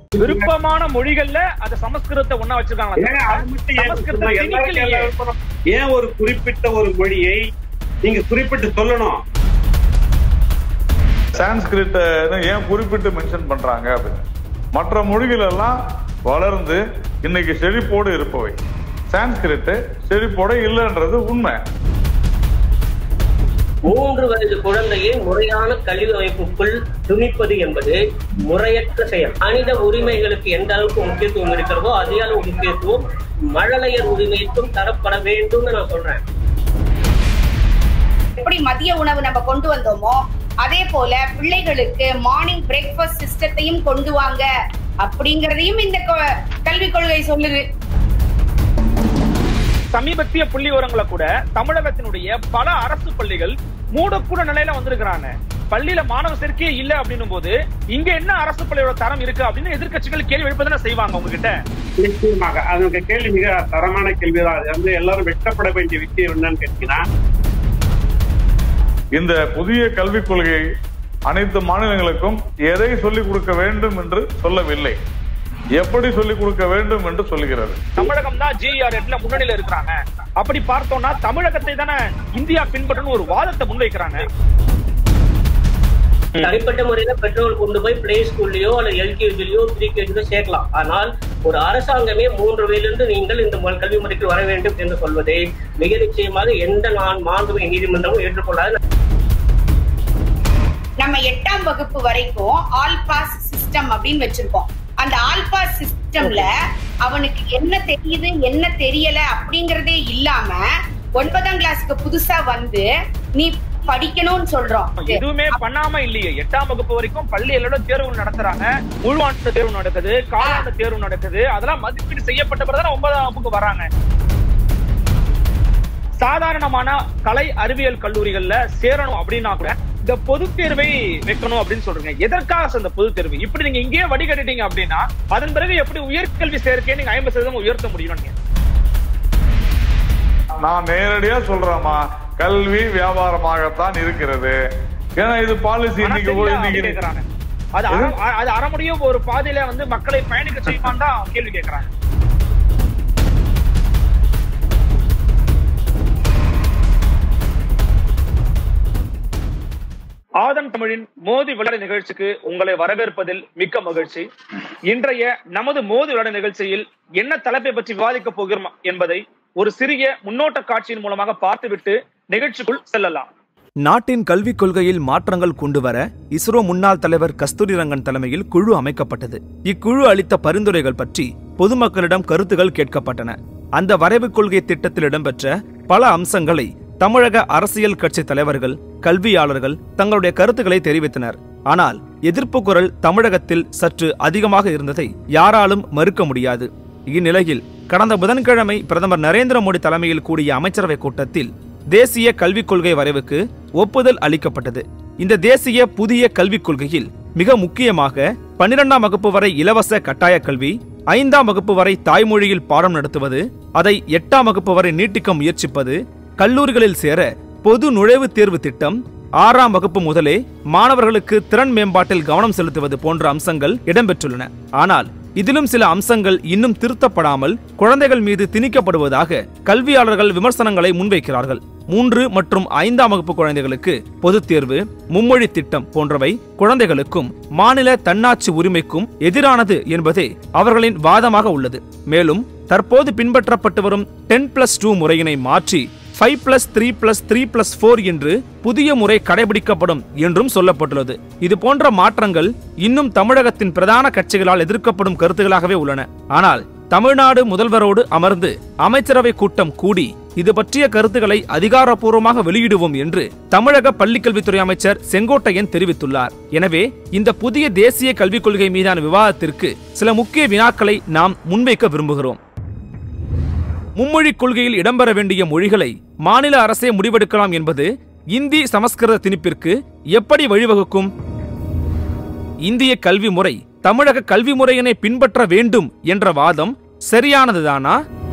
விருப்பமான மொழிகள்ல அந்த சமஸ்கிருதத்தை ஒண்ணா வச்சிருக்காங்களா ஏன் அது மட்டும் ஏன் சமஸ்கிருத சும்மா எல்லாரும் திணிக்கலையே. எல்லாரும் ஏன் ஒரு குறிப்பிட்ட ஒரு மொழியை நீங்க குறிப்பிட்டு சொல்லணும் சான்ஸ்கிரிட்ட ஏன் குறிப்பிட்டு மென்ஷன் பண்றாங்க அப்படின்னு மற்ற மொழிகள் எல்லாம் வளர்ந்து இன்னைக்கு செழிப்போடு இருப்பவை சான்ஸ்கிரிட் செழிப்போட இல்லைன்றது உண்மை மூன்று வயது குழந்தையை முறையான கல்வி அமைப்புக்குள் துணிப்பது என்பது முறையற்ற செயல் மனித உரிமைகளுக்கு எந்த அளவுக்கு முக்கியத்துவம் இருக்கிறதோ அதே அளவு முக்கியத்துவம் மழலையர் உரிமைக்கும் தரப்பட வேண்டும்னு நான் சொல்றேன் எப்படி மதிய உணவு நம்ம கொண்டு வந்தோமோ அதே போல பிள்ளைகளுக்கு மார்னிங் பிரேக்ஃபாஸ்ட் சிஸ்டத்தையும் கொண்டு வாங்க அப்படிங்கறதையும் இந்த கொ- கல்விக் கொள்கை சொல்லுது சமீபத்திய புள்ளி விவரங்களை கூட தமிழகத்தினுடைய பல அரசு பள்ளிகள் மூடக்கூட நிலையில வந்திருக்கிறாங்க பள்ளியில மாணவ சேர்க்கையே இல்ல அப்படின்னும் போது இங்க என்ன அரசு பள்ளியோட தரம் இருக்கு அப்படின்னு எதிர்க்கட்சிகள் கேள்வி எழுப்பதானே செய்வாங்க உங்ககிட்ட நிச்சயமாக அது கேள்வி மிக தரமான கேள்விதான் அது வந்து எல்லாரும் வெட்கப்பட வேண்டிய விஷயம் என்னன்னு கேட்டீங்கன்னா இந்த புதிய கல்விக் கொள்கை அனைத்து மாநிலங்களுக்கும் எதை சொல்லிக் கொடுக்க வேண்டும் என்று சொல்லவில்லை எப்படி சொல்லிக் கொடுக்க வேண்டும் என்று சொல்லுகிறது தமிழகம் தான் ஜிஆர் எட்ல முன்னணியில இருக்கிறாங்க அப்படி பார்த்தோம்னா தமிழகத்தை தானே இந்தியா பின்பற்றணும் ஒரு வாதத்தை முன்வைக்கிறாங்க தனிப்பட்ட முறையில பெற்றோர் கொண்டு போய் பிளே ஸ்கூல்லயோ அல்லது எல்கேஜிலயோ ப்ரீகேஜிலோ சேர்க்கலாம் ஆனால் ஒரு அரசாங்கமே மூன்று வயதிலிருந்து நீங்கள் இந்த மு- கல்வி முறைக்கு வர வேண்டும் என்று சொல்வதை மிக நிச்சயமாக எந்த நான் மாண்புமிகு நீதிமன்றமும் ஏற்றுக்கொள்ளாது நம்ம எட்டாம் வகுப்பு வரைக்கும் ஆல் பாஸ் சிஸ்டம் அப்படின்னு வச்சிருக்கோம் அந்த ஆல் பாஸ் சிஸ்டம்ல அவனுக்கு என்ன தெரியுது என்ன தெரியல அப்படிங்கறதே இல்லாம ஒன்பதாம் கிளாஸ்க்கு புதுசா வந்து நீ படிக்கணும்னு சொல்றோம் எதுவுமே பண்ணாம இல்லையே எட்டாம் வகுப்பு வரைக்கும் பள்ளிகளோட தேர்வு நடத்துறாங்க உள்வாண்டு தேர்வு நடக்குது காலாண்டு தேர்வு நடக்குது அதெல்லாம் மதிப்பீடு செய்யப்பட்ட பிறகு ஒன்பதாம் வகுப்புக்கு வராங்க சாதாரணமான கலை அறிவியல் கல்லூரிகள்ல சேரணும் அப்படின்னா கூட இந்த பொது தேர்வை வைக்கணும் அப்படின்னு சொல்றீங்க எதற்காக சார் இந்த பொது தேர்வு இப்படி நீங்க இங்கேயே வடிகட்டிட்டீங்க அப்படின்னா அதன் பிறகு எப்படி உயர்கல்வி சேர்க்கையை நீங்க ஐம்பது சதவீதம் உயர்த்த முடியும் நீங்க நான் நேரடியா சொல்றேமா கல்வி வியாபாரமாகத்தான் இருக்கிறது ஏன்னா இது பாலிசி ஆனா இன்னைக்கு கூட தெரியல அப்படி இன்னைக்கு கேக்குறாங்க. அது அற- அது அறமுடியும் ஒரு பாதையில வந்து மக்களை பயணிக்க செய்வான் தான் கேள்வி கேட்கறாங்க ஆதன் தமிழின் மோதி விளையாட நிகழ்ச்சிக்கு உங்களை வரவேற்பதில் மிக்க மகிழ்ச்சி இன்றைய நமது மோதி விளையாட நிகழ்ச்சியில் என்ன தலைப்பை பற்றி விவாதிக்கப் போகிறோம் என்பதை ஒரு சிறிய முன்னோட்ட காட்சியின் மூலமாக பார்த்துவிட்டு நிகழ்ச்சிக்குள் செல்லலாம் நாட்டின் கல்விக் கொள்கையில் மாற்றங்கள் கொண்டுவர இஸ்ரோ முன்னாள் தலைவர் கஸ்தூரிரங்கன் தலைமையில் குழு அமைக்கப்பட்டது இக்குழு அளித்த பரிந்துரைகள் பற்றி பொதுமக்களிடம் கருத்துகள் கேட்கப்பட்டன அந்த வரைவுக் கொள்கை திட்டத்தில் இடம்பெற்ற பல அம்சங்களை தமிழக அரசியல் கட்சி தலைவர்கள் கல்வியாளர்கள் தங்களுடைய கருத்துக்களை தெரிவித்தனர் ஆனால் எதிர்ப்பு குரல் தமிழகத்தில் சற்று அதிகமாக இருந்ததை யாராலும் மறுக்க முடியாது இந்நிலையில் கடந்த புதன்கிழமை பிரதமர் நரேந்திர மோடி தலைமையில் கூடிய அமைச்சரவைக் கூட்டத்தில் தேசிய கல்விக் கொள்கை வரைவுக்கு ஒப்புதல் அளிக்கப்பட்டது இந்த தேசிய புதிய கல்விக் கொள்கையில் மிக முக்கியமாக பன்னிரெண்டாம் வகுப்பு வரை இலவச கட்டாய கல்வி ஐந்தாம் வகுப்பு வரை தாய்மொழியில் பாடம் நடத்துவது அதை எட்டாம் வகுப்பு வரை நீட்டிக்க முயற்சிப்பது கல்லூரிகளில் சேர பொது நுழைவுத் தேர்வு திட்டம் ஆறாம் வகுப்பு முதலே மாணவர்களுக்கு திறன் மேம்பாட்டில் கவனம் செலுத்துவது போன்ற அம்சங்கள் இடம்பெற்றுள்ளன ஆனால் இதிலும் சில அம்சங்கள் இன்னும் திருத்தப்படாமல் குழந்தைகள் மீது திணிக்கப்படுவதாக கல்வியாளர்கள் விமர்சனங்களை முன்வைக்கிறார்கள் மூன்று மற்றும் ஐந்தாம் வகுப்பு குழந்தைகளுக்கு பொதுத் தேர்வு மும்மொழி திட்டம் போன்றவை குழந்தைகளுக்கும் மாநில தன்னாட்சி உரிமைக்கும் எதிரானது என்பதே அவர்களின் வாதமாக உள்ளது மேலும் தற்போது பின்பற்றப்பட்டு வரும் டென் பிளஸ் டூ முறையினை மாற்றி five plus three plus three plus four என்று புதிய முறை கடைபிடிக்கப்படும் என்றும் சொல்லப்பட்டுள்ளது இது போன்ற மாற்றங்கள் இன்னும் தமிழகத்தின் பிரதான கட்சிகளால் எதிர்க்கப்படும் கருத்துகளாகவே உள்ளன ஆனால் தமிழ்நாடு முதல்வரோடு அமர்ந்து அமைச்சரவை கூட்டம் கூடி இது பற்றிய கருத்துக்களை அதிகாரப்பூர்வமாக வெளியிடுவோம் என்று தமிழக பள்ளிக்கல்வித்துறை அமைச்சர் செங்கோட்டையன் தெரிவித்துள்ளார் எனவே இந்த புதிய தேசிய கல்விக் கொள்கை மீதான விவாதத்திற்கு சில முக்கிய வினாக்களை நாம் முன்வைக்க விரும்புகிறோம் மும்மொழிக் கொள்கையில் இடம்பெற வேண்டிய மொழிகளை மாநில அரசே முடிவெடுக்கலாம் என்பது இந்தி சமஸ்கிருத திணிப்பிற்கு எப்படி வழிவகுக்கும் இந்திய கல்வி முறை தமிழக கல்வி முறையினை பின்பற்ற வேண்டும் என்ற வாதம் சரியானதுதானா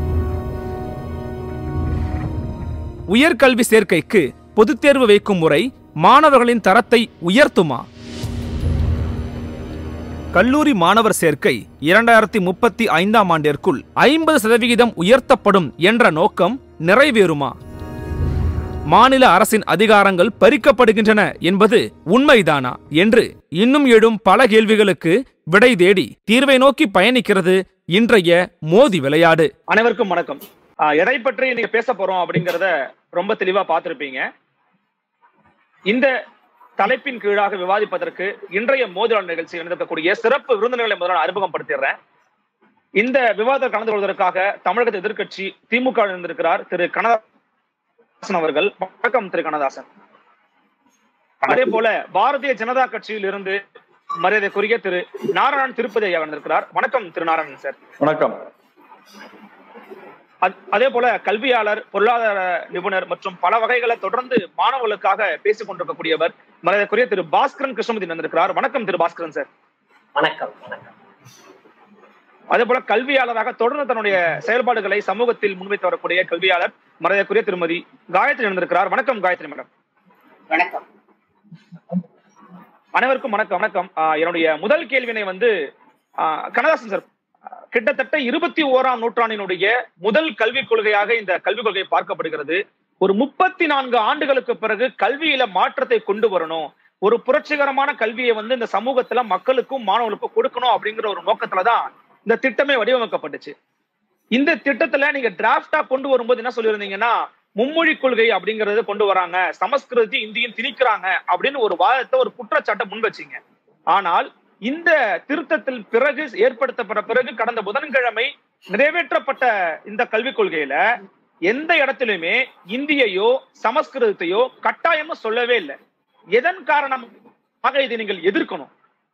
உயர்கல்வி சேர்க்கைக்கு பொதுத் தேர்வு வைக்கும் முறை மாணவர்களின் தரத்தை உயர்த்துமா கல்லூரி மாணவர் சேர்க்கை இரண்டாயிரத்தி முப்பத்தி ஐந்தாம் ஆண்டிற்குள் ஐம்பது சதவிகிதம் உயர்த்தப்படும் என்ற நோக்கம் நிறைவேறுமா மாநில அரசின் அதிகாரங்கள் பறிக்கப்படுகின்றன என்பது உண்மைதானா என்று இன்னும் எழும் பல கேள்விகளுக்கு விடை தேடி தீர்வை நோக்கி பயணிக்கிறது இன்றைய மோதி விளையாடு அனைவருக்கும் வணக்கம் ஆஹ் எதை பற்றி நீங்க பேச போறோம் அப்படிங்கறத ரொம்ப தெளிவா பார்த்திருப்பீங்க இந்த தலைப்பின் கீழாக விவாதிப்பதற்கு இன்றைய மோதிலாளர் நிகழ்ச்சியில் நடக்கக்கூடிய சிறப்பு விருந்தினர்களை முதல்ல நான் அறிமுகப்படுத்திடுறேன் இந்த விவாதத்தில் கலந்து கொள்வதற்காக தமிழகத்து எதிர்க்கட்சி திமுக இருந்திருக்கிறார் திரு கனதாசன் அவர்கள் வணக்கம் திரு கனதாசன் அதே போல பாரதிய ஜனதா கட்சியில் இருந்து மரியாதைக்குரிய திரு நாராயணன் திருப்பதி ஐயா வந்திருக்கிறார் வணக்கம் திரு நாராயணன் சார் வணக்கம் அத்- அதே போல கல்வியாளர் பொருளாதார நிபுணர் மற்றும் பல வகைகளை தொடர்ந்து மாணவர்களுக்காக பேசிக் கொண்டிருக்கக்கூடியவர் மரியாதைக்குரிய திரு பாஸ்கரன் கிருஷ்ணமூர்த்தி வந்திருக்கிறார் வணக்கம் திரு பாஸ்கரன் சார் வணக்கம் வணக்கம் அதே போல கல்வியாளராக தொடர்ந்து தன்னுடைய செயல்பாடுகளை சமூகத்தில் முன்வைத்து வரக்கூடிய கல்வியாளர் மரியாதைக்குரிய திருமதி காயத்ரி வந்திருக்கிறார் வணக்கம் காயத்ரி மேடம் வணக்கம் அனைவருக்கும் வணக்கம் வணக்கம் ஆஹ் என்னுடைய முதல் கேள்வினை வந்து ஆஹ் கனதாசன் சார் ஆஹ் கிட்டத்தட்ட இருபத்தி ஓராம் நூற்றாண்டினுடைய முதல் கல்விக் கொள்கையாக இந்த கல்விக் கொள்கை பார்க்கப்படுகிறது ஒரு முப்பத்தி நான்கு ஆண்டுகளுக்கு பிறகு கல்வியில மாற்றத்தை கொண்டு வரணும் ஒரு புரட்சிகரமான கல்வியை வந்து இந்த சமூகத்துல மக்களுக்கும் மாணவர்களுக்கும் கொடுக்கணும் அப்படிங்கிற ஒரு நோக்கத்துலதான் இந்த திட்டமே வடிவமைக்கப்பட்டுச்சு இந்த திட்டத்துல நீங்க டிராப்டா கொண்டு வரும்போது என்ன சொல்லியிருந்தீங்கன்னா மும்மொழி கொள்கை அப்படிங்கறத கொண்டு வராங்க சமஸ்கிருதி இந்தியும் திணிக்கிறாங்க அப்படின்னு ஒரு வாதத்தை ஒரு குற்றச்சாட்டை முன் வச்சீங்க ஆனால் இந்த திருத்தத்தில் பிறகு ஏற்படுத்தப்பட்ட பிறகு கடந்த புதன்கிழமை நிறைவேற்றப்பட்ட இந்த கல்விக் கொள்கையில எந்த இடத்திலுமே இந்தியையோ சமஸ்கிருதத்தையோ கட்டாயமா சொல்லவே இல்லை எதன் காரணமாக இதை நீங்கள் எதிர்க்கணும்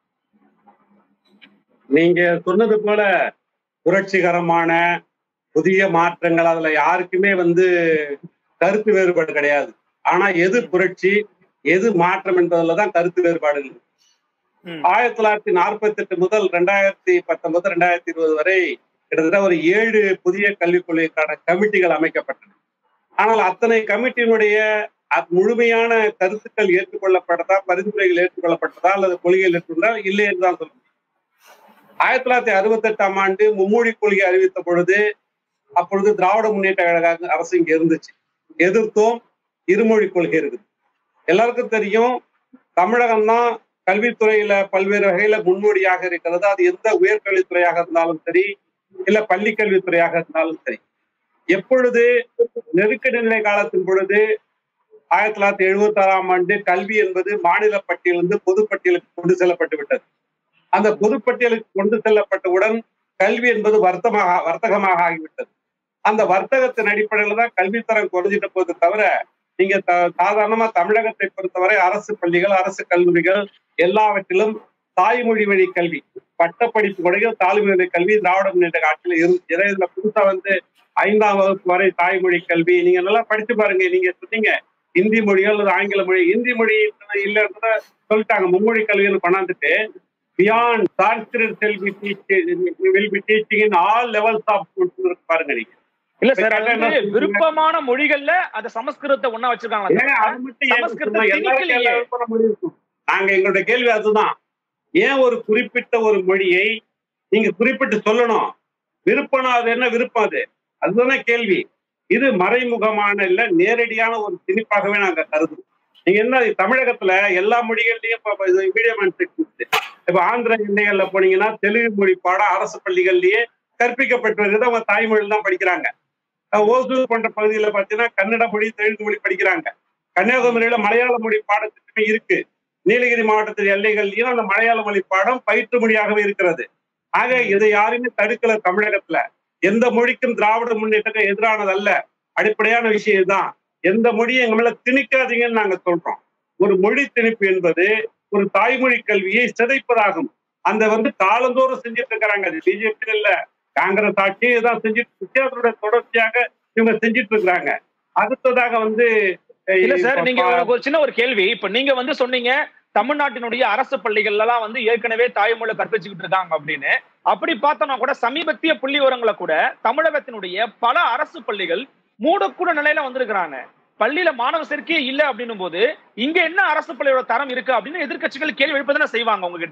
நீங்க சொன்னது போல புரட்சிகரமான புதிய மாற்றங்கள் அதுல யாருக்குமே வந்து கருத்து வேறுபாடு கிடையாது ஆனா எது புரட்சி எது மாற்றம் என்பதுலதான் கருத்து வேறுபாடு இருக்கு. ம். ஆயிரத்தி தொள்ளாயிரத்தி நாற்பத்தி எட்டு முதல் ரெண்டாயிரத்தி பத்தொன்பது ரெண்டாயிரத்தி இருபது வரை கிட்டத்தட்ட ஒரு ஏழு புதிய கல்விக் கொள்கைக்கான கமிட்டிகள் அமைக்கப்பட்டன ஆனால் அத்தனை கமிட்டியினுடைய அத்- முழுமையான கருத்துக்கள் ஏற்றுக்கொள்ளப்பட்டதா பரிந்துரைகள் ஏற்றுக்கொள்ளப்பட்டதா அல்லது கொள்கைகள் ஏற்றுக்கொண்டா இல்லை என்றுதான் சொல்ல முடியும். ஆயிரத்தி தொள்ளாயிரத்தி அறுபத்தி எட்டாம் ஆண்டு மும்மொழி கொள்கை அறிவித்த பொழுது அப்பொழுது திராவிட முன்னேற்ற கழக அரசு இங்க இருந்துச்சு எதிர்த்தோம் இருமொழி கொள்கை இருக்குது எல்லாருக்கும் தெரியும் தமிழகம் தான் கல்வித்துறையில பல்வேறு வகையில முன்னோடியாக இருக்கிறது அது எந்த உயர்கல்வித்துறையாக இருந்தாலும் சரி இல்ல பள்ளி கல்வித்துறையாக இருந்தாலும் சரி எப்பொழுது நெருக்கடி நிலை காலத்தின் பொழுது ஆயிரத்தி தொள்ளாயிரத்தி எழுபத்தி ஆறாம் ஆண்டு கல்வி என்பது மாநில பட்டியலிருந்து பொதுப்பட்டியலுக்கு கொண்டு செல்லப்பட்டு விட்டது அந்த பொதுப்பட்டியலுக்கு கொண்டு செல்லப்பட்டவுடன் கல்வி என்பது வர்த்தமாக வர்த்தகமாக ஆகிவிட்டது அந்த வர்த்தகத்தின் அடிப்படையில தான் கல்வித்தரம் குறைஞ்சிட்ட போது தவிர நீங்க த- சாதாரணமா தமிழகத்தை பொறுத்தவரை அரசு பள்ளிகள் அரசு கல்லூரிகள் எல்லாவற்றிலும் தாய்மொழி வழி கல்வி பட்டப்படிப்பு கூட தாய்மொழி வழி கல்வி திராவிட முன்னேற்ற ஆட்சியில இருந்துச்சு ஏன்னா இதுல புதுசா வந்து ஐந்தாம் வகுப்பு வரை தாய்மொழி கல்வி நீங்க நல்லா படிச்சு பாருங்க நீங்க சொன்னீங்க ஹிந்தி மொழியோ அல்லது ஆங்கில மொழி ஹிந்தி மொழி இல்லைன்றத சொல்லிட்டாங்க மும்மொழி கல்வின்னு கொண்டாந்துட்டு beyond Sanskrit shall be will be teaching in all levels of schools பாருங்க நீங்க இல்ல சார் அது என்ன வந்து சொல்றீங்க? விருப்பமான மொழிகள்ல அந்த சமஸ்கிருதத்தை ஒன்னா வச்சிருக்காங்களா ஏன் தவிர அது மட்டும் ஏன் சமஸ்கிருதம் சும்மா எல்லாருக்கும் திணிக்கலையே. எல்லா விருப்பமான மொழி இருக்கும். நாங்க எங்களுடைய கேள்வி அதுதான் ஏன் ஒரு குறிப்பிட்ட ஒரு மொழியை நீங்க குறிப்பிட்டு சொல்லணும் விருப்பம் அது என்ன விருப்பம் அது அதுதானே கேள்வி இது மறைமுகமான இல்ல நேரடியான ஒரு திணிப்பாகவே நாங்க கருதுறோம் நீங்க என்ன தமிழகத்துல எல்லா மொழிகள்லயும் இப்ப இது மீடியம் அண்ட் செக்ஷன்ஸ் இப்ப ஆந்திர எல்லைகள்ல போனீங்கன்னா தெலுங்கு மொழி பாடம் அரசு பள்ளிகள்லயே கற்பிக்கப்பட்டு வருகிறது அவங்க தாய்மொழியில் தான் படிக்கிறாங்க அஹ் ஓசூர் போன்ற பகுதியில பாத்தீங்கன்னா கன்னட மொழி தெலுங்கு மொழி படிக்கிறாங்க கன்னியாகுமரியில மலையாள மொழி பாடத்திட்டமே இருக்கு நீலகிரி மாவட்டத்தின் எல்லைகள்லயும் அந்த மலையாள மொழி பாடம் பயிற்று மொழியாகவே இருக்கிறது ஆக இதை யாருமே தடுக்கல தமிழகத்துல எந்த மொழிக்கும் திராவிட முன்னேற்றத்துக்கு எதிரானது அல்ல அடிப்படையான விஷயம் தான் எந்த மொழியும் எங்க மேல திணிக்காதீங்கன்னு நாங்க சொல்றோம் ஒரு மொழி திணிப்பு என்பது ஒரு தாய்மொழி கல்வியை சிதைப்பதாகும் அந்த வந்து காலந்தோறும் செஞ்சுட்டு இருக்கிறாங்க அது பிஜேபி இல்ல காங்கிரஸ் ஆட்சியும் இதான் செஞ்சுட்டு இருக்கு. அதனுடைய தொடர்ச்சியாக இவங்க செஞ்சுட்டு இருக்கிறாங்க அடுத்ததாக வந்து அஹ், இல்ல சார் இப்ப நீங்க பா- எனக்கு ஒரு சின்ன ஒரு கேள்வி இப்ப நீங்க வந்து சொன்னீங்க தமிழ்நாட்டினுடைய அரசு பள்ளிகள்ல எல்லாம் வந்து ஏற்கனவே தாய்மொழி கற்பிச்சுக்கிட்டு இருக்காங்க அப்படின்னு அப்படி பார்த்தோம்னா கூட சமீபத்திய புள்ளி விவரங்களை கூட தமிழகத்தினுடைய பல அரசு பள்ளிகள் மூடக்கூட நிலையில வந்திருக்கிறாங்க பள்ளியில மாணவ சேர்க்கையே இல்ல அப்படின்னும் போது இங்க என்ன அரசு பள்ளியோட தரம் இருக்கு அப்படின்னு எதிர்க்கட்சிகள் கேள்வி எழுப்பதானே செய்வாங்க உங்ககிட்ட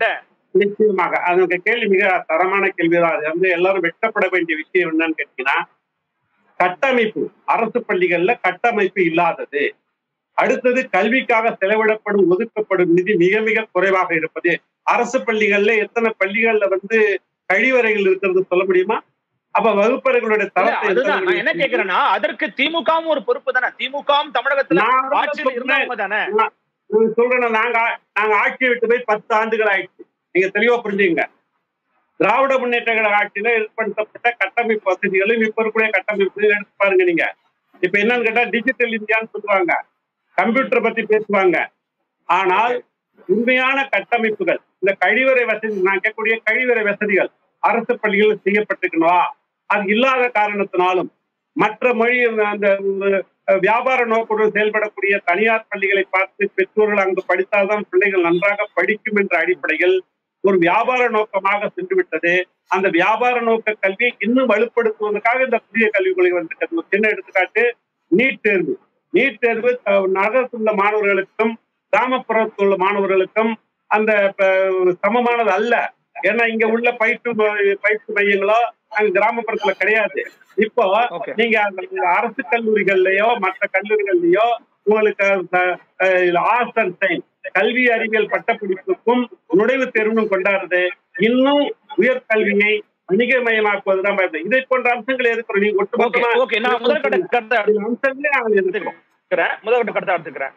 நிச்சயமாக அது உங்க கேள்வி மிக தரமான கேள்விதான் அது வந்து எல்லாரும் வெட்டப்பட வேண்டிய விஷயம் என்னன்னு கேட்டீங்கன்னா கட்டமைப்பு அரசு பள்ளிகள்ல கட்டமைப்பு இல்லாதது அடுத்தது கல்விக்காக செலவிடப்படும் ஒதுக்கப்படும் நிதி மிக மிக குறைவாக இருப்பது அரசு பள்ளிகள்ல எத்தனை பள்ளிகள்ல வந்து கழிவறைகள் இருக்கிறது சொல்ல முடியுமா அப்ப வகுப்பறைகளுடைய இல்ல, தரத்தை அதுதான் நான் என்ன எத்தனை கேக்குறேன்னா அதற்கு திமுகவும் ஒரு பொறுப்பு தானே திமுகவும் தமிழகத்துல நான் அதான் ஆட்சியில் சொல்றேன். இருந்தவங்க தானே நான் நான் சொல்றேன் நாங்க நாங்க ஆட்சி விட்டு போய் பத்து ஆண்டுகள் ஆயிடுச்சு நீங்க தெளிவா புரிஞ்சுங்க திராவிட முன்னேற்ற கழக ஆட்சியில ஏற்படுத்தப்பட்ட கட்டமைப்பு வசதிகளும் இப்ப இருக்கக்கூடிய கட்டமைப்பு எடுத்து பாருங்க நீங்க இப்ப என்னன்னு கேட்டா டிஜிட்டல் இந்தியான்னு சொல்லுவாங்க கம்ப்யூட்டர் பத்தி பேசுவாங்க ஆனால் உண்மையான கட்டமைப்புகள் இந்த கழிவறை வசதி நான் கேட்கக்கூடிய கழிவறை வசதிகள் அரசு பள்ளிகளில் செய்யப்பட்டிருக்கணுமா அது இல்லாத காரணத்தினாலும் மற்ற மொழி அந்த அஹ், வியாபார நோக்குடன் செயல்படக்கூடிய தனியார் பள்ளிகளை பார்த்து பெற்றோர்கள் அங்கு படித்தால்தான் பிள்ளைகள் நன்றாக படிக்கும் என்ற அடிப்படையில் ஒரு வியாபார நோக்கமாக சென்று விட்டது அந்த வியாபார நோக்க கல்வியை இன்னும் வலுப்படுத்துவதற்காக இந்த புதிய கல்விக் கொள்கை வந்திருக்கிறது ஒரு சின்ன எடுத்துக்காட்டு நீட் தேர்வு நீட் தேர்வு அஹ், நகரத்தில் உள்ள மாணவர்களுக்கும் கிராமப்புறத்தில் உள்ள மாணவர்களுக்கும் அந்த அஹ், சமமானது அல்ல ஏன்னா இங்க உள்ள பயிற்று ம- பயிற்சி மையங்களோ அங்க கிராமப்புறத்துல கிடையாது இப்போ Okay. நீங்க அந்த அரசு கல்லூரிகள்லயோ மற்ற கல்லூரிகள்லயோ உங்களுக்கு ஆர்ட்ஸ் அண்ட் சயின்ஸ் கல்வி அறிவியல் பட்டப்படிப்புக்கும் நுழைவுத் தேர்வும் கொண்டாடுறது இன்னும் உயர்கல்வியை வணிகமயமாக்குவதுதான் பயன்படுது. இதை போன்ற அம்சங்கள் இருக்கிறோம் நீங்க ஓகே ஒட்டுமொத்தமா ஓகே நான் முதல் கட்ட கருத்தை இந்த அம்சங்களே நாங்கள் இருக்கிறோம் எடுத்துக்கிறேன் முதல் கட்ட கருத்தை எடுத்துக்கிறேன்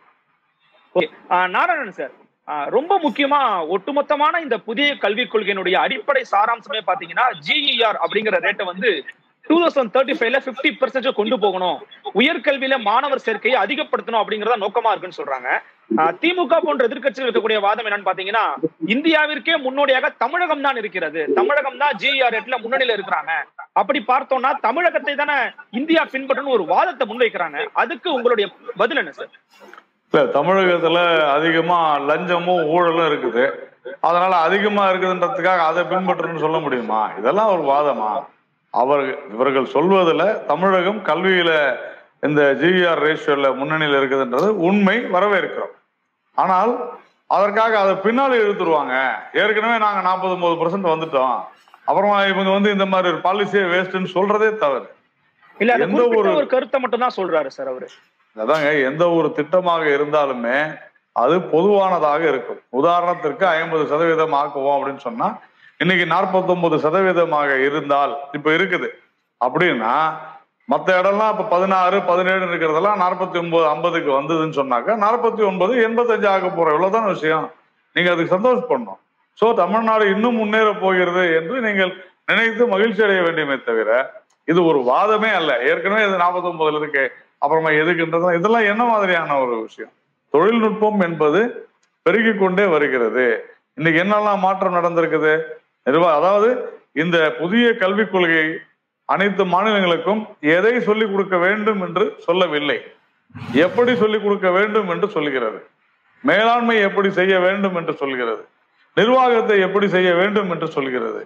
ஓகே நாராயணன் சார் ஆ, ரொம்ப முக்கியமா ஒட்டுமொத்தமான இந்த புதிய கல்விக் கொள்கையினுடைய அடிப்படை சாராம்சமே பாத்தீங்கன்னா ஜிஇஆர் அப்படிங்கிற ரேட்டை வந்து டூ தௌசண்ட் தேர்ட்டி ஃபைவ்ல பிப்டி பெர்சன்டேஜ் கொண்டு போகணும் உயர்கல்வியில மாணவர் சேர்க்கையை அதிகப்படுத்தணும் அப்படிங்கறத நோக்கமா இருக்குன்னு சொல்றாங்க ஆ, திமுக போன்ற எதிர்க்கட்சிகள் இருக்கக்கூடிய வாதம் என்னன்னு பாத்தீங்கன்னா இந்தியாவிற்கே முன்னோடியாக தமிழகம் தான் இருக்கிறது தமிழகம் தான் ஜிஇஆர் ரேட்ல முன்னணியில இருக்கிறாங்க அப்படி பார்த்தோம்னா தமிழகத்தை தானே இந்தியா பின்பற்றணும் ஒரு வாதத்தை முன்வைக்கிறாங்க அதுக்கு உங்களுடைய பதில் என்ன சார் இல்ல தமிழகத்துல அதிகமா லஞ்சமும் ஊழலும் இருக்குது அதனால அதிகமா இருக்குதுன்றதுக்காக அதை பின்பற்றணும்னு சொல்ல முடியுமா இதெல்லாம் ஒரு வாதமா அவர் இவர்கள் சொல்வதுல தமிழகம் கல்வியில இந்த ஜிஆர் ரேஷியோல முன்னணியில் இருக்குதுன்றது உண்மை வரவேற்கிறோம் ஆனால் அதற்காக அதை பின்னால இழுத்துருவாங்க ஏற்கனவே நாங்க நாற்பது ஒன்பது பர்சன்ட் வந்துட்டோம் அப்புறமா இவங்க வந்து இந்த மாதிரி ஒரு பாலிசியை வேஸ்ட்னு சொல்றதே தவறு இல்ல அந்த எந்த குறிப்பிட்ட ஒரு- ஒரு கருத்தை மட்டும் தான் சொல்றாரு சார் அவரு அதாங்க எந்த ஒரு திட்டமாக இருந்தாலுமே அது பொதுவானதாக இருக்கும் உதாரணத்திற்கு ஐம்பது சதவீதம் ஆக்குவோம் அப்படின்னு சொன்னா இன்னைக்கு 49% சதவீதமாக இருந்தால் இப்ப இருக்குது அப்படின்னா மத்த இடம்லாம் இப்ப பதினாறு பதினேழு இருக்கிறதெல்லாம் நாற்பத்தி ஒன்பது ஐம்பதுக்கு வந்ததுன்னு சொன்னாக்க நாற்பத்தி ஒன்பது எண்பத்தஞ்சு ஆக போற இவ்வளவுதான் விஷயம் நீங்க அதுக்கு சந்தோஷப்படணும் சோ தமிழ்நாடு இன்னும் முன்னேற போகிறது என்று நீங்கள் நினைத்து மகிழ்ச்சி அடைய வேண்டுமே தவிர இது ஒரு வாதமே அல்ல ஏற்கனவே இது 49 இருக்கு அப்புறமா எதுக்குன்றது இதெல்லாம் என்ன மாதிரியான ஒரு விஷயம் தொழில்நுட்பம் என்பது பெருகிக் கொண்டே வருகிறது இன்னைக்கு என்னெல்லாம் மாற்றம் நடந்திருக்குது நிர்வாக அதாவது இந்த புதிய கல்விக் கொள்கை அனைத்து மாநிலங்களுக்கும் எதை சொல்லிக் கொடுக்க வேண்டும் என்று சொல்லவில்லை எப்படி சொல்லிக் கொடுக்க வேண்டும் என்று சொல்கிறது மேலாண்மை எப்படி செய்ய வேண்டும் என்று சொல்கிறது நிர்வாகத்தை எப்படி செய்ய வேண்டும் என்று சொல்கிறது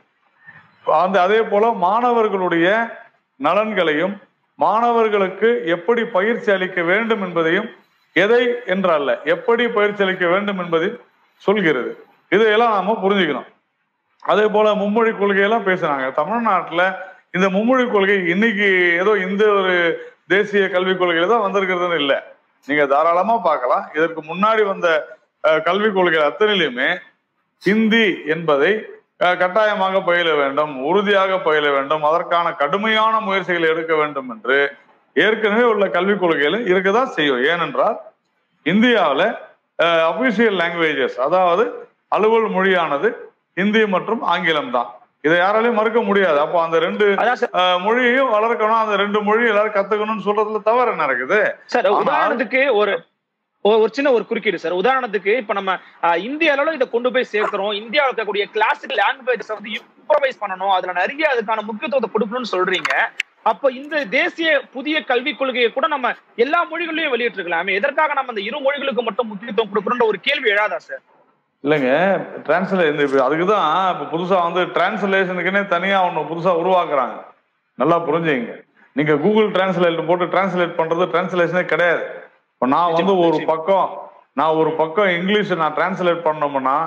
அந்த அதே போல மாணவர்களுடைய நலன்களையும் மாணவர்களுக்கு எப்படி பயிற்சி அளிக்க வேண்டும் என்பதையும் எதை என்றல்ல எப்படி பயிற்சி அளிக்க வேண்டும் என்பதையும் சொல்கிறது இதையெல்லாம் நாம புரிஞ்சுக்கணும் அதே போல மும்மொழி கொள்கையெல்லாம் பேசுனாங்க தமிழ்நாட்டுல இந்த மும்மொழி கொள்கை இன்னைக்கு ஏதோ இந்த ஒரு தேசிய கல்விக் கொள்கையில தான் வந்திருக்கிறதுன்னு இல்லை நீங்க தாராளமா பார்க்கலாம் இதற்கு முன்னாடி வந்த அஹ், கல்விக் கொள்கைகள் அத்தனையிலுமே ஹிந்தி என்பதை அஹ், கட்டாயமாக பயில வேண்டும் உறுதியாக பயில வேண்டும் அதற்கான கடுமையான முயற்சிகளை எடுக்க வேண்டும் என்று ஏற்கனவே உள்ள கல்விக் கொள்கையிலும் இருக்கதான் செய்யும் ஏனென்றால் இந்தியாவில் அபிஷியல் லாங்குவேஜஸ் அதாவது அலுவல் மொழியானது ஹிந்தி மற்றும் ஆங்கிலம் தான் இதை யாராலையும் மறுக்க முடியாது அப்போ அந்த ரெண்டு அதான் சார் அஹ், மொழியையும் வளர்க்கணும் அந்த ரெண்டு மொழியும் எல்லாரும் கத்துக்கணும்னு சொல்றதுல தவறு என்ன இருக்குது சார் ஆனால்- உதாரணத்துக்கு ஒரு ஒரு ஒரு சின்ன ஒரு குறுக்கீடு சார் உதாரணத்துக்கு இப்ப நம்ம ஆஹ், இந்திய அளவுல இதை கொண்டு போய் சேர்க்கிறோம் இந்தியாவில் இருக்கக்கூடிய கிளாசிக்கல் லாங்குவேஜஸ் வந்து இம்ப்ரவைஸ் பண்ணணும் அதுல நிறைய அதுக்கான முக்கியத்துவத்தை கொடுக்கணும்னு சொல்றீங்க அப்ப இந்த தேசிய புதிய கல்விக் கொள்கையை கூட நம்ம எல்லா மொழிகளையும் வெளியிட்டிருக்கலாமே எதற்காக நம்ம அந்த இரு மொழிகளுக்கு மட்டும் முக்கியத்துவம் கொடுக்கணும்ன்ற ஒரு கேள்வி எழாதா சார் இல்லைங்க டிரான்ஸ்லே இந்த இப்ப அதுக்கு தான் இப்போ புதுசா வந்து டிரான்ஸ்லேஷனுக்குன்னே தனியா ஒன்று புதுசா உருவாக்குறாங்க நல்லா புரிஞ்சுங்க நீங்க கூகுள் டிரான்ஸ்லேட் போட்டு டிரான்ஸ்லேட் பண்றது டிரான்ஸ்லேஷனே கிடையாது இப்போ நான் வந்து ஒரு பக்கம் நான் ஒரு பக்கம் இங்கிலீஷ் நான் டிரான்ஸ்லேட் பண்ணோம்னா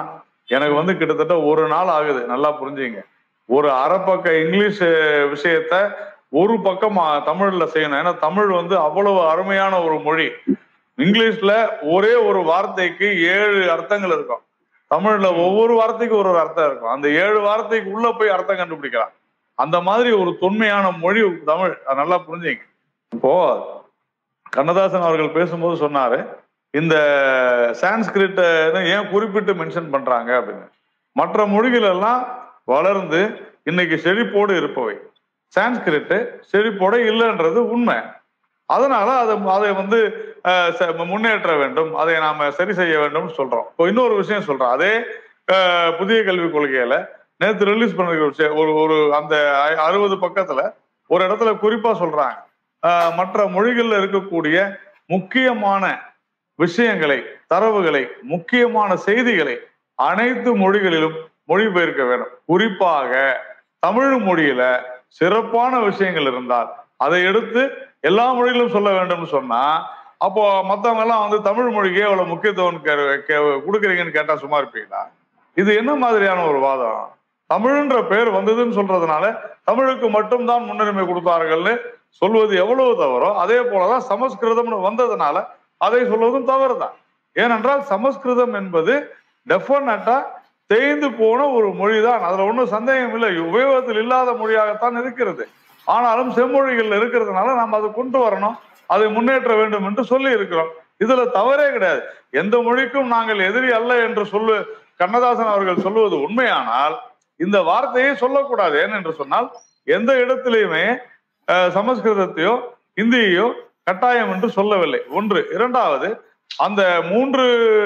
எனக்கு வந்து கிட்டத்தட்ட ஒரு நாள் ஆகுது நல்லா புரிஞ்சுங்க ஒரு அரை பக்க இங்கிலீஷ் விஷயத்த ஒரு பக்கம் ஆ, தமிழ்ல செய்யணும் ஏன்னா தமிழ் வந்து அவ்வளவு அருமையான ஒரு மொழி இங்கிலீஷ்ல ஒரே ஒரு வார்த்தைக்கு ஏழு அர்த்தங்கள் இருக்கும் தமிழ்ல ஒவ்வொரு வார்த்தைக்கும் ஒரு ஒரு அர்த்தம் இருக்கும் அந்த ஏழு வார்த்தைக்கு உள்ள போய் அர்த்தம் கண்டுபிடிக்கலாம் அந்த மாதிரி ஒரு தொன்மையான மொழி தமிழ் அது நல்லா புரிஞ்சுங்க இப்போ கண்ணதாசன் அவர்கள் பேசும்போது சொன்னாரு இந்த சான்ஸ்கிரிட்ட ஏன் குறிப்பிட்டு மென்ஷன் பண்றாங்க அப்படின்னு மற்ற மொழிகள் எல்லாம் வளர்ந்து இன்னைக்கு செழிப்போடு இருப்பவை சான்ஸ்கிரிட் செழிப்போட இல்லைன்றது உண்மை அதனால அதை அதை வந்து அஹ், ச- முன்னேற்ற வேண்டும் அதை நாம சரி செய்ய வேண்டும் சொல்றோம் இப்போ இன்னொரு விஷயம் சொல்றோம் அதே அஹ், புதிய கல்விக் கொள்கையில நேற்று ரிலீஸ் பண்ணிருக்க விஷயம் ஒரு ஒரு அந்த அ- அறுபது பக்கத்துல ஒரு இடத்துல குறிப்பா சொல்றாங்க அஹ், மற்ற மொழிகள்ல இருக்கக்கூடிய முக்கியமான விஷயங்களை தரவுகளை முக்கியமான செய்திகளை அனைத்து மொழிகளிலும் மொழிபெயர்க்க வேண்டும் குறிப்பாக தமிழ் மொழியில சிறப்பான விஷயங்கள் இருந்தால் அதை எடுத்து எல்லா மொழியிலும் சொல்ல வேண்டும்னு சொன்னா அப்போ மத்தவங்க எல்லாம் வந்து தமிழ் மொழிக்கே எவ்வளவு முக்கியத்துவம் கே- கே- கொடுக்குறீங்கன்னு கேட்டா சும்மா இருப்பீங்களா இது என்ன மாதிரியான ஒரு வாதம் தமிழ்ன்ற பேர் வந்ததுன்னு சொல்றதுனால தமிழுக்கு மட்டும்தான் முன்னுரிமை கொடுத்தார்கள்னு சொல்வது எவ்வளவு தவறோ அதே போலதான் சமஸ்கிருதம்னு வந்ததுனால அதை சொல்வதும் தவறுதான் ஏனென்றால் சமஸ்கிருதம் என்பது டெஃபினட்டா தேய்ந்து போன ஒரு மொழிதான் அதுல ஒன்றும் சந்தேகம் இல்லை உபயோகத்தில் இல்லாத மொழியாகத்தான் இருக்கிறது ஆனாலும் செம்மொழிகள் இருக்கிறதுனால நாம் அதை கொண்டு வரணும் அதை முன்னேற்ற வேண்டும் என்று சொல்லி இருக்கிறோம் இதுல தவறே கிடையாது எந்த மொழிக்கும் நாங்கள் எதிரி அல்ல என்று சொல்லு கண்ணதாசன் அவர்கள் சொல்லுவது உண்மையானால் இந்த வார்த்தையை சொல்லக்கூடாது ஏனென்று சொன்னால் எந்த இடத்திலையுமே அஹ், சமஸ்கிருதத்தையோ இந்தியையோ கட்டாயம் என்று சொல்லவில்லை ஒன்று இரண்டாவது அந்த மூன்று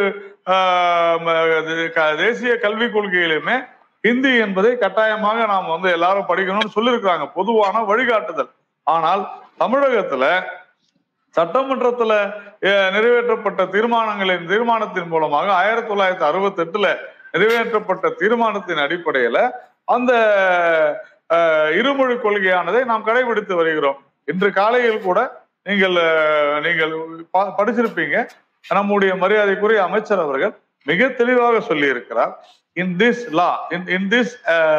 ஆஹ், ம- இது க- தேசிய கல்விக் கொள்கையிலுமே ஹிந்தி என்பதை கட்டாயமாக நாம் வந்து எல்லாரும் படிக்கணும்னு சொல்லியிருக்கிறாங்க பொதுவான வழிகாட்டுதல் ஆனால் தமிழகத்துல சட்டமன்றத்துல அஹ், நிறைவேற்றப்பட்ட தீர்மானங்களின் தீர்மானத்தின் மூலமாக ஆயிரத்தி தொள்ளாயிரத்தி அறுபத்தி எட்டுல நிறைவேற்றப்பட்ட தீர்மானத்தின் அடிப்படையில அந்த அஹ், இருமொழி கொள்கையானதை நாம் கடைபிடித்து வருகிறோம் இன்று காலையில் கூட நீங்கள் அஹ், நீங்கள் ப- படிச்சிருப்பீங்க நம்முடைய மரியாதைக்குரிய அமைச்சர் அவர்கள் மிக தெளிவாக சொல்லி இருக்கிறார் in this law in in this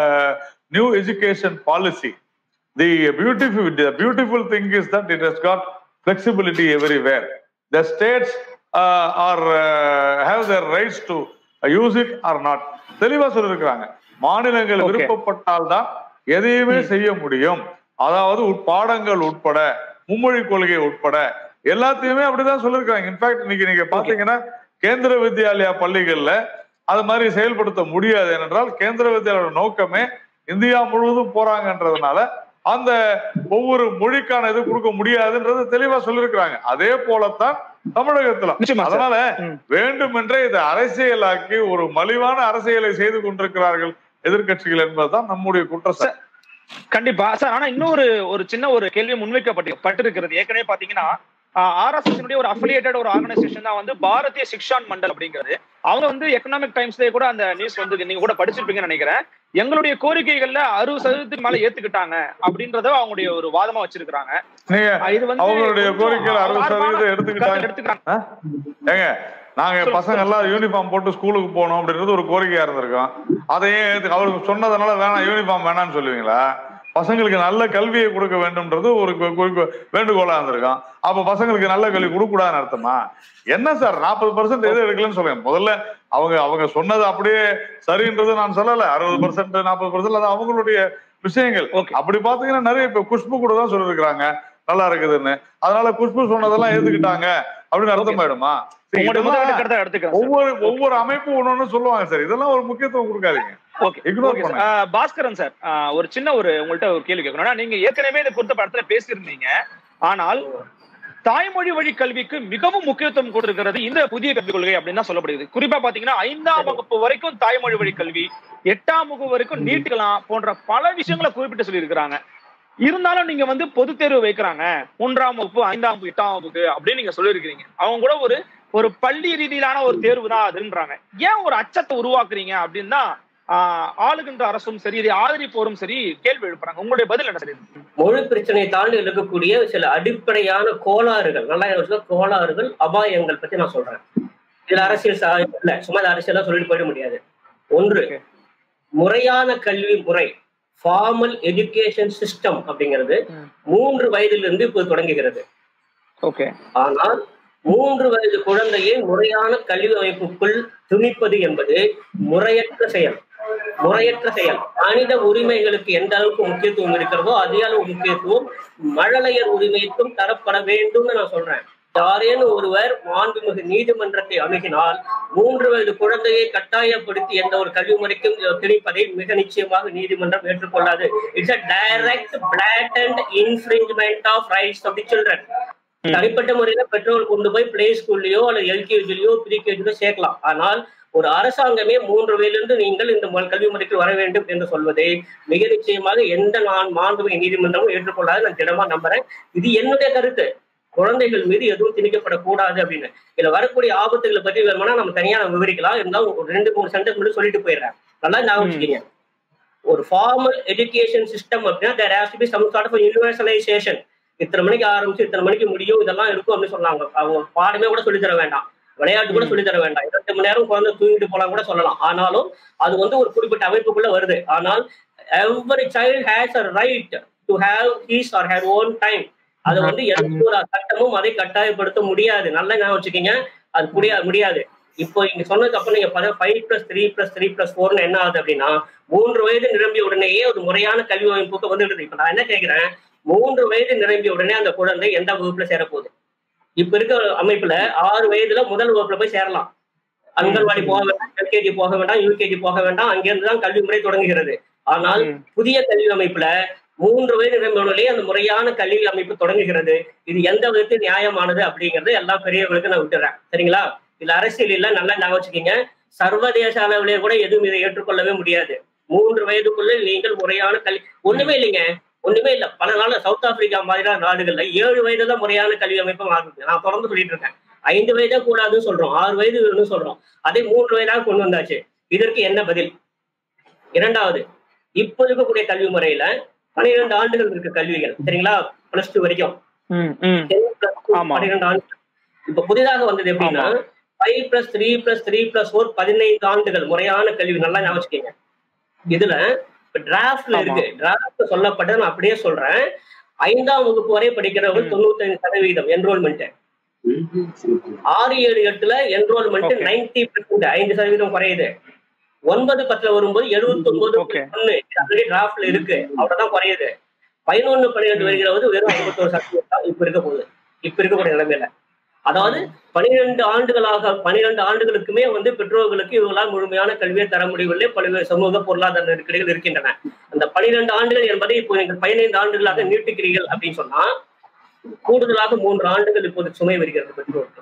new education policy the beautiful the beautiful thing is that it has got flexibility everywhere the states uh, are uh, have their rights to use it or not தெளிவா சொல்லியிருக்கிறாங்க மாநிலங்கள் Okay. விருப்பப்பட்டால் தான் எதையுமே செய்ய முடியும் அதாவது உட்- பாடங்கள் உட்பட மும்மொழி கொள்கை உட்பட எல்லாத்தையுமே அப்படிதான் சொல்லியிருக்காங்க இன்ஃபேக்ட் இன்னைக்கு நீங்க பாத்தீங்கன்னா கேந்திர வித்யாலயா பள்ளிகள்ல அது மாதிரி செயல்படுத்த முடியாது ஏனென்றால் கேந்திர வித்யாலயோட நோக்கமே இந்தியா முழுவதும் போறாங்கன்றதுனால அந்த ஒவ்வொரு மொழிக்கான இது கொடுக்க முடியாதுன்றது தெளிவா சொல்லியிருக்கிறாங்க அதே போலத்தான் தமிழகத்துல நிச்சயமா சார். அதனால ம். வேண்டுமென்றே இதை அரசியலாக்கி ஒரு மலிவான அரசியலை செய்து கொண்டிருக்கிறார்கள் எதிர்க்கட்சிகள் என்பதுதான் நம்முடைய குற்றச்சாட்டு கண்டிப்பா சார் ஆனா இன்னொரு ஒரு சின்ன ஒரு கேள்வி முன்வைக்கப்பட்டு பட்டிருக்கிறது ஏற்கனவே பாத்தீங்கன்னா ஆர்எஸ்எஸ் ஒரு அஃபிலியேட்டட் ஒரு ஆர்கனைசேஷன் தான் வந்து பாரதிய சிக்ஷான் மண்டல் அப்படிங்கிறது அவங்க வந்து எக்கனாமிக் டைம்ஸ்லயே கூட அந்த நியூஸ் வந்து நீங்க கூட படிச்சிருப்பீங்கன்னு நினைக்கிறேன் எங்களுடைய கோரிக்கைகள்ல அறுபது சதவீதத்துக்கு மேல ஏத்துக்கிட்டாங்க அப்படின்றத அவங்களுடைய ஒரு வாதமா வச்சிருக்காங்க நீங்க இது வந்து அவங்களுடைய கொஞ்சம் கோரிக்கையில அறுபது ஆர்வமான சதவீதம் எடுத்துக்கிட்டாங்க கருத்து எடுத்துக்கிறாங்க ஆ? ஏங்க நாங்க சொல்லுங்க, பசங்க எல்லாம் யூனிஃபார்ம் போட்டு ஸ்கூலுக்கு போகணும் அப்படின்றது ஒரு கோரிக்கையா இருந்திருக்கும் அதையே ஏத்து- அவருக்கு சொன்னதுனால வேணாம் யூனிஃபார்ம் வேணாம்னு சொல்லுவீங்களா பசங்களுக்கு நல்ல கல்வியை கொடுக்க வேண்டும்ன்றது ஒரு கு- கு- வேண்டுகோளா இருந்திருக்கும் அப்ப பசங்களுக்கு நல்ல கல்வி கொடுக்க கூடாதுன்னு அர்த்தமா என்ன சார் நாற்பது பர்சன்ட் எது எடுக்கலன்னு சொல்லுங்க முதல்ல அவங்க அவங்க சொன்னது அப்படியே சரின்றது நான் சொல்லல அறுபது பர்சன்ட் நாற்பது பர்சன்ட் அது அவங்களுடைய விஷயங்கள் Okay. அப்படி பாத்தீங்கன்னா நிறைய இப்ப குஷ்பு கூட தான் சொல்லிருக்காங்க நல்லா இருக்குதுன்னு அதனால குஷ்பு சொன்னதெல்லாம் ஏத்துக்கிட்டாங்க அப்படின்னு அர்த்தமாயிடுமா சரி, உங்களுடைய இதெல்லாம் முதலீட்டு கருத்தை எடுத்துக்கிறேன் சார். ஒவ்வொரு ஒவ்வொரு அமைப்பு ஒண்ணு சொல்லுவாங்க சார் இதெல்லாம் ஒரு முக்கியத்துவம் கொடுக்காதீங்க ஓகே Ignore ஓகே சார். பண்ணுங்க. ஆஹ் பாஸ்கரன் சார் ஆஹ் ஒரு சின்ன ஒரு உங்கள்ட்ட ஒரு கேள்வி கேட்கணும் நீங்க ஏற்கனவே இதை குறித்த படத்துல பேசியிருந்தீங்க ஆனால் தாய்மொழி வழி கல்விக்கு மிகவும் முக்கியத்துவம் கொடுத்திருக்கிறது இந்த புதிய கல்விக் கொள்கை அப்படின்னு தான் சொல்லப்படுது குறிப்பா பாத்தீங்கன்னா ஐந்தாம் வகுப்பு வரைக்கும் தாய்மொழி வழி கல்வி எட்டாம் வகுப்பு வரைக்கும் நீட்டிக்கலாம் போன்ற பல விஷயங்களை குறிப்பிட்டு சொல்லியிருக்கிறாங்க இருந்தாலும் நீங்க வந்து பொது தேர்வு வைக்கிறாங்க மூன்றாம் வகுப்பு ஐந்தாம் வகுப்பு எட்டாம் வகுப்பு அப்படின்னு நீங்க சொல்லியிருக்கிறீங்க அவங்க கூட ஒரு ஒரு பள்ளி ரீதியிலான ஒரு தேர்வு தான் அதுன்றாங்க ஏன் ஒரு அச்சத்தை உருவாக்குறீங்க அப்படின்னு தான் ஆஹ் ஆளுகின்ற அரசும் சரி இதை ஆதரிப்போரும் சரி கேள்வி எழுப்புறாங்க உங்களுடைய பதில் என்ன சரி மொழி பிரச்சனையை தாண்டி இருக்கக்கூடிய சில அடிப்படையான கோளாறுகள் நல்லா யோசிச்சா கோளாறுகள் அபாயங்கள் பத்தி நான் சொல்றேன் இதுல அரசியல் சா- இல்ல சும்மா இது அரசியலா சொல்லிட்டு போயிட முடியாது ஒன்று Okay. முறையான கல்வி முறை ஃபார்மல் எஜுகேஷன் சிஸ்டம் அப்படிங்கிறது ம். மூன்று வயதிலிருந்து இப்போது தொடங்குகிறது ஓகே ஆனால் மூன்று வயது குழந்தையை முறையான கல்வி அமைப்புக்குள் துணிப்பது என்பது முறையற்ற செயல் முறையற்ற செயல் மனித உரிமைகளுக்கு எந்த அளவுக்கு முக்கியத்துவம் இருக்கிறதோ அதே அளவு முக்கியத்துவம் மழலையர் உரிமைக்கும் தரப்பட வேண்டும்னு நான் சொல்றேன் யாரேனும் ஒருவர் மாண்புமிகு நீதிமன்றத்தை அணுகினால் மூன்று வயது குழந்தையை கட்டாயப்படுத்தி எந்த ஒரு கல்வி முறைக்கும் திணிப்பதை மிக நிச்சயமாக நீதிமன்றம் ஏற்றுக்கொள்ளாது it's a direct blatant infringement of rights of the children தனிப்பட்ட முறையில பெற்றோர் கொண்டு போய் பிளே ஸ்கூல்லயோ அல்லது எல்கேஜிலயோ ப்ரீகேஜிலோ சேர்க்கலாம் ஆனால் ஒரு அரசாங்கமே மூன்று வயதிலிருந்து நீங்கள் இந்த ம- கல்வி முறைக்கு வர வேண்டும் என்று சொல்வதை மிக நிச்சயமாக எந்த நான் மாண்புமிகு நீதிமன்றமும் ஏற்றுக்கொள்ளாது நான் திடமா நம்புறேன் இது என்னுடைய கருத்து குழந்தைகள் மீது எதுவும் திணிக்கப்படக்கூடாது அப்படின்னு இதுல வரக்கூடிய ஆபத்துகளை பத்தி வேணும்னா நம்ம தனியா நம்ம விவரிக்கலாம் இருந்தாலும் ஒரு ரெண்டு மூணு சென்டென்ஸ் மட்டும் சொல்லிட்டு போயிடுறேன் நல்லா ஞாபகம் வச்சுக்கீங்க ஒரு ஃபார்மல் எஜுகேஷன் சிஸ்டம் அப்படின்னா there has to be some sort of universalisation இத்தனை மணிக்கு ஆரம்பிச்சு இத்தனை மணிக்கு முடியும் இதெல்லாம் இருக்கும் அப்படின்னு சொன்னாங்க அவங்க பாடமே கூட சொல்லித் தர வேண்டாம் விளையாட்டு கூட சொல்லித் தர வேண்டாம் இருபத்தி மணி நேரம் குழந்தை தூங்கிட்டு போலாம் கூட சொல்லலாம் ஆனாலும் அது வந்து ஒரு குறிப்பிட்ட அமைப்புக்குள்ள வருது ஆனால் every child has a right to have his or her own time அது வந்து எந்த ஒரு சட்டமும் அதை கட்டாயப்படுத்த முடியாது நல்லா ஞாபகம் வச்சுக்கீங்க அது முடியாது முடியாது இப்போ இங்க சொன்னதுக்கு அப்புறம் நீங்க பார்த்தா five plus three plus three plus ஃபோர்னு என்ன ஆகுது அப்படின்னா மூன்று வயது நிரம்பிய உடனேயே ஒரு முறையான கல்வி அமைப்புக்கு வந்துடுது இப்ப நான் என்ன கேட்கிறேன் மூன்று வயது நிரம்பிய உடனே அந்த குழந்தை எந்த வகுப்புல சேரப்போகுது இப்ப இருக்க அமைப்புல ஆறு வயதுல முதல் வகுப்புல போய் சேரலாம் அங்கன்வாடி போக வேண்டாம் எல்கேஜி போக வேண்டாம் யூகேஜி போக வேண்டாம் அங்கிருந்து தான் கல்வி முறை தொடங்குகிறது ஆனால் ம். புதிய கல்வி அமைப்புல மூன்று வயது நிரம்பியவர்களே அந்த முறையான கல்வி அமைப்பு தொடங்குகிறது இது எந்த விதத்தில் நியாயமானது அப்படிங்கறது எல்லா பெரியவர்களுக்கும் நான் விட்டுறேன் சரிங்களா இதுல அரசியல் இல்ல நல்லா ஞாபகம் வச்சுக்கீங்க சர்வதேச அளவிலே கூட எதுவும் இதை ஏற்றுக்கொள்ளவே முடியாது மூன்று வயதுக்குள்ள நீங்கள் முறையான கல்வி ஒண்ணுமே இல்லைங்க ஒண்ணுமே இல்ல பல நாள் சவுத் ஆப்பிரிக்கா மாதிரியான நாடுகள்ல ஏழு வயதுல முறையான கல்வி அமைப்பு ஆரம்பிச்சு நான் தொடர்ந்து சொல்லிட்டு இருக்கேன் ஐந்து வயதே கூடாதுன்னு சொல்றோம் ஆறு வயது வேணும்னு சொல்றோம் அதே மூன்று வயதாக கொண்டு வந்தாச்சு இதற்கு என்ன பதில் இரண்டாவது இப்ப இருக்கக்கூடிய கல்வி முறையில பன்னிரெண்டு ஆண்டுகள் இருக்கு கல்விகள் சரிங்களா பிளஸ் டூ வரைக்கும் ம், ம். 10 plus 2, ஆமா. 12 ஆண்டுகள் இப்ப புதிதாக வந்தது எப்படின்னா five plus three plus three plus four பதினைந்து ஆண்டுகள் முறையான கல்வி நல்லா ஞாபகம் வச்சுக்கோங்க இதுல இப்ப டிராஃப்ட்ல ஆமா. இருக்கு டிராஃப்ட் சொல்லப்பட்டது நான் அப்படியே சொல்றேன் ஐந்தாம் வகுப்பு வரை படிக்கிறவங்க ம். தொண்ணூத்தஞ்சு சதவீதம் என்ரோல்மெண்ட் ஆறு ஏழு எட்டுல என்ரோல்மெண்ட் Okay. நைன்டி பெர்சென்ட் ஐந்து சதவீதம் குறையுது ஒன்பது பத்துல வரும்போது எழுபத்தி ஒன்பது Okay. ஒண்ணு ஆல்ரெடி டிராஃப்ட்ல இருக்கு அவ்வளவுதான் குறையுது பதினொன்னு பன்னிரெண்டு வருகிறது வெறும் ஐம்பத்தோரு சதவீதம் தான் இப்ப இருக்க போகுது இப்ப இருக்கக்கூடிய நிலைமையில அதாவது பனிரெண்டு ஆண்டுகளாக பனிரெண்டு ஆண்டுகளுக்குமே வந்து பெற்றோர்களுக்கு இவங்களால் முழுமையான கல்வியை தர முடியவில்லை பல்வேறு சமூக பொருளாதார நெருக்கடிகள் இருக்கின்றன அந்த பனிரெண்டு ஆண்டுகள் என்பதை இப்போ நீங்கள் பதினைந்து ஆண்டுகளாக நீட்டுக்கிறீர்கள் அப்படின்னு சொன்னா கூடுதலாக மூன்று ஆண்டுகள் இப்போது சுமை வருகிறது பெற்றோருக்கு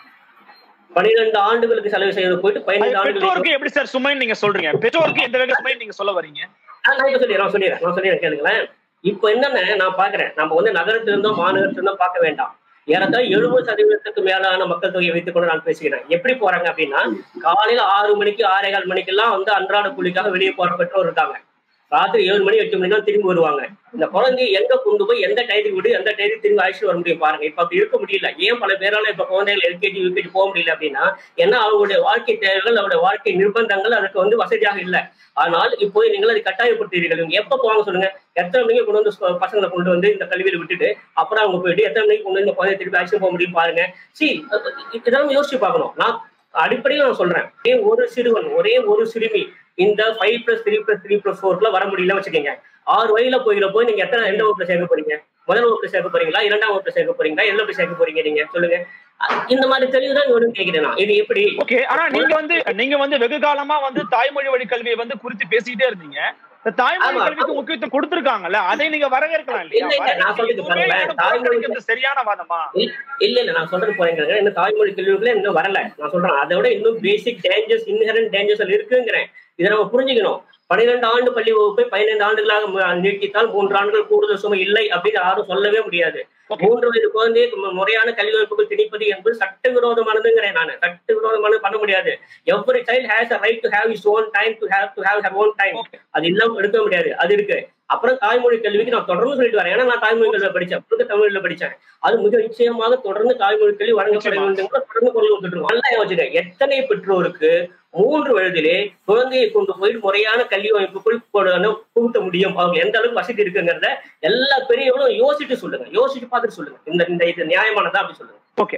பனிரெண்டு ஆண்டுகளுக்கு செலவு செய்வது போயிட்டு அது பதினைந்து ஆண்டுகள் பெற்றோருக்கு எப்படி சார் சுமைன்னு நீங்க சொல்றீங்க பெற்றோருக்கு எந்த வகை சுமை நீங்க சொல்ல வரீங்க ஆ, நான் இப்ப சொல்லிடுறேன் நான் சொல்லிடுறேன் நான் சொல்லிடுறேன் கேளுங்களேன் இப்போ என்னன்னு நான் பாக்குறேன் நம்ம வந்து நகரத்துல இருந்தோ மாநகரத்துல இருந்தோ பார்க்க வேண்டாம் ஏறத்தாழ எழுபது சதவீதத்துக்கு மேலான மக்கள் தொகையை வைத்துக் கொண்டு நான் பேசுகிறேன் எப்படி போறாங்க அப்படின்னா காலையில ஆறு மணிக்கு ஆறே கால் மணிக்கு எல்லாம் வந்து அன்றாட கூலிக்காக வெளியே போற பெற்றோர் இருக்காங்க ராத்திரி ஏழு மணி எட்டு மணி தான் திரும்பி வருவாங்க இந்த குழந்தைய எங்க கொண்டு போய் எந்த டயத்துக்கு விட்டு எந்த டயத்துக்கு திரும்பி அழைச்சிட்டு வர முடியும் பாருங்க இப்ப அப்படி இருக்க முடியல ஏன் பல பேரால இப்ப குழந்தைகள் எல்கேஜி யூகேஜி போக முடியல அப்படின்னா ஏன்னா அவங்களுடைய வாழ்க்கை தேவைகள் அவருடைய வாழ்க்கை நிர்பந்தங்கள் அதுக்கு வந்து வசதியாக இல்லை ஆனால் இப்போ நீங்கள் அதை கட்டாயப்படுத்துகிறீர்கள் இவங்க எப்ப போவாங்க சொல்லுங்க எத்தனை மணிக்கு கொண்டு வந்து ஸ்கூ- பசங்களை கொண்டு வந்து இந்த கல்வியில விட்டுட்டு அப்புறம் அவங்க போயிட்டு எத்தனை மணிக்கு கொண்டு வந்து இந்த குழந்தைய திருப்பி அழைச்சிட்டு போக முடியும் பாருங்க சி இதெல்லாம் யோசிச்சு பார்க்கணும் நான் அடிப்படையில் நான் சொல்றேன் ஒரே ஒரு சிறுவன் ஒரே ஒரு சிறுமி இந்த five plus three plus three plus ஃபோர்ல வர முடியல வச்சுக்கோங்க ஆறு வயதுல போயில போய் நீங்க எத்தனை எந்த வகுப்புல சேர்க்க போறீங்க முதல் வகுப்புல சேர்க்க போறீங்களா இரண்டாம் வகுப்புல சேர்க்க போறீங்களா எந்த வகுப்புல சேர்க்க போறீங்க நீங்க சொல்லுங்க அ- இந்த மாதிரி தெளிவு தான் இவரும் கேட்கிறேன் நான். இது எப்படி ஓகே ஆனா நீங்க வந்து நீங்க வந்து வெகு காலமா வந்து தாய்மொழி வழி கல்வியை வந்து குறித்து பேசிட்டே இருந்தீங்க இந்த தாய்மொழி ஆமா, கல்விக்கு முக்கியத்துவம் கொடுத்திருக்காங்கல்ல அதை நீங்க வரவேற்கலாம் இல்லையா இல்ல, இல்ல, நான் சொல்றது இதுவுமே பாருங்களேன், எனக்கு தாய்மொழி புறக்கணிக்கிறது சரியான வாதமா இல்ல இல்ல நான் சொல்றது போறேங்க இந்த தாய்மொழி கல்விக்குள்ள இன்னும் வரல நான் சொல்றேன் அதை விட இன்னும் பேசிக் டேஞ்சர்ஸ் இன்ஹரண்ட் டேஞ்சர்ஸ் இருக்குங்கிறேன் இதை நம்ம புரிஞ்சுக்கணும் பன்னிரெண்டு ஆண்டு பள்ளி வகுப்பை பதினைந்து ஆண்டுகளாக மு- நீட்டித்தால் மூன்று ஆண்டுகள் கூடுதல் சுமை இல்லை அப்படின்னு யாரும் சொல்லவே முடியாது Okay. மூன்று வயது குழந்தையை மு- முறையான கல்வி வகுப்புகள் திணிப்பது என்பது சட்டவிரோதமானதுங்கிறேன் நான் சட்டவிரோதமானது பண்ண முடியாது every child has a right to have his own time to have to have her own time Okay. அது இல்லாம எடுக்க முடியாது அது இருக்கு அப்புறம் தாய்மொழி கல்விக்கு நான் தொடர்ந்து சொல்லிட்டு வரேன் ஏன்னா நான் தாய்மொழி கல்வியில படிச்சேன் புதுக்க தமிழ்ல படிச்சேன் அது மிக நிச்சயமாக தொடர்ந்து தாய்மொழி கல்வி வழங்கப்பட நிச்சயமா. வேண்டும் கூட தொடர்ந்து குரல் கொடுத்துட்டு நல்லா யோசிச்சுங்க எத்தனை பெற்றோருக்கு மூன்று வயதிலே குழந்தையை கொண்டு போய் முறையான கல்வி அமைப்புக்குள் கொண்டு புகுத்த முடியும் அவங்க எந்த அளவுக்கு வசதி இருக்குங்கிறத எல்லா பெரியவங்களும் யோசிச்சு சொல்லுங்க யோசிச்சு பார்த்துட்டு சொல்லுங்க இந்த இந்த இது நியாயமானதா அப்படி சொல்லுங்க ஓகே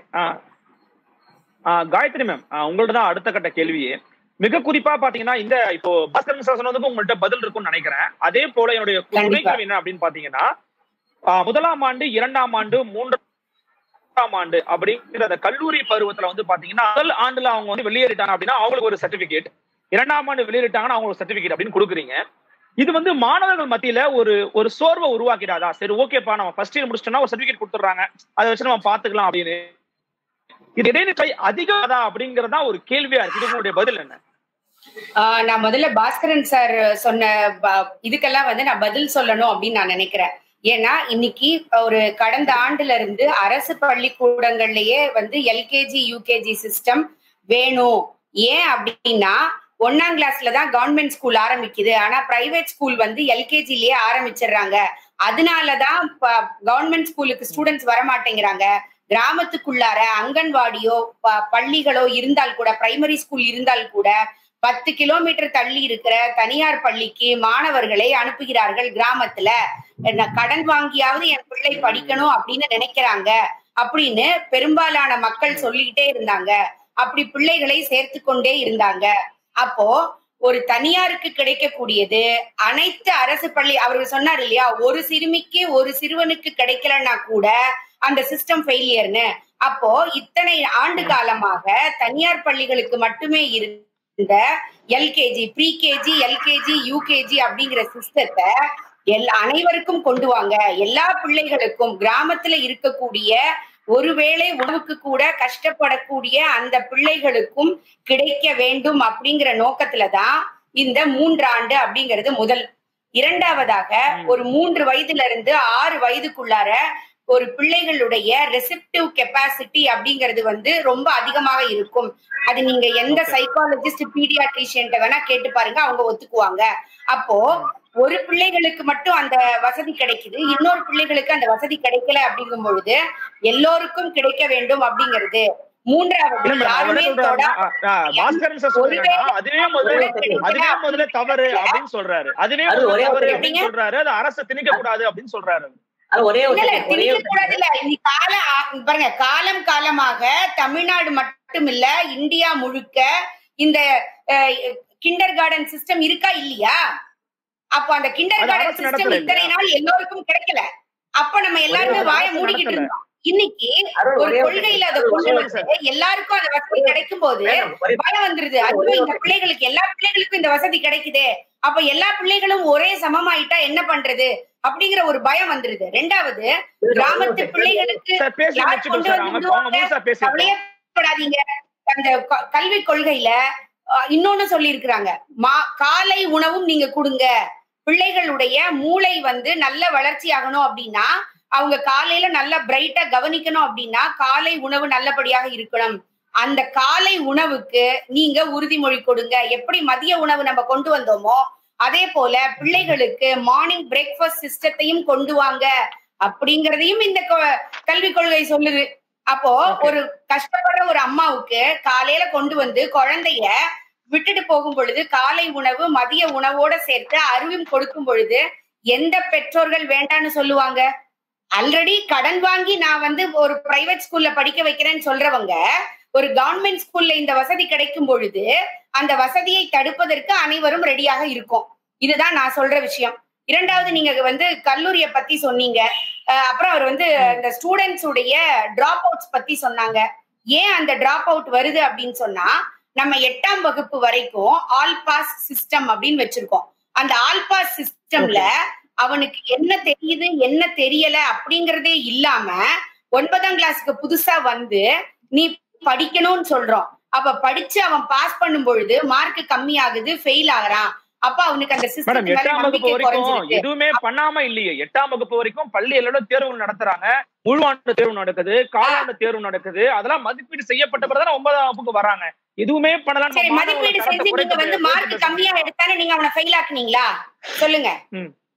காயத்ரி மேம் உங்கள்ட்ட தான் அடுத்த கட்ட கேள்வியே மிக குறிப்பா பாத்தீங்கன்னா இந்த இப்போ பாஸ்கரன் சார் சொன்னதுக்கு உங்கள்ட்ட பதில் இருக்கும்னு நினைக்கிறேன் அதே போல என்னுடைய துணை கண்டிப்பா. கேள்வி என்ன அப்படின்னு பாத்தீங்கன்னா ஆஹ் முதலாம் ஆண்டு இரண்டாம் ஆண்டு மூன்றாம் ஆண்டு அப்படிங்கிற அந்த கல்லூரி பருவத்துல வந்து பாத்தீங்கன்னா முதல் ஆண்டுல அவங்க வந்து வெளியேறிட்டாங்க அப்படின்னா அவங்களுக்கு ஒரு சர்டிபிகேட் இரண்டாம் ஆண்டு வெளியேறிட்டாங்கன்னா அவங்களுக்கு சர்டிபிகேட் அப்படின்னு கொடுக்குறீங்க இது வந்து மாணவர்கள் மத்தியில ஒரு ஒரு சோர்வை உருவாக்கிடாதா சரி ஓகேப்பா நம்ம ஃபர்ஸ்ட் இயர் முடிச்சிட்டோம்னா ஒரு சர்டிபிகேட் கொடுத்துட்றாங்க அதை வச்சு நம்ம பாத்துக்கலாம் அப்படின்னு இது இடைநிலை அதிகமாதா அப்படிங்கறதா ஒரு கேள்வியா இருக்கு இது உங்களுடைய பதில் என்ன ஆஹ் நான் முதல்ல பாஸ்கரன் சார் சொன்ன ப- இதுக்கெல்லாம் வந்து நான் பதில் சொல்லணும் அப்படின்னு நான் நினைக்கிறேன் ஏன்னா இன்னைக்கு ஒரு கடந்த ஆண்டுல இருந்து அரசு பள்ளிக்கூடங்கள்லயே வந்து எல்கேஜி யூகேஜி சிஸ்டம் வேணும் ஏன் அப்படின்னா ஒன்னாம் கிளாஸ்ல தான் கவர்மெண்ட் ஸ்கூல் ஆரம்பிக்குது ஆனா பிரைவேட் ஸ்கூல் வந்து எல்கேஜிலேயே ஆரம்பிச்சிடுறாங்க அதனாலதான் கவர்மெண்ட் ஸ்கூலுக்கு ஸ்டூடெண்ட்ஸ் வர மாட்டேங்கிறாங்க கிராமத்துக்குள்ளார அங்கன்வாடியோ ப- பள்ளிகளோ இருந்தால் கூட பிரைமரி ஸ்கூல் இருந்தால் கூட பத்து கிலோமீட்டர் தள்ளி இருக்கிற தனியார் பள்ளிக்கு மாணவர்களை அனுப்புகிறார்கள் கிராமத்துல என்ன கடன் வாங்கியாவது என் பிள்ளை படிக்கணும் அப்படின்னு நினைக்கிறாங்க அப்படின்னு பெரும்பாலான மக்கள் சொல்லிக்கிட்டே இருந்தாங்க அப்படி பிள்ளைகளை சேர்த்து கொண்டே இருந்தாங்க அப்போ ஒரு தனியாருக்கு கிடைக்கக்கூடியது அனைத்து அரசு பள்ளி அவர் சொன்னார் இல்லையா ஒரு சிறுமிக்கு ஒரு சிறுவனுக்கு கிடைக்கலன்னா கூட அந்த சிஸ்டம் ஃபெயிலியர்னு அப்போ இத்தனை ஆண்டு காலமாக தனியார் பள்ளிகளுக்கு மட்டுமே இருந்த LKG pre KG LKG UKG அப்படிங்கிற சிஸ்டத்தை எல் அனைவருக்கும் கொண்டு வாங்க எல்லா பிள்ளைகளுக்கும் கிராமத்துல இருக்கக்கூடிய ஒருவேளை உணவுக்கு கூட கஷ்டப்படக்கூடிய அந்த பிள்ளைகளுக்கும் கிடைக்க வேண்டும் அப்படிங்கிற நோக்கத்துல தான் இந்த மூன்றாண்டு அப்படிங்கிறது முதல் இரண்டாவதாக ஒரு மூன்று வயதுல இருந்து ஆறு வயதுக்குள்ளார ஒரு பிள்ளைகளுடைய ரெசிப்டிவ் கெப்பாசிட்டி அப்படிங்கிறது வந்து ரொம்ப அதிகமாக இருக்கும் அது நீங்க எந்த சைக்காலஜிஸ்ட் பீடியாட்ரிஷியன்ட்ட வேணா கேட்டு பாருங்க அவங்க ஒத்துக்குவாங்க அப்போ ஒரு பிள்ளைகளுக்கு மட்டும் அந்த வசதி கிடைக்குது இன்னொரு பிள்ளைகளுக்கு அந்த வசதி கிடைக்கல அப்படிங்கும் பொழுது எல்லோருக்கும் கிடைக்க வேண்டும் அப்படிங்கிறது மூன்றாவது இல்ல மேடம் அவர் யாருமே என்ன சொல்றாருன்னா தொடாம ஆ, ஆ, பாஸ்கரன் சார் சொல்றாருன்னா அதுவே முதல்ல அதுவே முதல்ல தவறு அப்படின்னு சொல்றாரு அதுவே அது முதல்ல ஒரே தவறு ஒரு அப்படின்னு சொல்றாரு அது அரசு திணிக்க கூடாது அப்படின்னு சொல்றாரு அது ஒரே ஒரு இல்ல இல்ல second, ஒரே திணிக்க ஒரு கூடாது இல்ல இந்த கால ஆ- பாருங்க காலம் காலமாக தமிழ்நாடு மட்டும் இல்ல இந்தியா முழுக்க இந்த கிண்டர் கார்டன் சிஸ்டம் இருக்கா இல்லையா அப்ப அந்த கிண்டர் அது கார்டன் அரசு சிஸ்டம் நடத்தல இத்தனை நாள் எல்லோருக்கும் கிடைக்கல அப்ப நம்ம எல்லாருமே அது வாய அரசு மூடிக்கிட்டு நடத்தல. இருந்தோம் இன்னைக்கு அருள், ஒரு ஒரே ஒரு கொள்கையில அதை second, கொண்டு ஒரே ஒரு வந்து எல்லாருக்கும் அந்த வசதி கிடைக்கும் போது second. ஒரே- பயம் வந்துருது அதுவும் இந்த பிள்ளைகளுக்கு எல்லா பிள்ளைகளுக்கும் இந்த வசதி கிடைக்குதே அப்ப எல்லா பிள்ளைகளும் ஒரே சமமாயிட்டா என்ன பண்றது அப்படிங்கிற ஒரு பயம் வந்துருது ரெண்டாவது கிராமத்து பிள்ளைகளுக்கு சார் பேசி யார் முடிச்சிட்டோம் கொண்டு சார் வந்து அவங்க அவங்க முழுசா பேசி கவலையப்படாதீங்க அந்த க- கல்விக் கொள்கையில அஹ், இன்னொன்னு சொல்லி இருக்கிறாங்க மா காலை உணவும் நீங்க கொடுங்க பிள்ளைகளுடைய மூளை வந்து நல்ல வளர்ச்சி ஆகணும் அப்படின்னா அவங்க காலையில நல்லா பிரைட்டா கவனிக்கணும் அப்படின்னா காலை உணவு நல்லபடியாக இருக்கணும் அந்த காலை உணவுக்கு நீங்க உறுதிமொழி கொடுங்க எப்படி மதிய உணவு நம்ம கொண்டு வந்தோமோ அதே போல பிள்ளைகளுக்கு மார்னிங் பிரேக்ஃபாஸ்ட் சிஸ்டத்தையும் கொண்டு வாங்க அப்படிங்கறதையும் இந்த கொ- கல்விக் கொள்கை சொல்லுது அப்போ ஒரு கஷ்டப்படுற ஒரு அம்மாவுக்கு காலையில கொண்டு வந்து குழந்தைய விட்டுட்டு போகும் பொழுது காலை உணவு மதிய உணவோட சேர்த்து அருவும் கொடுக்கும் பொழுது எந்த பெற்றோர்கள் வேண்டான்னு சொல்லுவாங்க ஆல்ரெடி கடன் வாங்கி நான் வந்து ஒரு பிரைவேட் ஸ்கூல்ல படிக்க வைக்கிறேன்னு சொல்றவங்க ஒரு கவர்மெண்ட் ஸ்கூல்ல இந்த வசதி கிடைக்கும் பொழுது அந்த வசதியை தடுப்பதற்கு அனைவரும் ரெடியாக இருக்கும் இதுதான் நான் சொல்ற விஷயம் இரண்டாவது நீங்க வந்து கல்லூரிய பத்தி சொன்னீங்க அஹ் அப்புறம் அவர் வந்து இந்த ஸ்டூடெண்ட்ஸ் உடைய டிராப் அவுட்ஸ் பத்தி சொன்னாங்க ஏன் அந்த டிராப் அவுட் வருது அப்படின்னு சொன்னா நம்ம எட்டாம் வகுப்பு வரைக்கும் ஆல் பாஸ் சிஸ்டம் அப்படின்னு வச்சிருக்கோம் அந்த ஆல் பாஸ் சிஸ்டம்ல அவனுக்கு என்ன தெரியுது என்ன தெரியல அப்படிங்கறதே இல்லாம ஒன்பதாம் கிளாஸ்க்கு புதுசா வந்து நீ படிக்கணும்னு சொல்றோம் அப்ப படிச்சு அவன் பாஸ் பண்ணும் பொழுது மார்க் கம்மி ஆகுது ஃபெயில் ஆகுறான் அப்ப அவனுக்கு அந்த மேடம் சிஸ்டம் மேல எட்டாம் வகுப்பு நம்பிக்கை வரைக்கும் குறைஞ்சிருக்கு எதுவுமே பண்ணாம இல்லையே எட்டாம் வகுப்பு வரைக்கும் பள்ளிகளோட தேர்வு நடத்துறாங்க முழுவாண்டு தேர்வு நடக்குது காலாண்டு தேர்வு நடக்குது அதெல்லாம் மதிப்பீடு செய்யப்பட்ட பிறகு ஒன்பதாம் வகுப்புக்கு வராங்க எதுவுமே பண்ணலாம் சரி மதிப்பீடு செஞ்சு நீங்க வந்து மார்க் கம்மியா எடுத்தானே நீங்க அவனை ஃபெயில் ஆக்குனீங்களா சொல்லுங்க ம்.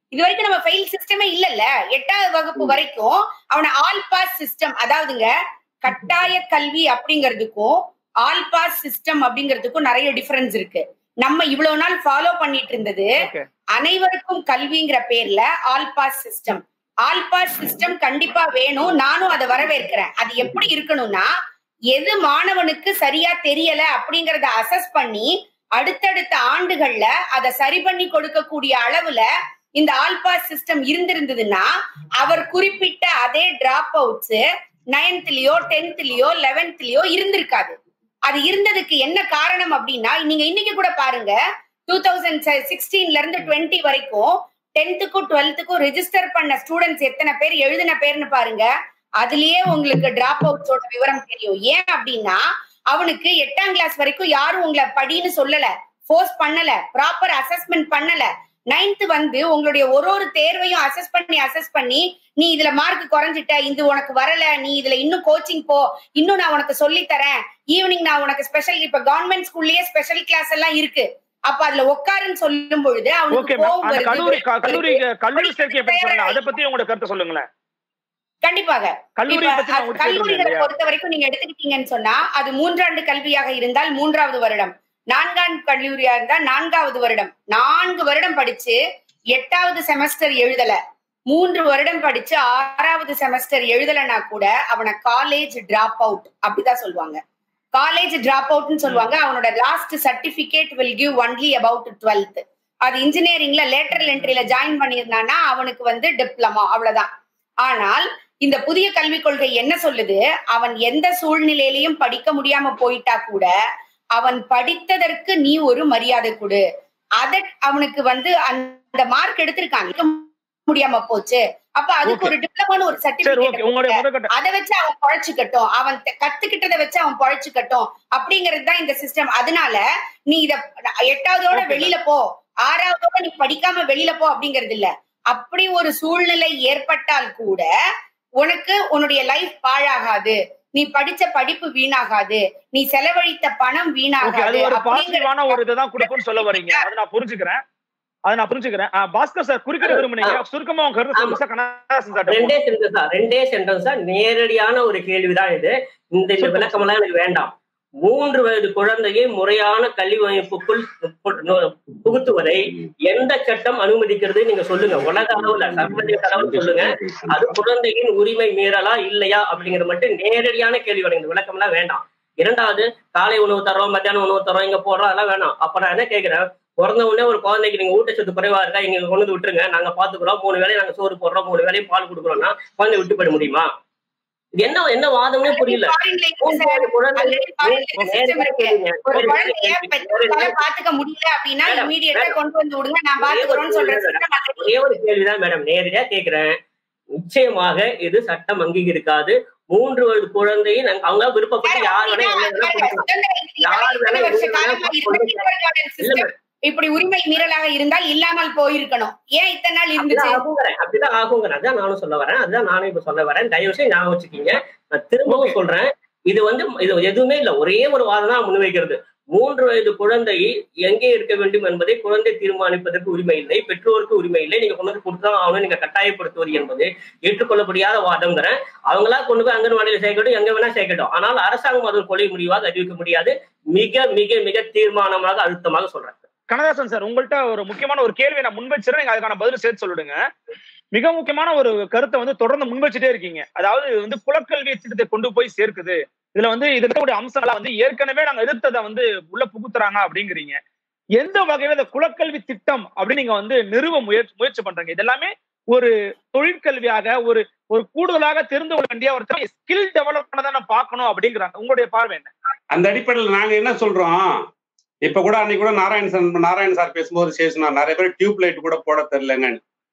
இது வரைக்கும் நம்ம ஃபெயில் சிஸ்டமே இல்லல்ல எட்டாவது வகுப்பு வரைக்கும் அவன ஆல் பாஸ் சிஸ்டம் அதாவதுங்க கட்டாய கல்வி அப்படிங்கிறதுக்கும் ஆல் பாஸ் சிஸ்டம் அப்படிங்கிறதுக்கும் நிறைய டிஃபரன்ஸ் இருக்கு நம்ம இவ்வளவு நாள் ஃபாலோ பண்ணிட்டு இருந்தது ஓகே அனைவருக்கும் கல்விங்கிற பேர்ல all pass system all pass system கண்டிப்பா வேணும் நானும் அதை வரவேற்கிறேன் அது எப்படி இருக்கணும்னா எது மாணவனுக்கு சரியா தெரியல அப்படிங்கறத அசஸ் பண்ணி அடுத்தடுத்த ஆண்டுகள்ல அதை சரி பண்ணி கொடுக்கக்கூடிய அளவுல இந்த ஆல் பாஸ் சிஸ்டம் இருந்திருந்ததுன்னா அவர் குறிப்பிட்ட அதே டிராப் அவுட்ஸ் நைன்த்லயோ டென்த்லயோ லெவன்த்லயோ இருந்திருக்காது அது இருந்ததுக்கு என்ன காரணம் அப்படின்னா நீங்க இன்னைக்கு கூட பாருங்க டூ தௌசண்ட் சிக்ஸ்டீன்ல இருந்து டுவெண்ட்டி வரைக்கும் டென்த்துக்கும் டுவெல்த்துக்கும் ரெஜிஸ்டர் பண்ண ஸ்டூடெண்ட்ஸ் எத்தனை பேர் எழுதின பேர்னு பாருங்க அதுலயே உங்களுக்கு டிராப் அவுட்ஸோட விவரம் தெரியும் ஏன் அப்படின்னா அவனுக்கு எட்டாம் கிளாஸ் வரைக்கும் யாரும் உங்களை படின்னு சொல்லல ஃபோர்ஸ் பண்ணல ப்ராப்பர் அசஸ்மெண்ட் பண்ணல நைன்த் வந்து உங்களுடைய ஒரு ஒரு தேர்வையும் அசஸ் பண்ணி அசஸ் பண்ணி நீ இதுல மார்க் குறைஞ்சிட்ட இது உனக்கு வரல நீ இதுல இன்னும் கோச்சிங் போ இன்னும் நான் உனக்கு சொல்லி தரேன் ஈவினிங் நான் உனக்கு ஸ்பெஷல் இப்ப கவர்மெண்ட் ஸ்கூல்லயே ஸ்பெஷல் கிளாஸ் எல்லாம் இருக்கு அப்ப அதுல உட்காருன்னு சொல்லும் பொழுது ஓகே அவனுக்கு மேம் கோவம் அந்த வருது கல்லூரி க- கல்லூரி கல்லூரி சேர்க்கை பத்தி சொல்லுங்க அதை பத்தி உங்களோட கருத்தை சொல்லுங்களேன் கண்டிப்பாக கல்லூரியை இப்ப பத்தி நான் அது உங்களுக்கு கேட்கறேன் கல்லூரிகளை இல்லையா பொறுத்த வரைக்கும் நீங்க எடுத்துக்கிட்டீங்கன்னு சொன்னா அது மூன்றாண்டு கல்வியாக இருந்தால் மூன்றாவது வருடம் நான்காம் கல்லூரியா இருந்தா நான்காவது வருடம் நான்கு வருடம் படிச்சு எட்டாவது செமஸ்டர் எழுதல மூன்று வருடம் படிச்சு ஆறாவது செமஸ்டர் எழுதலைன்னா கூட அவனை காலேஜ் டிராப் அவுட் அப்படிதான் சொல்லுவாங்க காலேஜ் டிராப் அவுட்னு சொல்லுவாங்க அவனோட last certificate will give only about twelfth அது இன்ஜினியரிங்ல லேட்டரல் என்ட்ரில ஜாயின் பண்ணியிருந்தான்னா அவனுக்கு வந்து டிப்ளமா அவ்வளவுதான் ஆனால் இந்த புதிய கல்விக் கொள்கை என்ன சொல்லுது அவன் எந்த சூழ்நிலையிலையும் படிக்க முடியாம போயிட்டா கூட அவன் படித்ததற்கு நீ ஒரு மரியாதை கொடு அத அவனுக்கு வந்து அந்த மார்க் எடுத்திருக்கான் எடுக்க முடியாம போச்சு அப்ப அதுக்கு Okay. ஒரு டிப்ளமான்னு ஒரு சரி ஓகே சர்டிபிகேட் உங்களுடைய முதற்கட்ட அதை வச்சு அவன் பொழைச்சுக்கட்டும் அவன் தெ- கத்துக்கிட்டதை வச்சு அவன் பொழைச்சுக்கட்டும் அப்படிங்கிறது தான் இந்த சிஸ்டம் அதனால நீ இத எட்டாவதோட Okay, வெளியில போ ஆறாவதோட நீ படிக்காம வெளியில போ அப்படிங்கிறது இல்ல அப்படி ஒரு சூழ்நிலை ஏற்பட்டால் கூட உனக்கு உன்னுடைய லைஃப் பாழாகாது நீ படிச்ச படிப்பு வீணாகாது நீ செலவழித்த பணம் ஓகே அது வீணாகாது ஒரு அப்படிங்கிற பாசிட்டிவான ஒரு இதுதான் கொடுக்கும்னு சொல்ல வரீங்க அதை நான் புரிஞ்சுக்கிறேன் அதை நான் புரிஞ்சுக்கிறேன் ஆ, பாஸ்கர் சார் குறுக்கிட விரும்புனீங்க சுருக்கமா உங்க கருத்து சொல்லுங்க சார் கண்ணதாசன் சார் ரெண்டே சென்டென்ஸ் தான் ரெண்டே சென்டென்ஸ் தான் நேரடியான ஒரு கேள்விதான் இது இந்த இந்த விளக்கமெல்லாம் எனக்கு வேண்டாம் மூன்று வயது குழந்தையை முறையான கல்வி அமைப்புக்குள் பு- நு- புகுத்துவதை எந்த சட்டம் அனுமதிக்கிறது நீங்க சொல்லுங்க உலக அளவுல சர்வதேச அளவுல சொல்லுங்க அது குழந்தையின் உரிமை மீறலா இல்லையா அப்படிங்கிறது மட்டும் நேரடியான கேள்வி வரும் இந்த விளக்கம் எல்லாம் வேண்டாம் இரண்டாவது காலை உணவு தரோம் மத்தியான உணவு தரோம் இங்க போடுறோம் அதெல்லாம் வேணாம் அப்ப நான் என்ன கேக்குறேன் பிறந்த உடனே ஒரு குழந்தைக்கு நீங்க ஊட்டச்சத்து குறைவா இருக்கா இங்க கொண்டு வந்து விட்டுருங்க நாங்க பாத்துக்கிறோம் மூணு வேளையும் நாங்க சோறு போடுறோம் மூணு வேளையும் பால் கொடுக்குறோம்னா குழந்தை விட்டு போயிட முடியுமா இது என்ன என்ன வாதமே புரியல ஃபாரின்ல இருக்கு சார் ஆல்ரெடி ஃபாரின்ல சிஸ்டம் இருக்கு ஒரு குழந்தைய பெற்றோர்களால பாத்துக்க முடியல அப்படின்னா Madam, இமீடியட்டா madam. கொண்டு வந்து விடுங்க நான் பாத்துக்கிறோம்னு சொல்ற சிஸ்டம் ஆல்ரெடி ஒரே ஒரு கேள்விதான் மேடம் நேரடியா கேக்குறேன் நிச்சயமாக இது சட்டம் அங்கீகரிக்காது மூன்று வயது குழந்தையை நாங்க- அவங்க விருப்பப்பட்டு யார் வேணா என்ன வேணா கொடுக்கலாம். யார் வேணா வருஷ என்ன காலமா வேணா இருந்த கொடுக்கலாம். kindergarten இல்ல system இப்படி உரிமை மீறலாக இருந்தால் இல்லாமல் போயிருக்கணும் ஏன் இத்தனை நாள் இருந்துச்சு அப்படிதான் ஆகுங்கிறேன் அப்படிதான் ஆகுங்கிறேன் அதான் நானும் சொல்ல வரேன் அதுதான் நானும் இப்ப சொல்ல வரேன் தயவு செய்து ஞாபகம் வச்சுக்கீங்க நான் திரும்பவும் சொல்றேன் இது வந்து இது எதுவுமே இல்ல ஒரே ஒரு வாதம் தான் முன்வைக்கிறது மூன்று வயது குழந்தை எங்கே இருக்க வேண்டும் என்பதை குழந்தை தீர்மானிப்பதற்கு உரிமை இல்லை பெற்றோருக்கு உரிமை இல்லை நீங்க கொண்டு வந்து கொடுத்தா அவனை நீங்க கட்டாயப்படுத்துவது என்பது ஏற்றுக்கொள்ளப்படியாத வாதம்ங்கிறேன் அவங்களா கொண்டு போய் அங்கன்வாடியில சேர்க்கட்டும் எங்க வேணா சேர்க்கட்டும் ஆனால் அரசாங்கம் அது ஒரு கொலை முடிவாக அறிவிக்க முடியாது மிக மிக மிக தீர்மானமாக அழுத்தமாக சொல்றேன் கண்ணதாசன் சார் உங்கள்ட்ட ஒரு முக்கியமான ஒரு கேள்வியை நான் முன்வச்சிருக்கேன் நீங்க அதுக்கான பதில் சேர்த்து சொல்லிடுங்க மிக முக்கியமான ஒரு கருத்தை வந்து தொடர்ந்து முன்வச்சுட்டே இருக்கீங்க அதாவது இது வந்து குலக்கல்வி திட்டத்தை கொண்டு போய் சேர்க்குது இதுல வந்து இதுல இருக்கக்கூடிய அம்சங்களா வந்து ஏற்கனவே நாங்க எதிர்த்ததை வந்து உள்ள புகுத்துறாங்க அப்படிங்கிறீங்க எந்த வகையில இந்த குலக்கல்வி திட்டம் அப்படின்னு நீங்க வந்து நிறுவ முயற்சி முயற்சி பண்றீங்க இது எல்லாமே ஒரு தொழிற்கல்வியாக ஒரு ஒரு கூடுதலாக தெரிந்து கொள்ள வேண்டிய ஒரு ஸ்கில் டெவலப் பண்ண பார்க்கணும் அப்படிங்கிறாங்க உங்களுடைய பார்வை என்ன அந்த அடிப்படையில் நாங்க என்ன சொல்றோம் இப்ப கூட அன்னைக்கு கூட நாராயண சார் நாராயண சார் பேசும்போது சேஷனா நிறைய பேர் டியூப் லைட் கூட போட தெரியலங்க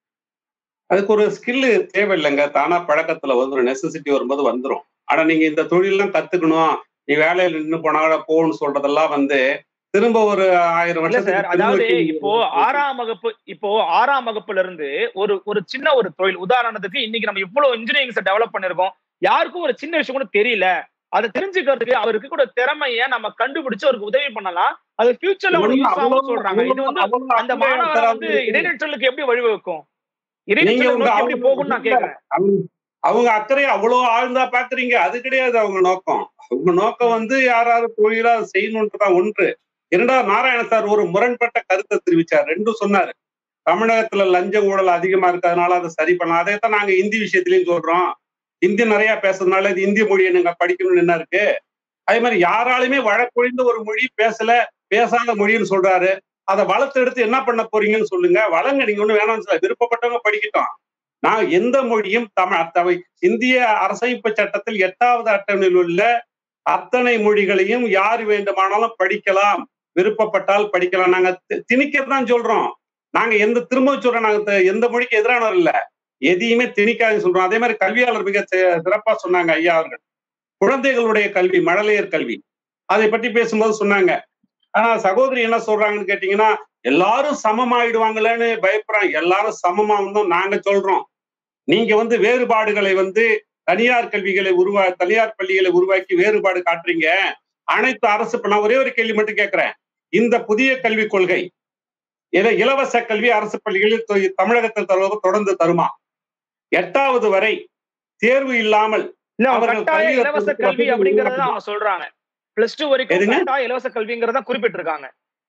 அதுக்கு ஒரு ஸ்கில் தேவையில்லைங்க தானா பழக்கத்துல வந்துடும் நெசசிட்டி வரும்போது வந்துடும் ஆனா நீங்க இந்த தொழிலெல்லாம் கத்துக்கணும் நீ வேலையில நின்று போனா போகணும்னு சொல்றதெல்லாம் வந்து திரும்ப ஒரு ஆயிரம் இல்ல சார் வருஷத்துக்கு அதாவது பின்னோக்கி இப்போ ஆறாம் வகுப்பு இப்போ ஆறாம் வகுப்புல இருந்து ஒரு ஒரு சின்ன ஒரு தொழில் உதாரணத்துக்கு இன்னைக்கு நம்ம இவ்வளவு இன்ஜினியரிங்ஸ் டெவலப் பண்ணிருக்கோம் யாருக்கும் ஒரு சின்ன விஷயம் கூட தெரியல அதை தெரிஞ்சுக்கிறதுக்கு அவருக்கு கூட திறமைய நம்ம கண்டுபிடிச்சு அவருக்கு உதவி பண்ணலாம் அது ஃபியூச்சர்ல அவனுக்கு யூஸ் ஆகும் சொல்றாங்க இது வந்து அந்த மாணவரை வந்து இடைநிற்றலுக்கு எப்படி வழிவகுக்கும் இறைநிலை உங்க நோக்கி எப்படி அவங்க- போகும்னு நான் கேக்குறேன் அவங்க- அவங்க அக்கறையை அவ்வளவு ஆழ்ந்தா பாக்குறீங்க அது கிடையாது அவங்க நோக்கம் அவங்க நோக்கம் வந்து யாராவது தொழிலா செய்யணுன்றதான் ஒன்று இரண்டாவது நாராயண சார் ஒரு முரண்பட்ட கருத்தை தெரிவிச்சார் ரெண்டும் சொன்னாரு தமிழகத்துல லஞ்ச ஊழல் அதிகமா இருக்கிறதுனால அதை சரி பண்ணலாம் அதைத்தான் நாங்க இந்தி விஷயத்திலயும் சொல்றோம் இந்தி நிறைய பேசுறதுனால இது இந்தி மொழியை நீங்க படிக்கணும்னு என்ன இருக்கு அதே மாதிரி யாராலுமே வழக்கொழிந்த ஒரு மொழி பேசல பேசாத மொழின்னு சொல்றாரு அதை வளர்த்து எடுத்து என்ன பண்ண போறீங்கன்னு சொல்லுங்க வளங்க நீங்க ஒண்ணு வேணாம்னு சொல்ல விருப்பப்பட்டவங்க படிக்கட்டும் நான் எந்த மொழியும் தமிழ் தவை இந்திய அரசமைப்பு சட்டத்தில் எட்டாவது அட்டவணையில் உள்ள அத்தனை மொழிகளையும் யார் வேண்டுமானாலும் படிக்கலாம் விருப்பப்பட்டால் படிக்கலாம் நாங்க தி- திணிக்கத்தான் சொல்றோம் நாங்க எந்த திரும்ப சொல்றோம் நாங்க த- எந்த மொழிக்கு எதிரானவர் இல்ல எதையுமே திணிக்காதுன்னு சொல்றோம் அதே மாதிரி கல்வியாளர் மிக சி- சிறப்பா சொன்னாங்க ஐயா அவர்கள் குழந்தைகளுடைய கல்வி மழலையர் கல்வி அதை பற்றி பேசும்போது சொன்னாங்க ஆனா சகோதரி என்ன சொல்றாங்கன்னு கேட்டீங்கன்னா எல்லாரும் சமமாயிடுவாங்களேன்னு பயப்படுறாங்க எல்லாரும் சமமாகணும் நாங்க சொல்றோம் நீங்க வந்து வேறுபாடுகளை வந்து தனியார் கல்விகளை உருவா தனியார் பள்ளிகளை உருவாக்கி வேறுபாடு காட்டுறீங்க அனைத்து அரசு இப்ப நான் ஒரே ஒரு கேள்வி மட்டும் கேட்கிறேன் இந்த புதிய கல்விக் கொள்கை இதை இலவச கல்வி அரசு பள்ளிகளில் தொ- தமிழகத்தில் தருவது தொடர்ந்து தருமா எட்டாவது வரை தேர்வு இல்லாமல் இல்ல அவங்க அவர்கள் கட்டாய கல்வியை இலவச பொறுத்த கல்வி வரைக்கும் அப்படிங்கறத உருவாக்கணும். அவங்க சொல்றாங்க பிளஸ் டூ வரைக்கும் எதுங்க? கட்டாய இலவச கல்விங்கிறத குறிப்பிட்டிருக்காங்க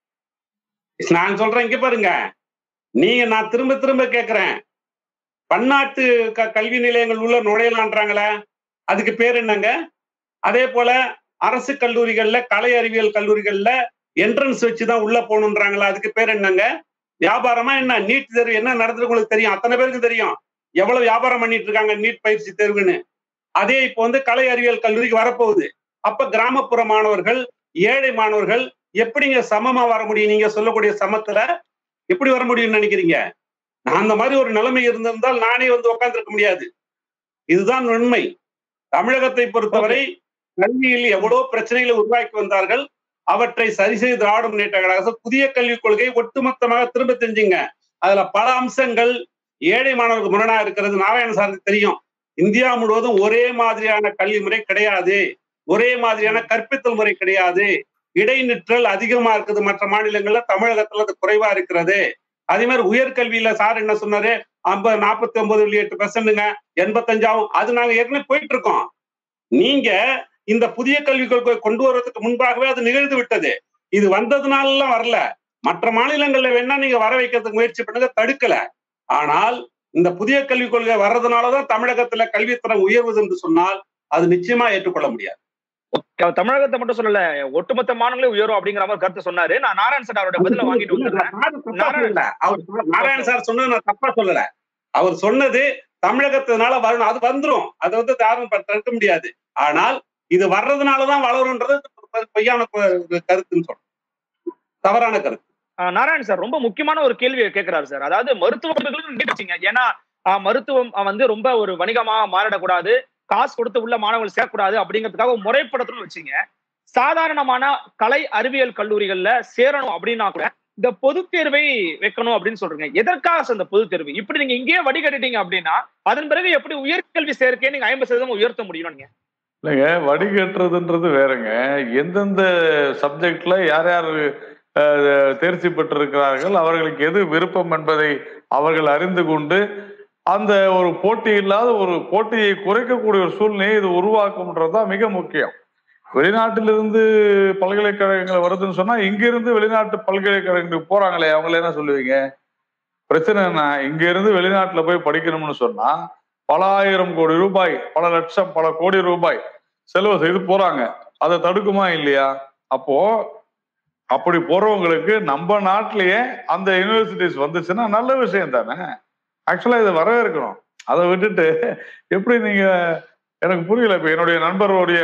நான் சொல்றேன் இங்க பாருங்க நீங்க நான் திரும்ப திரும்ப கேக்குறேன் பன்னாட்டு க- கல்வி நிலையங்கள் உள்ள நுழையலான்றாங்களே அதுக்கு பேர் என்னங்க அதே போல அரசு கல்லூரிகள்ல கலை அறிவியல் கல்லூரிகள்ல என்ட்ரன்ஸ் வச்சுதான் உள்ள போகணுன்றாங்களா அதுக்கு பேர் என்னங்க வியாபாரமா என்ன நீட் தேர்வு என்ன நடந்தது உங்களுக்கு தெரியும் அத்தனை பேருக்கு தெரியும் எவ்வளவு வியாபாரம் பண்ணிட்டு இருக்காங்க நீட் பயிற்சி தேர்வுன்னு அதே இப்போ வந்து கலை அறிவியல் கல்லூரிக்கு வரப்போகுது அப்ப கிராமப்புற மாணவர்கள் ஏழை மாணவர்கள் எப்படிங்க சமமா வர முடியும் நீங்க சொல்லக்கூடிய சமத்துல எப்படி வர முடியும்னு நினைக்கிறீங்க நான் அந்த மாதிரி ஒரு நிலைமை இருந்திருந்தால் நானே வந்து உட்கார்ந்திருக்க முடியாது இதுதான் உண்மை தமிழகத்தை பொறுத்தவரை கல்வியில் எவ்வளவு பிரச்சனைகளை உருவாக்கி வந்தார்கள் அவற்றை சரி செய்து திராவிட முன்னேற்ற கழகம் புதிய கல்விக் கொள்கை ஒட்டுமொத்தமாக திரும்ப தெரிஞ்சுங்க அதுல பல அம்சங்கள் ஏழை மாணவர்களுக்கு முரணா இருக்கிறது நாராயணசாருக்கு தெரியும் இந்தியா முழுவதும் ஒரே மாதிரியான கல்வி முறை கிடையாது ஒரே மாதிரியான கற்பித்தல் முறை கிடையாது இடைநிற்றல் அதிகமா இருக்குது மற்ற மாநிலங்கள்ல தமிழகத்துல அது குறைவா இருக்கிறது அதே மாதிரி உயர்கல்வியில சார் என்ன சொன்னாரு ஐம்பது நாற்பத்தி ஒன்பது புள்ளி எட்டு பெர்சன்ட்டுங்க எண்பத்தஞ்சாவும் அது நாங்க ஏற்கனவே போயிட்டு இருக்கோம் நீங்க இந்த புதிய கல்விக் கொள்கை கொண்டு வர்றதுக்கு முன்பாகவே அது நிகழ்ந்து விட்டது இது வந்ததுனால எல்லாம் வரல மற்ற மாநிலங்கள்ல வேணா நீங்க வர வைக்கிறதுக்கு முயற்சி பண்ணுங்க தடுக்கல ஆனால் இந்த புதிய கல்விக் கொள்கை வர்றதுனாலதான் தமிழகத்துல கல்வித்தரம் உயர்வது என்று சொன்னால் அது நிச்சயமா ஏற்றுக்கொள்ள முடியாது அவர் தமிழகத்தை மட்டும் சொல்லல ஒட்டுமொத்த மாநிலங்களே உயரும் அப்படிங்கிற மாதிரி கருத்து சொன்னாரு நான் நாராயண சார் அவரோட பதில வாங்கிட்டு வந்துடுறேன் நான் தப்பா சொல்லல. அவர் நாராயண சார் சொன்னது நான் தப்பா சொல்லல அவர் சொன்னது தமிழகத்தினால வரணும் அது வந்துரும் அதை வந்து யாரும் ப- தடுக்க முடியாது ஆனால் இது வர்றதுனாலதான் வளரும்ன்றது பொய்யான கு- கருத்துன்னு சொல்றேன் தவறான கருத்து ஆஹ் நாராயண் சார் ரொம்ப முக்கியமான ஒரு கேள்வியை கேட்கிறாரு சார் அதாவது மருத்துவர்களுக்கு கேட்டுச்சிங்க ஏன்னா ஆஹ் மருத்துவம் ஆஹ் வந்து ரொம்ப ஒரு வணிகமா மாறிடக்கூடாது காசு கொடுத்து உள்ள மாணவர்கள் சேர்க்கக்கூடாது அப்படிங்கிறதுக்காக ஒரு முறைப்படுத்தணும்னு வச்சீங்க சாதாரணமான கலை அறிவியல் கல்லூரிகள்ல சேரணும் அப்படின்னா கூட இந்த பொதுத் தேர்வை வைக்கணும் அப்படின்னு சொல்றீங்க எதற்காக சார் இந்த பொதுத் தேர்வு இப்படி நீங்க இங்கேயே வடிகட்டிட்டீங்க அப்படின்னா அதன் பிறகு எப்படி உயர்கல்வி சேர்க்கையை நீங்க ஐம்பது சதவீதம் உயர்த்த முடியும் நீங்க இல்லைங்க வடிகட்டுறதுன்றது வேறங்க எந்தெந்த சப்ஜெக்ட்ல யார் யார் அஹ், தேர்ச்சி பெற்றிருக்கிறார்கள் அவர்களுக்கு எது விருப்பம் என்பதை அவர்கள் அறிந்து கொண்டு அந்த ஒரு போட்டி இல்லாத ஒரு போட்டியை குறைக்கக்கூடிய ஒரு சூழ்நிலையை இது உருவாக்கும்ன்றது தான் மிக முக்கியம் வெளிநாட்டிலிருந்து பல்கலைக்கழகங்கள் வருதுன்னு சொன்னா இங்கிருந்து வெளிநாட்டு பல்கலைக்கழகங்களுக்கு போறாங்களே அவங்கள என்ன சொல்லுவீங்க பிரச்சனை என்ன இங்க இருந்து வெளிநாட்டுல போய் படிக்கணும்னு சொன்னா பல ஆயிரம் கோடி ரூபாய் பல லட்சம் பல கோடி ரூபாய் செலவு செய்து போறாங்க அதை தடுக்குமா இல்லையா அப்போ அப்படி போறவங்களுக்கு நம்ம நாட்டிலேயே அந்த யூனிவர்சிட்டிஸ் வந்துச்சுன்னா நல்ல விஷயம் தானே ஆக்சுவலா இதை வரவேற்கணும் அதை விட்டுட்டு எப்படி நீங்க எனக்கு புரியல இப்ப என்னுடைய நண்பருடைய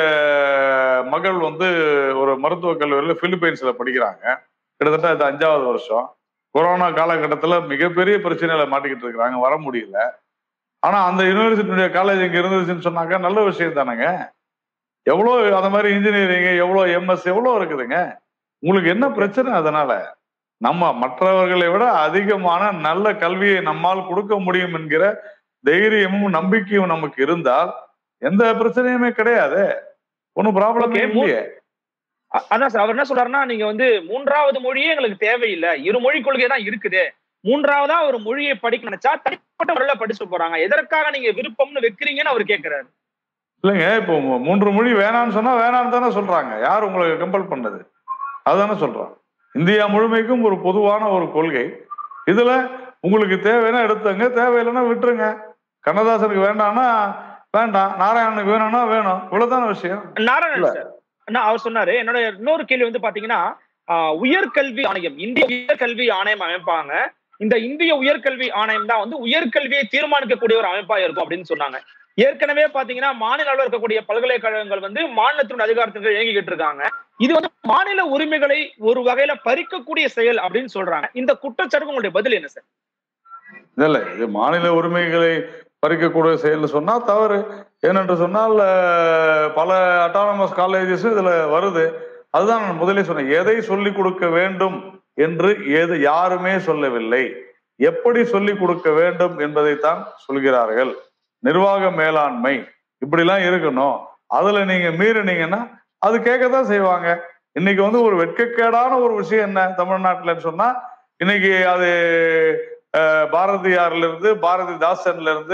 மகள் வந்து ஒரு மருத்துவக் கல்லூரியில பிலிப்பைன்ஸ்ல படிக்கிறாங்க கிட்டத்தட்ட இது அஞ்சாவது வருஷம் கொரோனா காலகட்டத்துல மிகப்பெரிய பிரச்சனையில மாட்டிக்கிட்டு இருக்கிறாங்க வர முடியல ஆனா அந்த யூனிவர்சிட்டியுடைய காலேஜ் இங்க இருந்துச்சுன்னு சொன்னாக்க நல்ல விஷயம் தானேங்க எவ்வளோ அந்த மாதிரி இன்ஜினியரிங் எவ்வளோ எம்எஸ் எவ்வளோ இருக்குதுங்க உங்களுக்கு என்ன பிரச்சனை அதனால நம்ம மற்றவர்களை விட அதிகமான நல்ல கல்வியை நம்மால் கொடுக்க முடியும் என்கிற தைரியமும் நம்பிக்கையும் நமக்கு இருந்தால் எந்த பிரச்சனையுமே கிடையாது ஒன்றும் ப்ராப்ளமே Okay, மூ- இல்லையே அ- அதான் சார் அவர் என்ன சொல்றாருன்னா நீங்க வந்து மூன்றாவது மொழியே எங்களுக்கு தேவையில்லை இரு மொழி கொள்கை தான் இருக்குது மூன்றாவதா ஒரு மொழியை படிக்க நினைச்சா தனி தனிப்பட்ட முறையில படிச்சுட்டு போறாங்க எதற்காக நீங்க விருப்பம்னு வைக்கிறீங்கன்னு அவர் கேட்கிறாரு இல்லைங்க இப்போ மூ- மூன்று மொழி வேணாம்னு சொன்னா வேணாம்னு தானே சொல்றாங்க யார் உங்களுக்கு கம்பல் பண்ணது அதுதானே சொல்றான் இந்தியா முழுமைக்கும் ஒரு பொதுவான ஒரு கொள்கை இதுல உங்களுக்கு தேவைன்னா எடுத்துங்க தேவையில்லைன்னா விட்டுருங்க கண்ணதாசனுக்கு வேண்டாம்னா வேண்டாம் நாராயணனுக்கு வேணும்னா வேணும் இவ்வளவுதான விஷயம் நாராயணன் இல்ல. சார் நான் அவர் சொன்னாரு என்னோட இன்னொரு கேள்வி வந்து பாத்தீங்கன்னா ஆஹ், உயர்கல்வி ஆணையம் இந்திய உயர்கல்வி ஆணையம் அமைப்பாங்க இந்த இந்திய உயர்கல்வி ஆணையம் தான் வந்து உயர்கல்வியை தீர்மானிக்கக்கூடிய ஒரு அமைப்பா இருக்கும் அப்படின்னு சொன்னாங்க ஏற்கனவே பாத்தீங்கன்னா மாநில அளவில் இருக்கக்கூடிய பல்கலைக்கழகங்கள் வந்து மாநிலத்தின் அதிகாரத்துக்கு இயங்கிக்கிட்டு இருக்காங்க இது வந்து மாநில உரிமைகளை ஒரு வகையில பறிக்கக்கூடிய செயல் அப்படின்னு சொல்றாங்க இந்த குற்றச்சாட்டுக்கு உங்களுடைய பதில் என்ன சார் இல்ல இது மாநில உரிமைகளை பறிக்கக்கூடிய செயல் சொன்னா தவறு ஏனென்று சொன்னால் அஹ், பல அட்டானமஸ் காலேஜஸ் இதுல வருது அதுதான் நான் முதலே சொன்னேன் எதை சொல்லிக் கொடுக்க வேண்டும் என்று எது யாருமே சொல்லவில்லை எப்படி சொல்லிக் கொடுக்க வேண்டும் என்பதைத்தான் சொல்கிறார்கள் நிர்வாக மேலாண்மை இப்படிலாம் இருக்கணும் அதுல நீங்க மீறினீங்கன்னா அது கேட்கத்தான் செய்வாங்க இன்னைக்கு வந்து ஒரு வெட்கக்கேடான ஒரு விஷயம் என்ன தமிழ்நாட்டுலன்னு சொன்னா இன்னைக்கு அது அஹ், பாரதியார்ல இருந்து பாரதிதாசன்ல இருந்து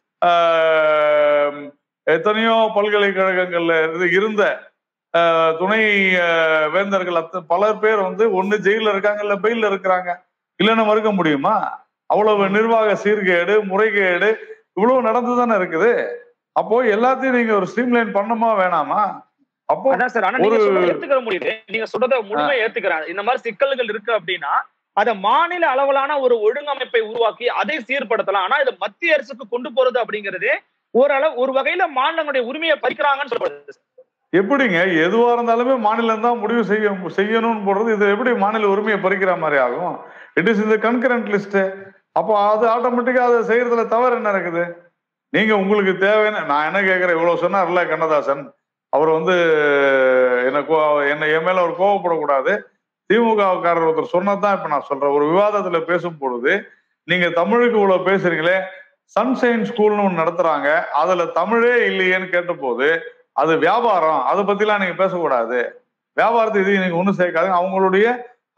ஆஹ், எத்தனையோ பல்கலைக்கழகங்கள்ல இருந்து இருந்த ஆஹ், துணை ஆஹ், வேந்தர்கள் அத்த பலர் பேர் வந்து ஒண்ணு ஜெயில இருக்காங்க இல்ல பெயில்ல இருக்கிறாங்க இல்லைன்னு மறுக்க முடியுமா அவ்வளவு நிர்வாக சீர்கேடு முறைகேடு இவ்வளவு நடந்துதானே இருக்குது அப்போ எல்லாத்தையும் நீங்க ஒரு ஸ்ட்ரீம்லைன் பண்ணுமா வேணாமா அப்போ அதான் சார் ஆனா நீங்க ஒரு- சொல்றதை ஏத்துக்கிற முடியுது நீங்க சொல்றத முழுமையா ஏத்துக்கிறாங்க இந்த மாதிரி சிக்கல்கள் இருக்கு அப்படின்னா அத மாநில அளவிலான ஒரு ஒழுங்கமைப்பை உருவாக்கி அதை சீர்படுத்தலாம் ஆனா இதை மத்திய அரசுக்கு கொண்டு போறது அப்படிங்கிறது ஓரளவு ஒரு வகையில மாநிலங்களுடைய உரிமையை பறிக்கிறாங்கன்னு சொல்றது எப்படிங்க எதுவா இருந்தாலுமே மாநிலம் தான் முடிவு செய்ய செய்யணும்னு போடுறது இது எப்படி மாநில உரிமையை பறிக்கிற மாதிரி ஆகும் இட் இஸ் இந்த கன்கரண்ட் லிஸ்ட் அப்போ அது ஆட்டோமேட்டிக்கா அதை செய்யறதுல தவறு என்ன இருக்குது நீங்க உங்களுக்கு தேவைன்னு நான் என்ன கேட்கிறேன் இவ்வளவு சொன்னார்ல கண்ணதாசன் அவர் வந்து என்ன கோ என்ன என் மேல அவர் கோவப்படக்கூடாது திமுகவுக்காரர் ஒருத்தர் சொன்னதான் இப்ப நான் சொல்றேன் ஒரு விவாதத்துல பேசும் பொழுது நீங்க தமிழுக்கு இவ்வளவு பேசுறீங்களே சன்ஷைன் ஸ்கூல்னு ஒன்று நடத்துறாங்க அதுல தமிழே இல்லையேன்னு கேட்டபோது அது வியாபாரம் அதை பத்திலாம் நீங்க பேசக்கூடாது வியாபாரத்தை இது நீங்க ஒண்ணும் சேர்க்காதுங்க அவங்களுடைய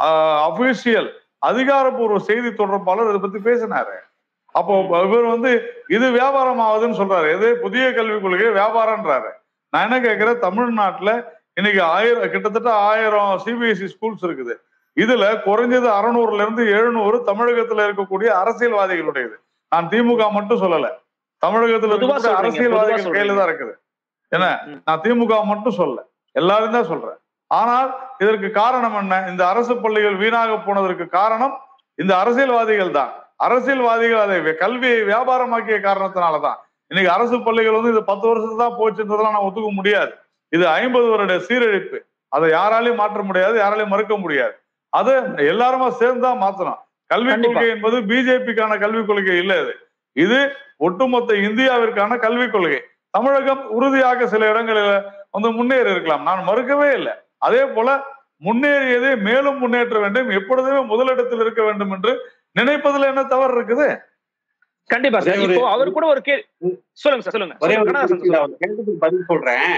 அபிஷியல் அதிகாரப்பூர்வ செய்தி தொடர்பாளர் இதை பத்தி பேசினாரு அப்போ இவர் வந்து இது வியாபாரம் ஆகுதுன்னு சொல்றாரு எது புதிய கல்விக் கொள்கை வியாபாரம்ன்றாரு நான் என்ன கேட்கிறேன் தமிழ்நாட்டுல இன்னைக்கு ஆயிரம் கிட்டத்தட்ட ஆயிரம் சிபிஎஸ்இ ஸ்கூல்ஸ் இருக்குது இதுல குறைஞ்சது அறுநூறுல இருந்து எழுநூறு தமிழகத்துல இருக்கக்கூடிய அரசியல்வாதிகளுடையது நான் திமுக மட்டும் சொல்லல தமிழகத்துல பொதுவா இருக்கக்கூடிய சொல்றீங்க, பொதுவா அரசியல்வாதிகள் கையில தான் இருக்குது என்ன ம். நான் திமுக மட்டும் சொல்ல எல்லாரும் தான் சொல்றேன் ஆனால் இதற்கு காரணம் என்ன இந்த அரசு பள்ளிகள் வீணாக போனதற்கு காரணம் இந்த அரசியல்வாதிகள் தான் அரசியல்வாதிகள் அதை வி- கல்வியை வியாபாரமாக்கிய காரணத்தினாலதான் இன்னைக்கு அரசு பள்ளிகள் வந்து இது பத்து வருஷத்துக்கு தான் போச்சுன்றதெல்லாம் நான் ஒத்துக்க முடியாது இது ஐம்பது வருட சீரழிப்பு அதை யாராலையும் மாற்ற முடியாது யாராலையும் மறுக்க முடியாது அதை எல்லாருமா சேர்ந்து தான் மாத்தணும் கல்விக் கண்டிப்பா. கொள்கை என்பது பிஜேபிக்கான கல்விக் கொள்கை இல்ல இது இது ஒட்டுமொத்த இந்தியாவிற்கான கல்விக் கொள்கை தமிழகம் உறுதியாக சில இடங்களில் வந்து முன்னேறி இருக்கலாம் நான் மறுக்கவே இல்லை அதே போல முன்னேறியதை மேலும் முன்னேற்ற வேண்டும் எப்பொழுதுமே முதலிடத்தில் இருக்க வேண்டும் என்று நினைப்பதுல என்ன தவறு இருக்குது கண்டிப்பா சார் ஒரே ஒரு- இப்போ அவர் கூட ஒரு கேள்வி சொல்லுங்க சார் சொல்லுங்க ஒரே சொல்லுங்க, ஒரு கண்ணதாசன் குறிப்பிட்ட சொல்லுங்க. ஒரு கேள்விக்கு பதில் சொல்றேன்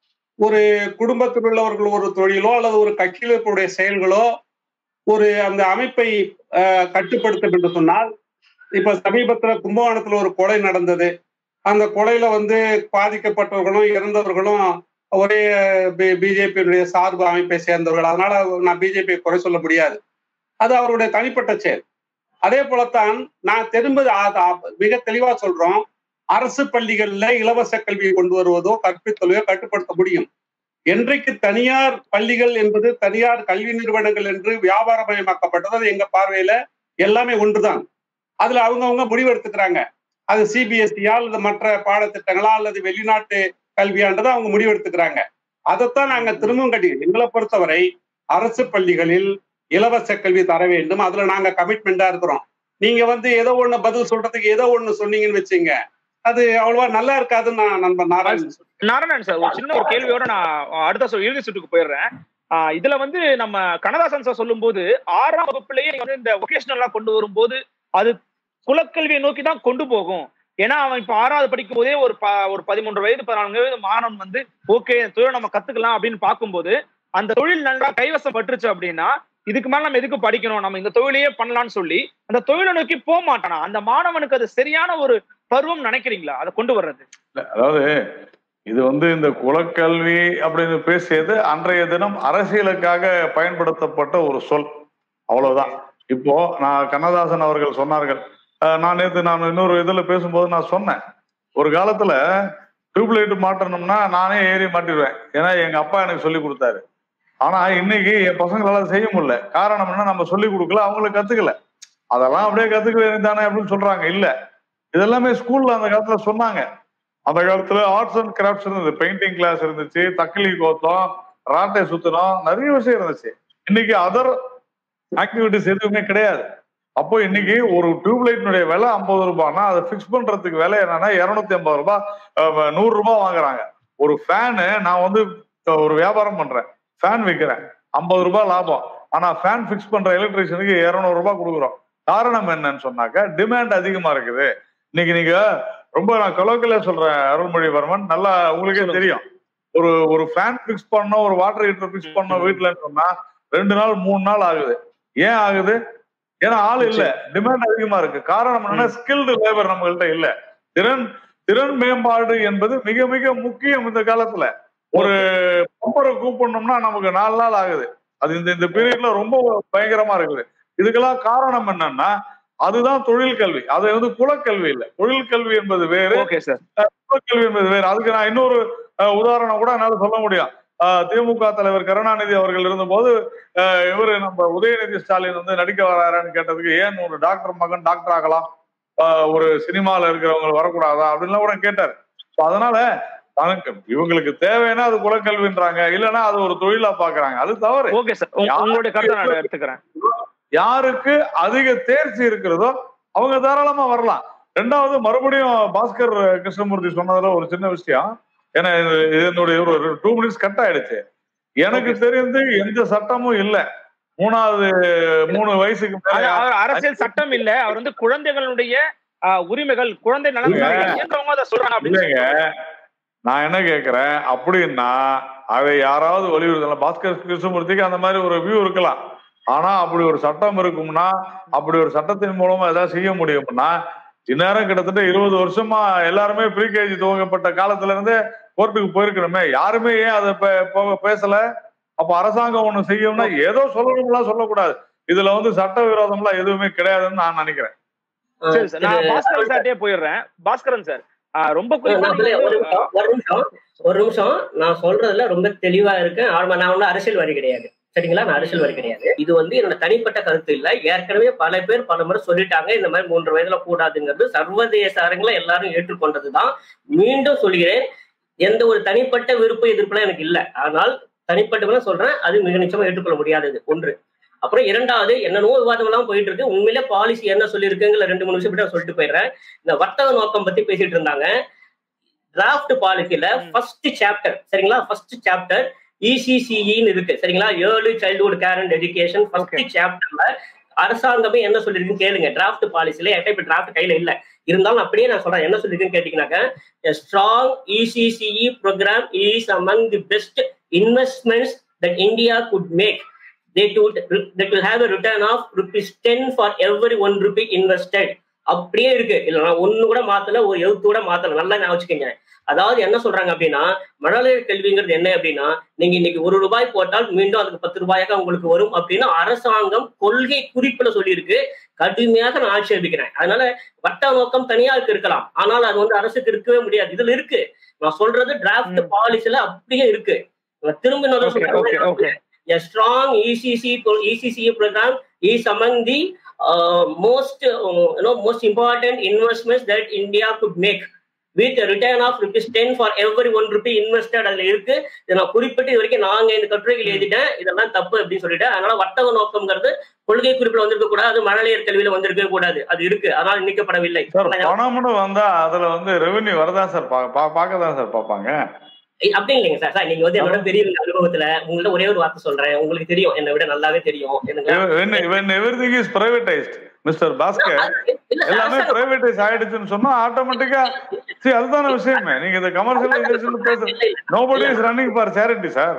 ஒரு குடும்பத்தில் உள்ளவர்கள் ஒரு தொழிலோ அல்லது ஒரு கட்சியில் இருக்கக்கூடிய செயல்களோ ஒரு அந்த அமைப்பை அஹ், கட்டுப்படுத்தும் என்று சொன்னால் இப்ப சமீபத்துல கும்பகோணத்துல ஒரு கொலை நடந்தது அந்த கொலையில வந்து பாதிக்கப்பட்டவர்களும் இறந்தவர்களும் ஒரே பிஜேபியினுடைய சார்பு அமைப்பை சேர்ந்தவர்கள் அதனால நான் பிஜேபி குறை சொல்ல முடியாது அது அவருடைய தனிப்பட்ட செயல் அதே போலத்தான் நான் திரும்ப அ- அ- மிக தெளிவா சொல்றோம் அரசு பள்ளிகள்ல இலவச கல்வியை கொண்டு வருவதோ கற்பித்தலையோ கட்டுப்படுத்த முடியும் என்றைக்கு தனியார் பள்ளிகள் என்பது தனியார் கல்வி நிறுவனங்கள் என்று வியாபாரமயமாக்கப்பட்டது அது எங்க பார்வையில எல்லாமே ஒன்றுதான் அதுல அவங்கவங்க முடிவு எடுத்துக்கிறாங்க அது சிபிஎஸ்சியா அல்லது மற்ற பாடத்திட்டங்களா அல்லது வெளிநாட்டு கல்வியான்றதை அவங்க முடிவு எடுத்துக்கிறாங்க அதைத்தான் நாங்க திரும்பவும் கட்டி எங்களை பொறுத்தவரை அரசு பள்ளிகளில் இலவச கல்வி தர வேண்டும் அதுல நாங்க கமிட்மெண்டா இருக்கிறோம் நீங்க வந்து ஏதோ ஒண்ணு பதில் சொல்றதுக்கு ஏதோ ஒண்ணு சொன்னீங்கன்னு வச்சுங்க அது அவ்வளவா நல்லா இருக்காதுன்னு நான் நண்பர் நாராயணன் சொல்றேன். நாராயணன் சார் ஒரு சின்ன ஒரு கேள்வியோட நான் அடுத்த சொல் இறுதி சுற்றுக்கு போயிடுறேன் ஆஹ் இதுல வந்து நம்ம கண்ணதாசன் சார் சொல்லும்போது ஆறாம் வகுப்புலயே நீங்க வந்து இந்த ஒகேஷனலா கொண்டு வரும்போது அது குலக்கல்வியை நோக்கி தான் கொண்டு போகும் ஏன்னா அவன் இப்ப ஆறாவது படிக்கும் போதே ஒரு ப ஒரு பதிமூன்று வயது பதினான்கு வயது மாணவன் வந்து ஓகே தொழில் நம்ம கத்துக்கலாம் அப்படின்னு பார்க்கும்போது அந்த தொழில் நல்லா கைவசம் பட்டுருச்சு அப்படின்னா இதுக்கு மேல நம்ம எதுக்கு படிக்கணும் நம்ம இந்த தொழிலையே பண்ணலாம்னு சொல்லி அந்த தொழிலை நோக்கி போக மாட்டானா அந்த மாணவனுக்கு அது சரியான ஒரு பருவம் நினைக்கிறீங்களா அதை கொண்டு வர்றது இல்ல, அதாவது இது வந்து இந்த குலக்கல்வி அப்படின்னு பேசியது அன்றைய தினம் அரசியலுக்காக பயன்படுத்தப்பட்ட ஒரு சொல் அவ்வளவுதான் இப்போ நான் கண்ணதாசன் அவர்கள் சொன்னார்கள் அஹ் நான் நேத்து நான் இன்னொரு இதுல பேசும்போது நான் சொன்னேன் ஒரு காலத்துல டியூப்லைட் மாட்டணும்னா நானே ஏறி மாட்டிடுவேன் ஏன்னா எங்க அப்பா எனக்கு சொல்லி கொடுத்தாரு ஆனா இன்னைக்கு என் பசங்களால செய்ய முடியல காரணம் என்ன நம்ம சொல்லி கொடுக்கல அவங்களுக்கு கத்துக்கல அதெல்லாம் அப்படியே கத்துக்க வேண்டியதானே அப்படின்னு சொல்றாங்க இல்ல இதெல்லாமே ஸ்கூல்ல அந்த காலத்துல சொன்னாங்க அந்த காலத்துல ஆர்ட்ஸ் அண்ட் கிராஃப்ட்ஸ் இருந்தது பெயிண்டிங் கிளாஸ் இருந்துச்சு தக்கிலி கோத்தம் ராட்டை சுத்தனம் நிறைய விஷயம் இருந்துச்சு இன்னைக்கு அதர் ஆக்டிவிட்டிஸ் எதுவுமே கிடையாது அப்போ இன்னைக்கு ஒரு டியூப்லைட்னுடைய விலை ஐம்பது ரூபாய்னா அதை ஃபிக்ஸ் பண்றதுக்கு விலை என்னன்னா இருநூத்தி ஐம்பது ரூபாய் அஹ், நூறு ரூபாய் வாங்குறாங்க ஒரு ஃபேனு நான் வந்து ஒரு வியாபாரம் பண்றேன் ஃபேன் விற்கிறேன் ஐம்பது ரூபாய் லாபம் ஆனா ஃபேன் ஃபிக்ஸ் பண்ற எலக்ட்ரிஷியனுக்கு இருநூறு ரூபாய் கொடுக்குறோம் காரணம் என்னன்னு சொன்னாக்க டிமாண்ட் அதிகமா இருக்குது இன்னைக்கு நீங்க ரொம்ப நான் கொலோக்கில சொல்றேன் அருள்மொழிவர்மன் நல்லா உங்களுக்கே சொல்லுங்க. தெரியும் ஒரு ஒரு ஃபேன் ஃபிக்ஸ் பண்ணோம் ஒரு வாட்டர் ஹீட்டர் ஃபிக்ஸ் பண்ணோம் வீட்டுலன்னு சொன்னா ரெண்டு நாள் மூணு நாள் ஆகுது ஏன் ஆகுது ஏன்னா ஆள் இல்ல டிமாண்ட் அதிகமா இருக்கு காரணம் என்னன்னா ஸ்கில்டு லேபர் நம்மகிட்ட இல்ல திறன் திறன் மேம்பாடு என்பது மிக மிக முக்கியம் இந்த காலத்துல ஒரு பம்பரை கூப்பிடணும்னா நமக்கு நாலு நாள் ஆகுது அது இந்த இந்த பீரியட்ல ரொம்ப பயங்கரமா இருக்குது இதுக்கெல்லாம் காரணம் என்னன்னா அதுதான் தொழில் கல்வி அது வந்து குலக்கல்வி இல்ல தொழில் கல்வி என்பது வேறு ஓகே சார் குலக்கல்வி என்பது வேறு அதுக்கு நான் இன்னொரு அஹ், உதாரணம் கூட என்னால சொல்ல முடியும் அஹ், திமுக தலைவர் கருணாநிதி அவர்கள் இருந்தபோது அஹ், இவரு நம்ம உதயநிதி ஸ்டாலின் வந்து நடிக்க வராரான்னு கேட்டதுக்கு ஏன் ஒரு டாக்டர் மகன் டாக்டர் ஆகலாம் அஹ், ஒரு சினிமால இருக்கிறவங்க வரக்கூடாதா அப்படின்லாம் கூட கேட்டார் So அதனால தனக்கு இவங்களுக்கு தேவைன்னா அது குலக்கல்வின்றாங்க இல்லைன்னா அது ஒரு தொழிலா பாக்குறாங்க அது தவறு ஓகே சார் உங்களுடைய கருத்தை நான் எடுத்துக்கிறேன் யாருக்கு அதிக தேர்ச்சி இருக்கிறதோ அவங்க தாராளமா வரலாம் ரெண்டாவது மறுபடியும் பாஸ்கர் கிருஷ்ணமூர்த்தி சொன்னதுல ஒரு சின்ன விஷயம் ஏன்னா இது- இதனுடைய ஒரு டூ மினிட்ஸ் கட் ஆயிடுச்சு எனக்கு தெரிந்து எந்த சட்டமும் இல்ல மூணாவது மூணு வயசுக்கு மேல அது அவர் அரசியல் சட்டம் இல்ல அவர் வந்து குழந்தைகளுடைய ஆஹ், உரிமைகள் குழந்தை நலனுக்காக இல்ல. இயன்றவங்க அதை சொல்றாங்க அப்படின்னு இல்லைங்க நான் என்ன கேக்குறேன் அப்படின்னா அதை யாராவது வலியுறுத்தலாம் பாஸ்கர் கிருஷ்ணமூர்த்திக்கு அந்த மாதிரி ஒரு வியூ இருக்கலாம் ஆனா அப்படி ஒரு சட்டம் இருக்கும்னா அப்படி ஒரு சட்டத்தின் மூலமா ஏதாவது செய்ய முடியும்னா இந்நேரம் கிட்டத்தட்ட இருபது வருஷமா எல்லாருமே ப்ரீகேஜி துவங்கப்பட்ட காலத்துல இருந்தே கோர்ட்டுக்கு போயிருக்கணுமே யாருமே ஏன் அதை பே- போக பேசல அப்ப அரசாங்கம் ஒண்ணு செய்யும்னா ஏதோ சொல்லணும்லாம் சொல்லக்கூடாது இதுல வந்து சட்ட விரோதம்லாம் எதுவுமே கிடையாதுன்னு நான் நினைக்கிறேன் சரி சார் நான் பாஸ்கரன் சார்ட்டே போயிடுறேன் பாஸ்கரன் சார் ஆஹ், ரொம்ப குறிப்பா நான் நீங்க சொல்ல- ஒரு வந்து, நிமிஷம் ஒரு நிமிஷம் ஒரு நிமிஷம் நான் சொல்றதுல ரொம்ப தெளிவா இருக்கேன் ஆமா நான் ஒன்றும் அரசியல்வாதி கிடையாது சரிங்களா நான் அரசியல்வாதி கிடையாது இது வந்து என்னோட தனிப்பட்ட கருத்து இல்ல ஏற்கனவே பல பேர் பல முறை சொல்லிட்டாங்க இந்த மாதிரி மூன்று வயதுல கூடாதுங்கிறது சர்வதேச அரங்குல எல்லாரும் ஏற்றுக்கொண்டதுதான் மீண்டும் சொல்கிறேன் எந்த ஒரு தனிப்பட்ட விருப்ப எதிர்ப்புலாம் எனக்கு இல்ல ஆனால் தனிப்பட்டவங்க சொல்றேன் அது மிக நிச்சயமா ஏற்றுக்கொள்ள முடியாதது ஒன்று அப்புறம் இரண்டாவது என்னென்னவோ விவாதம் எல்லாம் போயிட்டு இருக்கு உண்மையிலே பாலிசி என்ன சொல்லியிருக்குங்கிற ரெண்டு மூணு விஷயம் மட்டும் சொல்லிட்டு போயிடுறேன் இந்த வர்த்தக நோக்கம் பத்தி பேசிட்டு இருந்தாங்க டிராஃப்ட் பாலிசியில ம். ஃபர்ஸ்ட் சாப்டர் சரிங்களா ஃபர்ஸ்ட் சாப்டர் இசிசிஇன்னு இருக்கு சரிங்களா early childhood care and education first சாப்டர்ல அரசாங்கமே என்ன சொல்லிருக்குன்னு கேளுங்க டிராஃப்ட் பாலிசியில என்கிட்ட இப்ப டிராஃப்ட் கையில இல்ல இருந்தாலும் அப்படியே நான் சொல்றேன் என்ன சொல்லிருக்குன்னு கேட்டீங்கன்னாக்க strong ECCE programme is among the best investments that India could make they would that will have a return of rupees 10 for every one rupee invested அப்படியே இருக்கு இல்ல நான் ஒண்ணு கூட மாத்தல ஒரு எழுத்து கூட மாத்தல நல்லா நான் வச்சுக்கோங்க அதாவது என்ன சொல்றாங்க அப்படின்னா மழலையர் கல்விங்கிறது என்ன அப்படின்னா நீங்க இன்னைக்கு ஒரு ரூபாய் போட்டால் மீண்டும் அதுக்கு பத்து ரூபாயாக உங்களுக்கு வரும் அப்படின்னு அரசாங்கம் கொள்கை குறிப்புல சொல்லியிருக்கு கடுமையாக நான் ஆட்சேபிக்கிறேன் அதனால வட்ட நோக்கம் தனியாருக்கு இருக்கலாம் ஆனால் அது வந்து அரசுக்கு இருக்கவே முடியாது இதுல இருக்கு நான் சொல்றது டிராஃப்ட் ம். பாலிசில அப்படியே இருக்கு நான் திரும்ப இன்னொரு ஓகே சொல்றேன். Okay okay a strong ECC pro- ECCA program is among the uh, most uh, you know most important investments that India could make with a return of rupees 10 for every one rupee invested அதுல இருக்கு இதை நான் குறிப்பிட்டு இது வரைக்கும் நாங்க இந்த கட்டுரைகள் எழுதிட்டேன் இதெல்லாம் தப்பு அப்படின்னு சொல்லிட்டேன் அதனால வர்த்தக நோக்கம்ங்கிறது கொள்கை குறிப்பில் வந்திருக்க கூடாது மழலையர் கல்வியில வந்திருக்க கூடாது அது இருக்கு அதனால நீக்கப்படவில்லை சார் பணம்னு வந்தா அதுல வந்து ரெவென்யூ வரதா சார் பார்க்க தான் சார் பார்ப்பாங்க அப்படி இல்லைங்க சார் சார் நீங்க வந்து என்னோட பெரிய அனுபவத்துல உங்கள்ட்ட ஒரே ஒரு வார்த்தை சொல்றேன் உங்களுக்கு தெரியும் என்னை விட நல்லாவே தெரியும் எனக்கு when when everything is privatized mister Bhaskar இல்ல, எல்லாமே அரசாங்கம் பிரைவேடைஸ் ஆயிடுச்சுன்னு சொன்னா ஆட்டோமேட்டிக்கா சரி அதுதான விஷயமே நீங்க இந்த கமர்ஷியலைசேஷன் பேச nobody is running for charity sir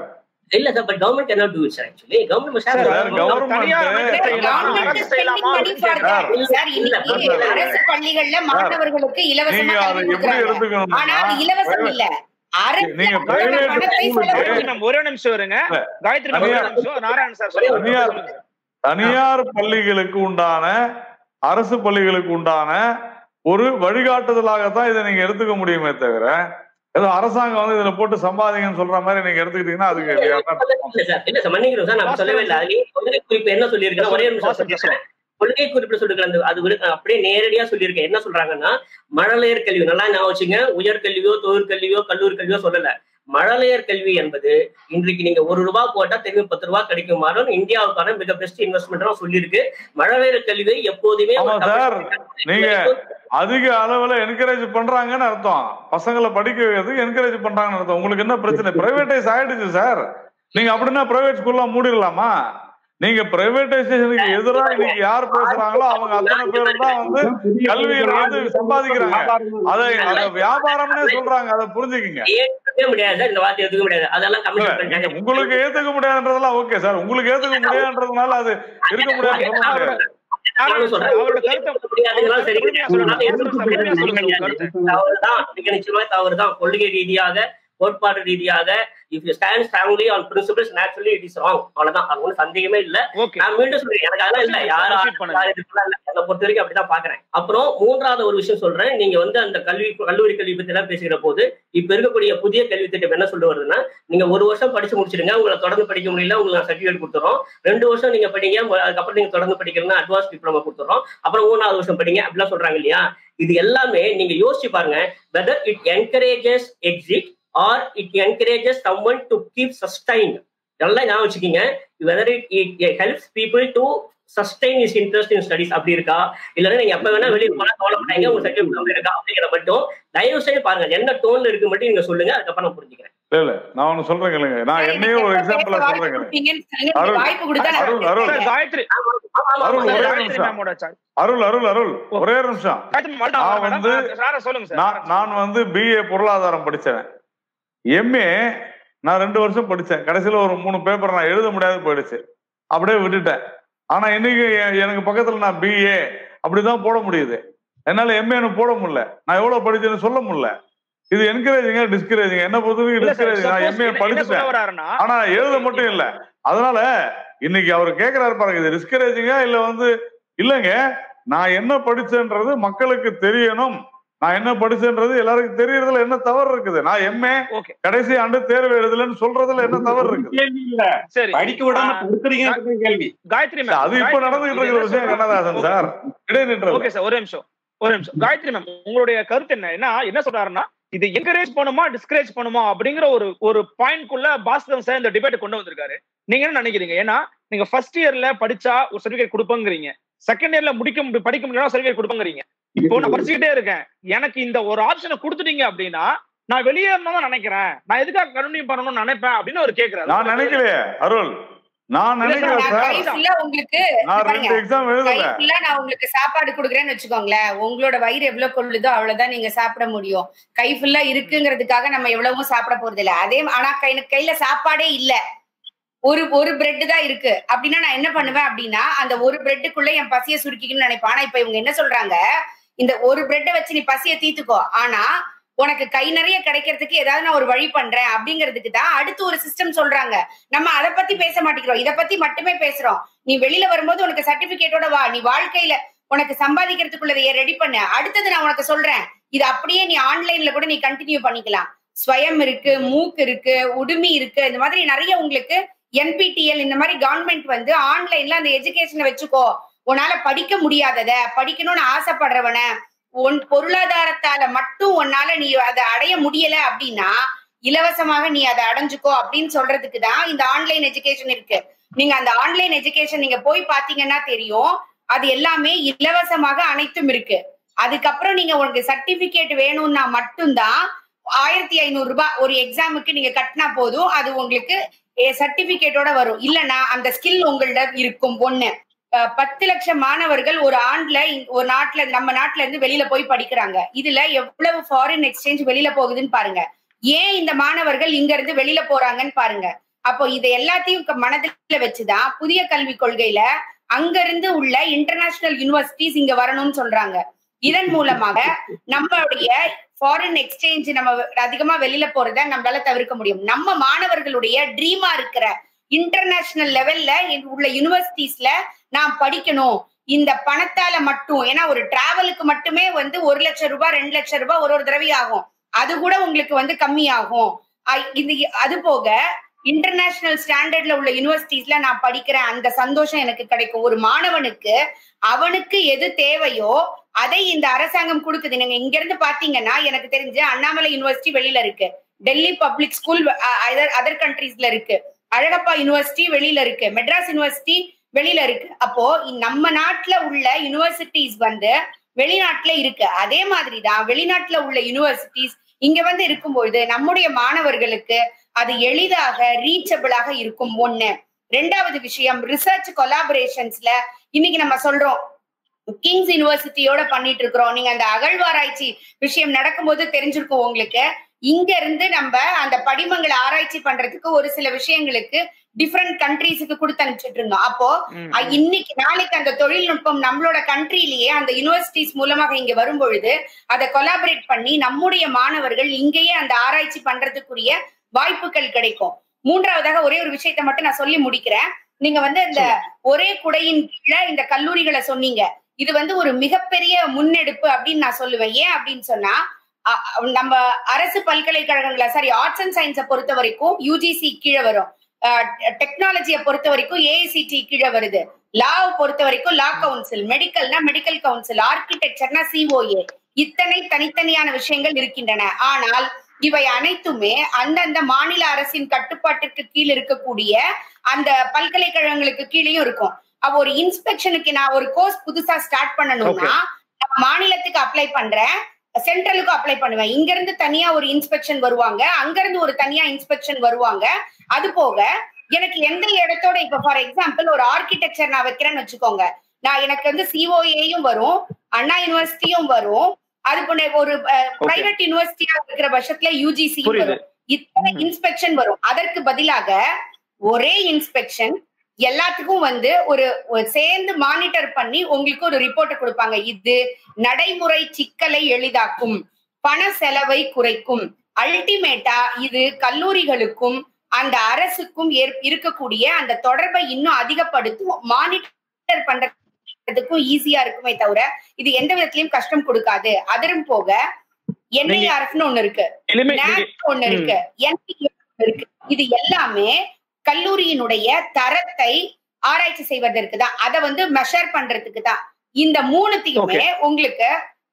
இல்ல sir but government cannot do it sir actually government sir, sir, government- தனியார் அமைப்பு சார், செய்யலாமா? Government அரசு is செய்யலாமா spending money அப்படின்னு for கேட்கிறேன். that. சார், இன்னைக்கு இல்ல, சார், அரசு பள்ளிகள்ல மாணவர்களுக்கு இலவசமா நீங்க அதை கல்வி எப்படி கொடுக்குறாங்க எடுத்துக்கணும்னா ஆனா அது இலவசம் இல்ல அரசு நீங்க அதோட private பணத்தை school செலவு காயத்ரி மேம் ஒரே நிமிஷம் இருங்க காயத்ரி மேம் ஒரே தனியார் நிமிஷம் நாராயணன் சார் சொல்லுங்க. தனியார் சொல்லுங்க சார். தனியார் பள்ளிகளுக்கு உண்டான அரசு பள்ளிகளுக்கு உண்டான ஒரு வழிகாட்டுதலாகத்தான் இதை நீங்க எடுத்துக்க முடியுமே தவிர ஏதோ அரசாங்கம் வந்து இதுல போட்டு சம்பாதிங்கன்னு சொல்ற மாதிரி நீங்க எடுத்துக்கிட்டீங்கன்னா அதுக்கு we are not- இல்ல சார் இல்ல சார் மன்னிக்கிறோம் சார் நான் சொல்லவே இல்லை அதுலயே கொள்கை குறிப்பு என்ன சொல்லியிருக்கேன் ஒரே நிமிஷம் சொல்லியிருக்கேன் கொள்கை குறிப்பில் சொல்லிருக்கிற அந்த அது விட- அப்படியே நேரடியா சொல்லியிருக்கேன் என்ன சொல்றாங்கன்னா மழலையர் கல்வி நல்லா ஞாபகம் வச்சுங்க உயர்கல்வியோ தொழிற்கல்வியோ கல்லூரி கல்வியோ சொல்லல மழலையர் கல்வி என்பது இன்றைக்கு நீங்க ஒரு ரூபாய் போட்டா திரும்பி பத்து ரூபாய் கிடைக்குமாறும் இந்தியாவுக்கான மிக பெஸ்ட் இன்வெஸ்ட்மெண்ட் சொல்லியிருக்கு மழலையர் கல்வி எப்போதுமே ஒரு ஆமா சார். நீங்க அதிக அளவுல என்கரேஜ் பண்றாங்கன்னு அர்த்தம் பசங்களை படிக்க வைக்கிறதுக்கு என்கரேஜ் பண்றாங்கன்னு அர்த்தம் உங்களுக்கு என்ன பிரச்சனை பிரைவேடைஸ் ஆயிடுச்சு சார் நீங்க அப்படின்னா பிரைவேட் ஸ்கூல்லாம் மூடிடலாமா நீங்க பிரைவேடைசேஷனுக்கு எதிரா இன்னைக்கு யார் பேசுறாங்களோ அவங்க அத்தனை பேரும் தான் வந்து கல்வியில வந்து சம்பாதிக்கிறாங்க அதை அதை வியாபாரம்னே சொல்றாங்க அதை புரிஞ்சுக்குங்க ஏற்கவே முடியாது சார் இந்த வார்த்தை எதுக்க முடியாது அதெல்லாம் இல்ல, கமிஷன் நீங்க பண்ணிட்டாங்க உங்களுக்கு ஏத்துக்க முடியாதுன்றதெல்லாம் ஓகே சார் உங்களுக்கு ஏத்துக்க முடியாதுன்றதுனால அது இருக்க முடியாதுன்னு சொல்ல முடியாது நாராயணன் சார், அவரோட கருத்தை முடியாதுங்களாம் சரி முழுமையா சொல்லுங்க. முழுமையா சொல்லுங்க உங்க கருத்தை. தவறுதான் மிக நிச்சயமா தவறுதான் கொள்கை ரீதியாக கோட்பாடு ரீதியாக if you stand strongly on principles naturally it is wrong அவ்வளவுதான் அது ஒன்றும் சந்தேகமே இல்ல ஓகே நான் மீண்டும் சொல்றேன் எனக்கு அதெல்லாம் இல்ல யாரா Proceed பண்ணுங்க. யார் இதுக்கெல்லாம் இல்ல என்னை பொறுத்த வரைக்கும் அப்படிதான் பாக்குறேன் அப்புறம் மூன்றாவது ஒரு விஷயம் சொல்றேன் நீங்க வந்து அந்த கல்வி கல்லூரி கல்வி பத்தி எல்லாம் பேசுகிற போது இப்ப இருக்கக்கூடிய புதிய கல்வி திட்டம் என்ன சொல்ல வருதுன்னா நீங்க ஒரு வருஷம் படிச்சு முடிச்சிடுங்க உங்களை தொடர்ந்து படிக்க முடியல உங்களுக்கு சர்டிஃபிகேட் கொடுத்துறோம் ரெண்டு வருஷம் நீங்க படிங்க மு- அதுக்கப்புறம் நீங்க தொடர்ந்து படிக்கணும்னா அட்வான்ஸ் டிப்ளமா கொடுத்துறோம் அப்புறம் மூணாவது வருஷம் படிங்க அப்படிலாம் சொல்றாங்க இல்லையா இது எல்லாமே நீங்க யோசிச்சு பாருங்க whether it encourages exit or it encourages someone to keep sustain நல்லா ஞாபகம் வச்சுக்கீங்க whether it it helps people to sustain is interest in studies அப்படி இருக்கா இல்லைன்னா நீங்க எப்ப வேணா வெளியே போனா கவலைப்படாங்க உங்க சர்டிஃபிகேட் அப்படி இருக்கா அப்படிங்கிற மட்டும் தயவு செய்து பாருங்க என்ன டோன்ல இருக்கு மட்டும் நீங்க சொல்லுங்க அதுக்கப்புறம் நான் புரிஞ்சுக்கிறேன் இல்ல இல்ல நான் ஒண்ணு சொல்றேன் கேளுங்க நான் என்னையே ஒரு எக்ஸாம்பிளா சொல்றேன் கேளுங்க அருள், வாய்ப்பு கொடுத்தா நான் அருள், அருள். சார், காயத்ரி ஆமா, ஆமா, ஆமா, அருள், சார். ஒரே காயத்ரி நிமிஷம். மேமோட சார். அருள் அருள் அருள் ஒரே ஒரு நிமிஷம் காயத்ரி மேம், வரட்டும், நான் வரட்டும். வந்து- சார், சொல்லுங்க சார் நான் நான் வந்து பிஏ பொருளாதாரம் படிச்சேன் எம்ஏ நான் ரெண்டு வருஷம் படிச்சேன் கடைசியில ஒரு மூணு பேப்பர் நான் எழுத முடியாது போயிடுச்சு அப்படியே விட்டுட்டேன் ஆனா இன்னைக்கு எ- எனக்கு பக்கத்துல நான் பிஏ அப்படிதான் போட முடியுது என்னால எம்ஏன்னு போட முடியல நான் எவ்வளவு படிச்சேன்னு சொல்ல முடியல இது என்கரேஜிங்க டிஸ்கரேஜிங்க என்ன பொறுத்த வரைக்கும் இல்ல சார், டிஸ்கரேஜ் நான் suppose எம்ஏ என்ன- என்ன சொல்ல படிச்சுட்டேன் வராருன்னா, ஆனா எழுத மட்டும் இல்ல அதனால இன்னைக்கு அவர் கேக்குறாரு பாருங்க இது டிஸ்கரேஜிங்கா இல்ல வந்து இல்லைங்க நான் என்ன படிச்சேன்றது மக்களுக்கு தெரியணும் நான் என்ன படிச்சேன்றது எல்லாருக்கும் தெரியறதுல என்ன தவறு இருக்குது நான் எம்ஏ Okay. கடைசி ஆண்டு தேர்வு எழுதலன்னு சொல்றதுல என்ன தவறு இருக்குது கேள்வி இல்ல சரி படிக்க விடாம ஆ, தடுக்கிறீங்கன்றது கேள்வி காயத்ரி மேம் அது இப்ப காயத்ரி நடந்துகிட்டு மேம், இருக்கிற விஷயம் இது என்ன கண்ணதாசன் சார் இடைநின்றது ஓகே சார் ஒரு நிமிஷம் ஒரு நிமிஷம் காயத்ரி மேம் உங்களுடைய கருத்து என்ன என்ன என்ன சொல்றாருன்னா இது என்கரேஜ் பண்ணுமா டிஸ்கரேஜ் பண்ணுமா அப்படிங்கிற ஒரு ஒரு பாயிண்ட்குள்ள பாஸ்கரன் சார் இந்த டிபேட் கொண்டு வந்திருக்காரு நீங்க என்ன நினைக்கிறீங்க ஏன்னா நீங்க ஃபர்ஸ்ட் இயர்ல படிச்சா ஒரு சர்டிபிகேட் கொடுப்பங்கிறீங்க செகண்ட் இயர்ல முடிக்க முடி- படிக்க முடியல சர்டிபிகேட் கொடுப்பங்கிறீங்க இப்போ நான் படிச்சுக்கிட்டே இருக்கேன் எனக்கு இந்த ஒரு ஆப்ஷனை கொடுத்துட்டீங்க அப்படின்னா நான் வெளியேறணும் தான் நினைக்கிறேன் நான் எதுக்காக கண்டினியூ பண்ணணும்னு நினைப்பேன் அப்படின்னு அவர் கேக்குறாரு நான் நினைக்கலையே அருள் நான் இல்ல சார், நினைக்கிறேன் நான் சார் கை ஃபுல்லா உங்களுக்கு நான் பாருங்க, ரெண்டு எக்ஸாம் கை எழுதல ஃபுல்லா நான் உங்களுக்கு சாப்பாடு கொடுக்குறேன்னு வச்சுக்கோங்களேன் உங்களோட வயிறு எவ்வளவு கொள்ளுதோ அவ்வளவுதான் நீங்க சாப்பிட முடியும் கை ஃபுல்லா இருக்குங்கிறதுக்காக நம்ம எவ்வளவும் சாப்பிட போறது இல்ல அதே ஆனா கை கையில சாப்பாடே இல்ல ஒரு ஒரு பிரெட் தான் இருக்கு அப்படின்னா நான் என்ன பண்ணுவேன் அப்படின்னா அந்த ஒரு பிரெட்டுக்குள்ள என் பசியை சுருக்கிக்கணும்னு நினைப்பேன் ஆனா இப்ப இவங்க என்ன சொல்றாங்க இந்த ஒரு பிரெட்டை வச்சு நீ பசியை தீத்துக்கோ ஆனா உனக்கு கை நிறைய கிடைக்கிறதுக்கு ஏதாவது நான் ஒரு வழி பண்றேன் அப்படிங்கிறதுக்கு தான் அடுத்து ஒரு சிஸ்டம் சொல்றாங்க நம்ம அதை பத்தி பேச மாட்டேங்கிறோம் இத பத்தி மட்டுமே பேசுறோம் நீ வெளியில வரும்போது உனக்கு சர்டிபிகேட்டோட வா நீ வாழ்க்கையில உனக்கு சம்பாதிக்கிறதுக்குள்ளதைய ரெடி பண்ணு அடுத்தது நான் உனக்கு சொல்றேன் இது அப்படியே நீ ஆன்லைன்ல கூட நீ கண்டினியூ பண்ணிக்கலாம் ஸ்வயம் இருக்கு மூக் இருக்கு உடுமி இருக்கு இந்த மாதிரி நிறைய உங்களுக்கு என்பிடிஎல் இந்த மாதிரி கவர்மெண்ட் வந்து ஆன்லைன்ல அந்த எஜுகேஷனை வச்சுக்கோ உன்னால படிக்க முடியாதத படிக்கணும்னு ஆசைப்படுறவன உன் பொருளாதாரத்தால மட்டும் உன்னால நீ அதை அடைய முடியல அப்படின்னா இலவசமாக நீ அதை அடைஞ்சுக்கோ அப்படின்னு சொல்றதுக்கு தான் இந்த ஆன்லைன் எஜுகேஷன் இருக்கு நீங்க அந்த ஆன்லைன் எஜுகேஷன் நீங்க போய் பாத்தீங்கன்னா தெரியும் அது எல்லாமே இலவசமாக அனைத்தும் இருக்கு அதுக்கப்புறம் நீங்க உங்களுக்கு சர்டிபிகேட் வேணும்னா மட்டும்தான் ஆயிரத்தி ஐநூறு ரூபாய் ஒரு எக்ஸாமுக்கு நீங்க கட்டினா போதும் அது உங்களுக்கு சர்டிபிகேட்டோட வரும் இல்லனா அந்த ஸ்கில் உங்கள்ட்ட இருக்கும் ஒண்ணு அஹ் பத்து லட்சம் மாணவர்கள் ஒரு ஆண்டுல இங்க- ஒரு நாட்டுல நம்ம நாட்டுல இருந்து வெளியில போய் படிக்கிறாங்க இதுல எவ்வளவு ஃபாரின் எக்ஸ்சேஞ்ச் வெளியில போகுதுன்னு பாருங்க ஏன் இந்த மாணவர்கள் இங்க இருந்து வெளியில போறாங்கன்னு பாருங்க அப்போ இதை எல்லாத்தையும் க- மனதில வச்சுதான் புதிய கல்விக் கொள்கையில அங்கிருந்து உள்ள இன்டர்நேஷனல் யூனிவர்சிட்டிஸ் இங்க வரணும்னு சொல்றாங்க இதன் மூலமாக நம்மளுடைய ஃபாரின் எக்ஸ்சேஞ்ச் நம்ம அதிகமா வெளியில போறத நம்மளால தவிர்க்க முடியும் நம்ம மாணவர்களுடைய ட்ரீமா இருக்கிற இன்டர்நேஷனல் லெவல்ல உள்ள யூனிவர்சிட்டிஸ்ல நான் படிக்கணும் இந்த பணத்தால மட்டும் ஏன்னா ஒரு டிராவலுக்கு மட்டுமே வந்து ஒரு லட்சம் ரூபாய் ரெண்டு லட்சம் ரூபாய் ஒரு ஒரு தடவை ஆகும் அது கூட உங்களுக்கு வந்து கம்மி ஆகும் அ- இது அது போக இன்டர்நேஷனல் ஸ்டாண்டர்ட்ல உள்ள யூனிவர்சிட்டிஸ்ல நான் படிக்கிறேன் அந்த சந்தோஷம் எனக்கு கிடைக்கும் ஒரு மாணவனுக்கு அவனுக்கு எது தேவையோ அதை இந்த அரசாங்கம் கொடுக்குது நீங்க இங்க இருந்து பாத்தீங்கன்னா எனக்கு தெரிஞ்சு அண்ணாமலை யூனிவர்சிட்டி வெளியில இருக்கு டெல்லி பப்ளிக் ஸ்கூல் அதர் கண்ட்ரீஸ்ல இருக்கு அழகப்பா யூனிவர்சிட்டி வெளியில இருக்கு மெட்ராஸ் யூனிவர்சிட்டி வெளியில இருக்கு அப்போ இ- நம்ம நாட்டுல உள்ள யூனிவர்சிட்டிஸ் வந்து வெளிநாட்டுல இருக்கு அதே மாதிரிதான் வெளிநாட்டுல உள்ள யூனிவர்சிட்டிஸ் இங்க வந்து இருக்கும்பொழுது நம்முடைய மாணவர்களுக்கு அது எளிதாக ரீச்சபிளாக இருக்கும் ஒண்ணு ரெண்டாவது விஷயம் ரிசர்ச் கொலாபரேஷன்ஸ்ல இன்னைக்கு நம்ம சொல்றோம் கிங்ஸ் யூனிவர்சிட்டியோட பண்ணிட்டு இருக்கிறோம் நீங்க அந்த அகழ்வாராய்ச்சி விஷயம் நடக்கும்போது தெரிஞ்சிருக்கும் உங்களுக்கு இங்க இருந்து நம்ம அந்த படிமங்களை ஆராய்ச்சி பண்றதுக்கு ஒரு சில விஷயங்களுக்கு டிஃப்ரெண்ட் கண்ட்ரீஸுக்கு கொடுத்து அனுப்பிச்சிட்டு இருந்தோம் அப்போ ம், அஹ், இன்னைக்கு நாளைக்கு அந்த தொழில்நுட்பம் நம்மளோட கண்ட்ரிலேயே அந்த யூனிவர்சிட்டிஸ் மூலமாக இங்க வரும் பொழுது அதை கொலாபரேட் பண்ணி நம்முடைய மாணவர்கள் இங்கேயே அந்த ஆராய்ச்சி பண்றதுக்குரிய வாய்ப்புகள் கிடைக்கும் மூன்றாவதாக ஒரே ஒரு விஷயத்தை மட்டும் நான் சொல்லி முடிக்கிறேன் நீங்க வந்து இந்த ஒரே குடையின் கீழே இந்த கல்லூரிகளை சொன்னீங்க இது வந்து ஒரு மிகப்பெரிய முன்னெடுப்பு அப்படின்னு நான் சொல்லுவேன் ஏன் அப்படின்னு சொன்னா அ- அ- நம்ம அரசு பல்கலைக்கழகங்களை சாரி ஆர்ட்ஸ் அண்ட் சயின்ஸை பொறுத்த வரைக்கும் யூஜிசி கீழே வரும் டெக்னாலஜியை பொறுத்த வரைக்கும் ஏஐசிடி கீழே வருது லாவை பொறுத்த வரைக்கும் லா கவுன்சில் மெடிக்கல்னா மெடிக்கல் கவுன்சில் ஆர்கிடெக்சர்னா சிஓஏ இத்தனை தனித்தனியான விஷயங்கள் இருக்கின்றன ஆனால் இவை அனைத்துமே அந்தந்த மாநில அரசின் கட்டுப்பாட்டிற்கு கீழ் இருக்கக்கூடிய அந்த பல்கலைக்கழகங்களுக்கு கீழேயும் இருக்கும் அப்ப ஒரு இன்ஸ்பெக்ஷனுக்கு நான் ஒரு கோர்ஸ் புதுசா ஸ்டார்ட் பண்ணணும்னா நான் மாநிலத்துக்கு அப்ளை பண்றேன் சென்ட்ரலுக்கு அப்ளை பண்ணுவேன் இங்க இருந்து தனியா ஒரு இன்ஸ்பெக்ஷன் வருவாங்க அங்க இருந்து ஒரு தனியா இன்ஸ்பெக்ஷன் வருவாங்க அது போக எனக்கு எந்த இடத்தோட இப்ப ஃபார் எக்ஸாம்பிள் ஒரு ஆர்கிடெக்சர் நான் வைக்கிறேன்னு வச்சுக்கோங்க நான் எனக்கு வந்து சிஓஏயும் வரும் அண்ணா யூனிவர்சிட்டியும் வரும் அது போல ஒரு பிரைவேட் யூனிவர்சிட்டியா இருக்கிற பட்சத்துல யூஜிசி புரியுது. வரும் இத்தனை இன்ஸ்பெக்ஷன் வரும் அதற்கு பதிலாக ஒரே இன்ஸ்பெக்ஷன் எல்லாத்துக்கும் வந்து ஒரு ஒரு சேர்ந்து மானிட்டர் பண்ணி உங்களுக்கு ஒரு ரிப்போர்ட் கொடுப்பாங்க இது நடைமுறை சிக்கலை எளிதாக்கும் பண செலவை குறைக்கும் அல்டிமேட்டா இது கல்லூரிகளுக்கும் அந்த அரசுக்கும் ஏற்- இருக்கக்கூடிய அந்த தொடர்பை இன்னும் அதிகப்படுத்தும் மானிட்டர் பண்றதுக்கும் ஈஸியா இருக்குமே தவிர இது எந்த விதத்திலயும் கஷ்டம் கொடுக்காது அதரும் போக என்ஐஆர்எஃப்னு ஒண்ணு இருக்கு எளிமை நீங்க- NAC ஒண்ணு இருக்கு NPA ஒண்ணு இருக்கு இது எல்லாமே கல்லூரியினுடைய தரத்தை ஆராய்ச்சி செய்வதற்கு தான் அதை வந்து மெஷர் பண்றதுக்கு தான் இந்த மூணுத்தையுமே உங்களுக்கு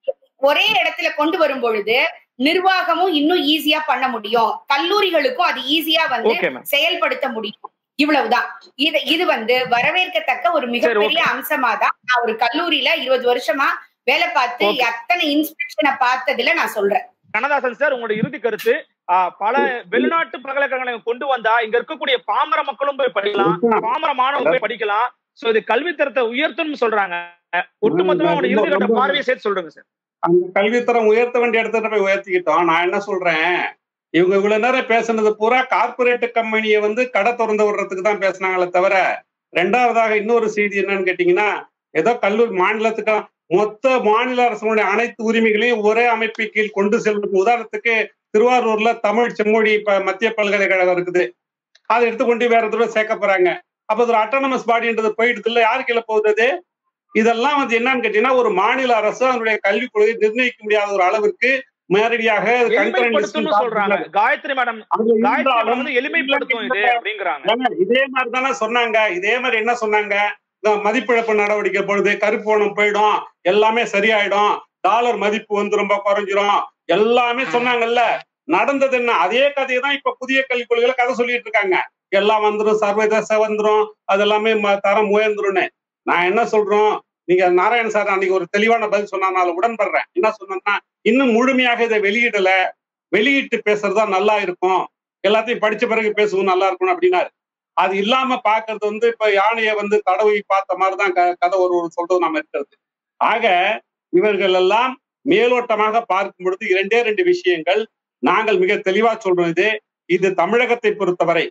ஒரே இடத்துல கொண்டு வரும் பொழுது நிர்வாகமும் இன்னும் ஈஸியா பண்ண முடியும் கல்லூரிகளுக்கும் அது ஈஸியா வந்து ஓகே மேம் செயல்படுத்த முடியும் இவ்வளவுதான் இது இது வந்து வரவேற்கத்தக்க ஒரு மிகப்பெரிய அம்சமா தான் நான் ஒரு கல்லூரியில இருபது வருஷமா வேலை பார்த்து Okay. அத்தனை இன்ஸ்பெக்ஷனை பார்த்ததுல நான் சொல்றேன் கண்ணதாசன் சார் உங்களோட இறுதி கருத்து ஆ, பல வெளிநாட்டு பல்கலைக்கழகங்களை கொண்டு வந்தா இங்க இருக்கக்கூடிய பாமர மக்களும் போய் படிக்கலாம் பாமர மாணவர்கள் போய் படிக்கலாம் சோ இது கல்வி தரத்தை உயர்த்தும்னு சொல்றாங்க ஒட்டுமொத்தமா உங்களோட இறுதி கட்ட பார்வையை சேர்த்து சொல்றேங்க சார் அந்த கல்வித்தரம் உயர்த்த வேண்டிய இடத்துல போய் உயர்த்திக்கிட்டோம் நான் என்ன சொல்றேன் இவங்க இவ்வளவு நேரம் பேசுனது பூரா கார்பரேட் கம்பெனியை வந்து கடை திறந்து விடுறதுக்கு தான் பேசுனாங்களே தவிர ரெண்டாவதாக இன்னொரு செய்தி என்னன்னு கேட்டீங்கன்னா ஏதோ கல்லூரி மாநிலத்துக்கு மொத்த மாநில அரசுடைய அனைத்து உரிமைகளையும் ஒரே அமைப்பின் கீழ் கொண்டு செல்வது உதாரணத்துக்கு திருவாரூர்ல தமிழ் செம்மொழி ப- மத்திய பல்கலைக்கழகம் இருக்குது அதை எடுத்துக்கொண்டு வேற தூரம் சேர்க்க போறாங்க அப்ப அது ஒரு அட்டானமஸ் பாடின்றது போயிடுது இல்ல யாரு கீழே போகுது அது? இதெல்லாம் வந்து என்னன்னு கேட்டீங்கன்னா ஒரு மாநில அரசு அதனுடைய கல்விக் கொள்கையை நிர்ணயிக்க முடியாத ஒரு அளவிற்கு நேரடியாக concurrent எளிமைப்படுத்தும்னு list சொல்றாங்க காயத்ரி மேடம் அது காயத்ரி மேடம் இருந்தாலும் வந்து எளிமைப்படுத்தும் இது அப்படிங்கிறாங்க ஏங்க, இதே மாதிரி தானே சொன்னாங்க இதே மாதிரி என்ன சொன்னாங்க இந்த மதிப்பிழப்பு நடவடிக்கை பொழுது கருப்பு பணம் போயிடும் எல்லாமே சரியாயிடும் டாலர் மதிப்பு வந்து ரொம்ப குறைஞ்சிரும் எல்லாமே சொன்னாங்கல்ல நடந்தது என்ன அதே கதையை தான் இப்ப புதிய கல்விக் கொள்கையில கதை சொல்லிட்டு இருக்காங்க எல்லாம் வந்துரும் சர்வதேச வந்துரும் அது எல்லாமே ம- தரம் உயர்ந்துரும்னு நான் என்ன சொல்றோம் நீங்க நாராயண சார் அன்னைக்கு ஒரு தெளிவான பதில் சொன்னா நான் உடன்படுறேன் என்ன சொன்னேன்னா இன்னும் முழுமையாக இதை வெளியிடல வெளியிட்டு பேசுறதா நல்லா இருக்கும் எல்லாத்தையும் படிச்ச பிறகு பேசுவோம் நல்லா இருக்கும் அப்படின்னாரு அது இல்லாம பாக்குறது வந்து இப்ப யானையை வந்து தடவி பார்த்த மாதிரிதான் க- கதை ஒரு ஒரு சொல்றது நாம இருக்கிறது ஆக இவர்கள் எல்லாம் மேலோட்டமாக பார்க்கும் பொழுது இரண்டே ரெண்டு விஷயங்கள் நாங்கள் மிக தெளிவா சொல்றோம் இது இது தமிழகத்தை பொறுத்தவரை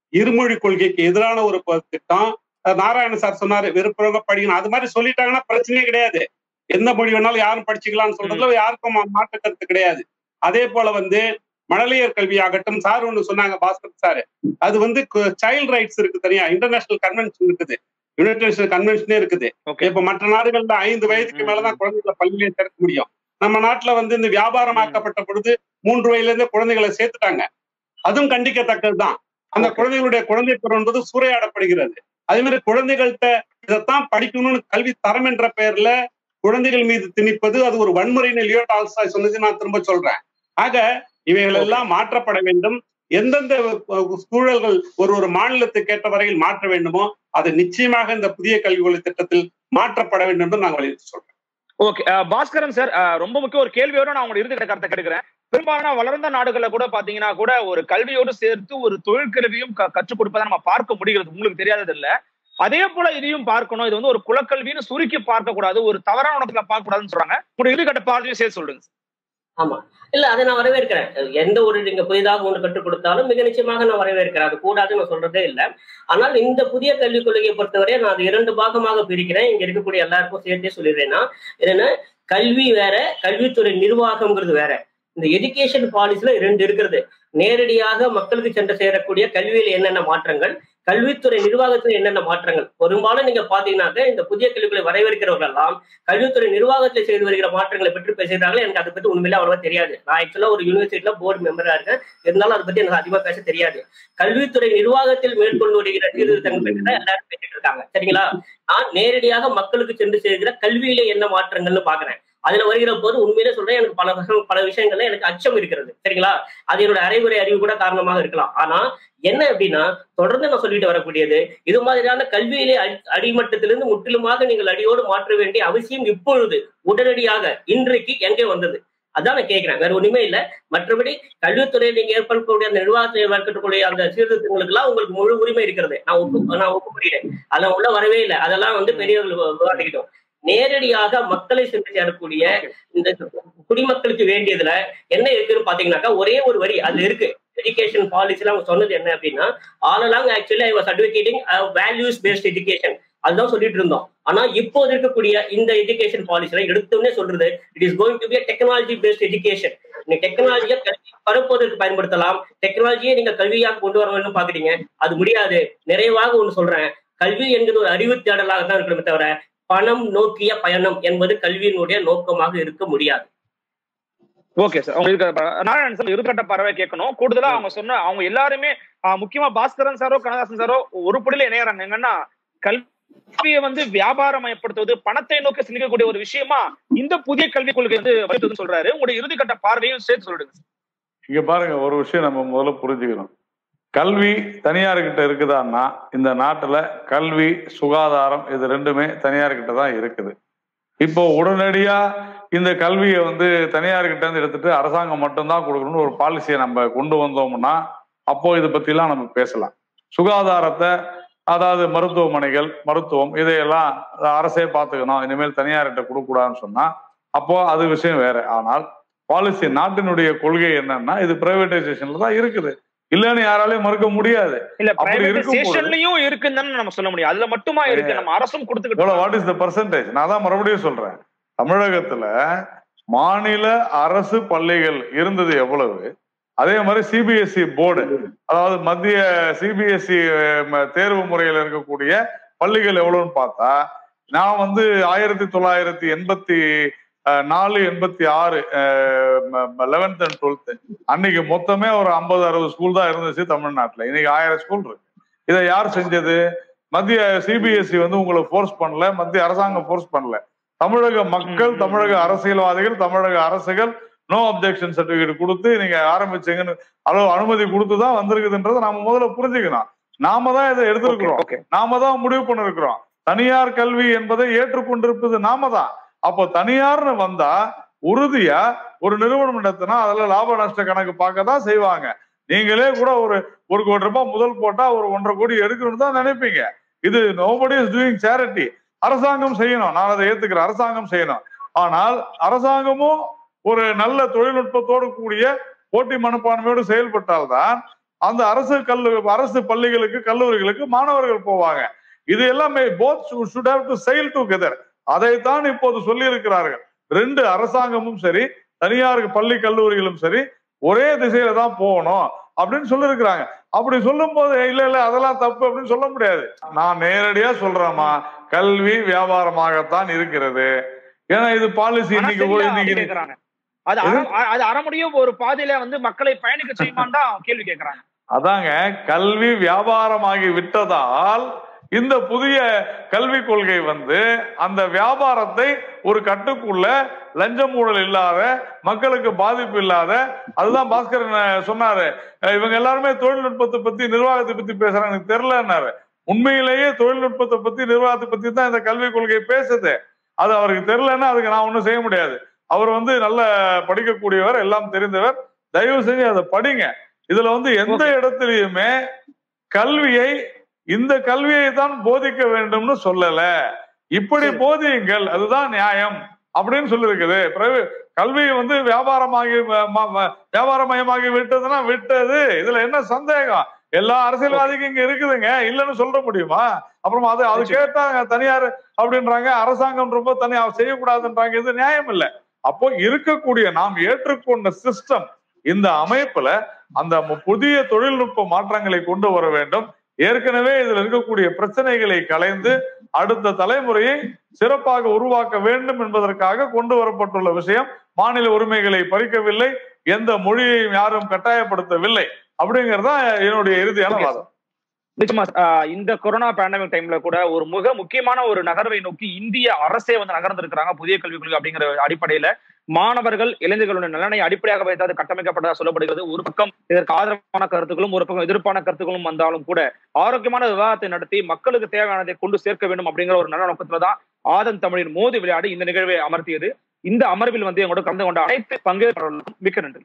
இருமொழி கொள்கைக்கு எதிரான ஒரு ப- திட்டம் அஹ் நாராயண சார் சொன்னாரு விருப்பவங்க படிக்கணும் அது மாதிரி சொல்லிட்டாங்கன்னா பிரச்சனையே கிடையாது எந்த மொழி வேணாலும் யாரும் படிச்சுக்கலாம்னு சொல்றதுல யாருக்கும் மா- மாற்று கருத்து கிடையாது அதே போல வந்து மழலையர் கல்வி ஆகட்டும் சார் ஒண்ணு சொன்னாங்க பாஸ்கர் சார் அது வந்து சைல்ட் ரைட்ஸ் இருக்கு தனியா இன்டர்நேஷனல் கன்வென்ஷன் இருக்குது யுனைடெட் நேஷனல் கன்வென்ஷனே இருக்குது ஓகே இப்ப மற்ற நாடுகள்ல ஐந்து வயதுக்கு மேலதான் குழந்தைகளை பள்ளியிலே சேர்க்க முடியும் நம்ம நாட்டுல வந்து இந்த வியாபாரமாக்கப்பட்ட பொழுது மூன்று வயதுல இருந்தே குழந்தைகளை சேர்த்துட்டாங்க அதுவும் கண்டிக்கத்தக்கதுதான் அந்த Okay. குழந்தைகளுடைய குழந்தை பருவம் என்பது சூறையாடப்படுகிறது அதே மாதிரி குழந்தைகள்கிட்ட இதைத்தான் படிக்கணும்னு கல்வி தரம் என்ற பெயர்ல குழந்தைகள் மீது திணிப்பது அது ஒரு வன்முறைன்னு லியோ டால்ஸ்டாய் சொன்னது நான் திரும்ப சொல்றேன் ஆக இவைகள் எல்லாம் மாற்றப்பட வேண்டும் எந்தெந்த அஹ், சூழல்கள் ஒரு ஒரு மாநிலத்துக்கு ஏற்ற வரையில் மாற்ற வேண்டுமோ அது நிச்சயமாக இந்த புதிய கல்விக் கொள்கை திட்டத்தில் மாற்றப்பட வேண்டும் என்று நான் வலியுறுத்தி சொல்றேன் ஓகே பாஸ்கரன் சார் அஹ், ரொம்ப முக்கிய ஒரு கேள்வியோட நான் உங்களோட இறுதி கருத்தை கேட்கிறேன் பெரும்பாலான வளர்ந்த நாடுகள்ல கூட பாத்தீங்கன்னா கூட ஒரு கல்வியோடு சேர்த்து ஒரு தொழிற்கல்வியும் க- கற்றுக் கொடுப்பதை நம்ம பார்க்க முடிகிறது உங்களுக்கு தெரியாதது இல்ல அதே போல இதையும் பார்க்கணும் இது வந்து ஒரு குலக்கல்வின்னு சுருக்கி பார்க்க கூடாது ஒரு தவறான இடத்துல பார்க்க கூடாதுன்னு சொல்றாங்க உங்களுடைய இறுதி கட்ட பார்வையும் சேர்த்து சொல்லுங்க ஆமா இல்ல அதை நான் வரவேற்கிறேன் எந்த ஒரு நீங்க புதிதாக ஒன்று கற்றுக் கொடுத்தாலும் மிக நிச்சயமாக நான் வரவேற்கிறேன் அது கூடாதுன்னு நான் சொல்றதே இல்லை ஆனால் இந்த புதிய கல்விக் கொள்கையை பொறுத்தவரை நான் அது இரண்டு பாகமாக பிரிக்கிறேன் இங்க இருக்கக்கூடிய எல்லாருக்கும் சேர்த்தே சொல்லிடுறேன்னா என்னன்னா கல்வி வேற கல்வித்துறை நிர்வாகம்ங்கிறது வேற இந்த எஜுகேஷன் பாலிசில ரெண்டு இருக்கிறது நேரடியாக மக்களுக்கு சென்று சேரக்கூடிய கல்வியில என்னென்ன மாற்றங்கள் கல்வித்துறை நிர்வாகத்துல என்னென்ன மாற்றங்கள் பெரும்பாலும் நீங்க பாத்தீங்கன்னாக்க இந்த புதிய கல்விகளை வரவேற்கிறவர்கள் எல்லாம் கல்வித்துறை நிர்வாகத்தில் செய்து வருகிற மாற்றங்களை பற்றி பேசுகிறார்கள் எனக்கு அதை பத்தி உண்மையில அவ்வளவா தெரியாது நான் ஆக்சுவலா ஒரு யூனிவர்சிட்டியில போர்டு மெம்பரா இருக்கேன் இருந்தாலும் அதை பத்தி எனக்கு அதிகமா பேச தெரியாது கல்வித்துறை நிர்வாகத்தில் மேற்கொண்டு வருகிற சீர்திருத்தங்கள் பற்றி தான் எல்லாரும் பேசிட்டு இருக்காங்க சரிங்களா நான் நேரடியாக மக்களுக்கு சென்று சேர்கிற கல்வியில என்ன மாற்றங்கள்னு பாக்குறேன் அதுல வருகிற போது உண்மையிலே சொல்றேன் எனக்கு பல விஷயம் பல விஷயங்கள்ல எனக்கு அச்சம் இருக்கிறது சரிங்களா அது என்னோட அரைகுறை அறிவு கூட காரணமாக இருக்கலாம் ஆனா என்ன அப்படின்னா தொடர்ந்து நான் சொல்லிட்டு வரக்கூடியது இது மாதிரியான கல்வியிலே அடி- அடிமட்டத்திலிருந்து முற்றிலுமாக நீங்கள் அடியோடு மாற்ற வேண்டிய அவசியம் இப்பொழுது உடனடியாக இன்றைக்கு எங்கே வந்தது அதான் நான் கேட்கிறேன் வேற ஒண்ணுமே இல்ல மற்றபடி கல்வித்துறையில் நீங்க ஏற்படக்கூடிய அந்த நிர்வாகத்தில் ஏற்படக்கூடிய அந்த சீர்திருத்தங்களுக்கு எல்லாம் உங்களுக்கு முழு உரிமை இருக்கிறது நான் ஒப்பு நான் ஒப்புக்கொள்கிறேன் அதெல்லாம் உள்ள வரவே இல்லை அதெல்லாம் வந்து பெரியவர்கள் விவா- விவாதிக்கிட்டோம் நேரடியாக மக்களை சென்று சேரக்கூடிய இந்த குடிமக்களுக்கு வேண்டியதுல என்ன இருக்குன்னு பாத்தீங்கன்னாக்கா ஒரே ஒரு வரி அதுல இருக்கு எஜுகேஷன் பாலிசில அவங்க சொன்னது என்ன அப்படின்னா all along actually I was advocating values based education அதுதான் சொல்லிட்டு இருந்தோம் ஆனா இப்போது இருக்கக்கூடிய இந்த எஜுகேஷன் பாலிசில எடுத்தோடனே சொல்றது it is going to be technology based education நீங்க டெக்னாலஜியை கல்வி பரப்புவதற்கு பயன்படுத்தலாம் டெக்னாலஜியை நீங்க கல்வியாக கொண்டு வர வேண்டும் பாக்குறீங்க அது முடியாது நிறைவாக ஒண்ணு சொல்றேன் கல்வி என்கிறது ஒரு அறிவு தேடலாக தான் இருக்கணுமே தவிர பணம் நோக்கிய பயணம் என்பது கல்வியினுடைய நோக்கமாக இருக்க முடியாது ஓகே சார் அவங்க இருக்க நாராயணன் சார் இருக்கட்ட பறவை கேட்கணும் கூடுதலா அவங்க சொன்ன அவங்க எல்லாருமே ஆஹ், முக்கியமா பாஸ்கரன் சாரோ கனகாசன் சாரோ ஒரு படியில இணையறாங்க என்னன்னா கல்வியை வந்து வியாபாரமயப்படுத்துவது பணத்தை நோக்கி சிந்திக்கக்கூடிய ஒரு விஷயமா இந்த புதிய கல்விக் கொள்கை வந்து வருதுன்னு சொல்றாரு உங்களுடைய இறுதிக்கட்ட பார்வையும் சேர்த்து சொல்லிடுங்க இங்க பாருங்க ஒரு விஷயம் நம்ம முதல்ல புரிஞ்சுக்கணும் கல்வி தனியார்கிட்ட இருக்குதான்னா இந்த நாட்டுல கல்வி சுகாதாரம் இது ரெண்டுமே தனியார்கிட்ட தான் இருக்குது இப்போ உடனடியா இந்த கல்வியை வந்து தனியார்கிட்ட இருந்து எடுத்துட்டு அரசாங்கம் மட்டும்தான் கொடுக்கணும்னு ஒரு பாலிசியை நம்ம கொண்டு வந்தோம்னா அப்போ இதை பத்திலாம் நம்ம பேசலாம் சுகாதாரத்தை அதாவது மருத்துவமனைகள் மருத்துவம் இதையெல்லாம் அரசே பார்த்துக்கணும் இனிமேல் தனியார்கிட்ட கொடுக்கக்கூடாதுன்னு சொன்னா அப்போ அது விஷயம் வேற ஆனால் பாலிசி நாட்டினுடைய கொள்கை என்னன்னா இது பிரைவேடைசேஷன்ல தான் இருக்குது இல்லைன்னு யாராலையும் மறுக்க முடியாது இல்ல அப்படி இருக்கும்போது- பிரைவேடைசேஷன்லயும் இருக்குன்னு நம்ம சொல்ல முடியும் அதுல மட்டுமா இருக்கு நம்ம அரசும் கொடுத்துக்கிட்டு எவ்வளவு வாட் இஸ் த பர்சன்டேஜ் நான் தான் மறுபடியும் சொல்றேன் தமிழகத்துல மாநில அரசு பள்ளிகள் இருந்தது எவ்வளவு அதே மாதிரி சிபிஎஸ்இ போர்டு அதாவது மத்திய சிபிஎஸ்இ தேர்வு முறையில் இருக்கக்கூடிய பள்ளிகள் எவ்வளவுன்னு பார்த்தா நான் வந்து ஆயிரத்தி தொள்ளாயிரத்தி எண்பத்தி அஹ், நாலு எண்பத்தி ஆறு லெவன்த் அண்ட் டுவெல்த் அன்னைக்கு மொத்தமே ஒரு ஐம்பது அறுபது ஸ்கூல் தான் இருந்துச்சு தமிழ்நாட்டுல இன்னைக்கு ஆயிரம் ஸ்கூல் இருக்கு இதை யார் செஞ்சது மத்திய சிபிஎஸ்இ வந்து உங்களை ஃபோர்ஸ் பண்ணல மத்திய அரசாங்கம் ஃபோர்ஸ் பண்ணல தமிழக மக்கள் ம். தமிழக அரசியல்வாதிகள் தமிழக அரசுகள் நோ அப்ஜெக்ஷன் சர்டிபிகேட் கொடுத்து நீங்க ஆரம்பிச்சீங்கன்னு அளவு அனுமதி கொடுத்து தான் வந்திருக்குதுன்றதை நாம முதல்ல புரிஞ்சுக்கணும் நாம தான் இதை எடுத்திருக்கிறோம் ஓகே நாம தான் முடிவு பண்ணிருக்கிறோம் தனியார் கல்வி என்பதை ஏற்றுக்கொண்டிருப்பது நாம தான் அப்போ தனியார்னு வந்தா உறுதியா ஒரு நிறுவனம் நடத்தினா அதுல லாப நஷ்ட கணக்கு பார்க்க தான் செய்வாங்க நீங்களே கூட ஒரு ஒரு கோடி ரூபாய் முதல் போட்டா ஒரு ஒன்றரை கோடி எடுக்கணும்னு தான் நினைப்பீங்க இது நோபடி இஸ் டூயிங் சேரிட்டி அரசாங்கம் செய்யணும் நான் அதை ஏத்துக்கிறேன் அரசாங்கம் செய்யணும் ஆனால் அரசாங்கமும் ஒரு நல்ல தொழில்நுட்பத்தோடு கூடிய போட்டி மனப்பான்மையோடு செயல்பட்டால்தான் அந்த அரசு கல்லு அரசு பள்ளிகளுக்கு கல்லூரிகளுக்கு மாணவர்கள் போவாங்க இது எல்லாமே போத் ஷுட் ஹேவ் டு செயல் டுகெதர் அதைத்தான் இப்போது சொல்லி இருக்கிறார்கள் ரெண்டு அரசாங்கமும் சரி தனியார் பள்ளி கல்லூரிகளும் சரி ஒரே திசையில தான் போகணும் அப்படின்னு சொல்லியிருக்கிறாங்க அப்படி சொல்லும் போது இல்ல இல்ல அதெல்லாம் தப்பு அப்படின்னு சொல்ல முடியாது நான் நேரடியா சொல்றேமா கல்வி வியாபாரமாகத்தான் இருக்கிறது ஏன்னா இது பாலிசி ஆனா இன்னைக்கு சரியா இன்னைக்கு அப்படி கேக்குறாங்க அது அற- அது அறமுடியும் ஒரு பாதையில வந்து மக்களை பயணிக்க செய்யுமான்னு தான் கேள்வி கேக்குறாங்க அதாங்க கல்வி வியாபாரமாகி விட்டதால் இந்த புதிய கல்விக் கொள்கை வந்து அந்த வியாபாரத்தை ஒரு கட்டுக்குள்ள லஞ்சம் ஊழல் இல்லாத மக்களுக்கு பாதிப்பு இல்லாத அதுதான் பாஸ்கரன் அஹ், சொன்னாரு அஹ், இவங்க எல்லாருமே தொழில்நுட்பத்தை பத்தி நிர்வாகத்தை பத்தி பேசுறாங்க எனக்கு தெரியலன்னாரு உண்மையிலேயே தொழில்நுட்பத்தை பத்தி நிர்வாகத்தை பத்தி தான் இந்த கல்விக் கொள்கை பேசுது அது அவருக்கு தெரியலன்னா அதுக்கு நான் ஒண்ணும் செய்ய முடியாது அவர் வந்து நல்ல படிக்கக்கூடியவர் எல்லாம் தெரிந்தவர் தயவு செஞ்சு அதை படிங்க இதுல வந்து எந்த இடத்துலயுமே கல்வியை இந்த கல்வியை தான் போதிக்க வேண்டும்னு சொல்லல இப்படி சரி. போதியுங்கள் அதுதான் நியாயம் அப்படின்னு சொல்லிருக்குது பிறகு கல்வி வந்து வியாபாரமாகி ம- ம- ம- வியாபாரமயமாகி விட்டதுன்னா விட்டது இதுல என்ன சந்தேகம் எல்லா அரசியல்வாதிக்கும் இங்க இருக்குதுங்க இல்லைன்னு சொல்ல முடியுமா அப்புறம் அது அது நிச்சயம். கேட்டாங்க தனியார் அப்படின்றாங்க அரசாங்கம் ரொம்ப தனியா செய்யக்கூடாதுன்றாங்க இது நியாயம் இல்ல அப்போ இருக்கக்கூடிய நாம் ஏற்றுக்கொண்ட சிஸ்டம் இந்த அமைப்புல அந்த மு- புதிய தொழில்நுட்ப மாற்றங்களை கொண்டு வர வேண்டும் ஏற்கனவே இதுல இருக்கக்கூடிய பிரச்சனைகளை களைந்து அடுத்த தலைமுறையை சிறப்பாக உருவாக்க வேண்டும் என்பதற்காக கொண்டு வரப்பட்டுள்ள விஷயம் மாநில உரிமைகளை பறிக்கவில்லை எந்த மொழியையும் யாரும் கட்டாயப்படுத்தவில்லை அப்படிங்கறதா என்னுடைய இறுதியான Okay, வாதம் நிச்சயமா ஆஹ் இந்த கொரோனா பேண்டமிக் டைம்ல கூட ஒரு மிக முக்கியமான ஒரு நகர்வை நோக்கி இந்திய அரசே வந்து நகர்ந்திருக்கிறாங்க புதிய கல்விக் கொள்கை அப்படிங்கிற அடிப்படையில மாணவர்கள் இளைஞர்களுடைய நலனை அடிப்படையாக வைத்து அது கட்டமைக்கப்பட்டதா சொல்லப்படுகிறது ஒரு பக்கம் இதற்கு ஆதரவான கருத்துக்களும் ஒரு பக்கம் எதிர்ப்பான கருத்துக்களும் வந்தாலும் கூட ஆரோக்கியமான விவாதத்தை நடத்தி மக்களுக்கு தேவையானதை கொண்டு சேர்க்க வேண்டும் அப்படிங்கிற ஒரு நல்ல நோக்கத்துல தான் ஆதன் தமிழின் மோதி விளையாடி இந்த நிகழ்வை அமர்த்தியது இந்த அமர்வில் வந்து எங்களோட கலந்து கொண்ட அனைத்து பங்கேற்பாளர்களுக்கும் மிக்க நன்றி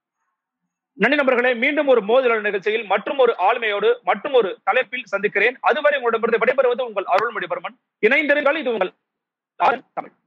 நன்றி நண்பர்களே மீண்டும் ஒரு மோதல் நிகழ்ச்சியில் மற்றும் ஒரு ஆளுமையோடு மற்றும் ஒரு தலைப்பில் சந்திக்கிறேன் அதுவரை உங்களிடமிருந்து விடைபெறுவது உங்கள் அருள்மொழிவர்மன் இணைந்திருங்கள் இது உங்கள் ஆதன் தமிழ்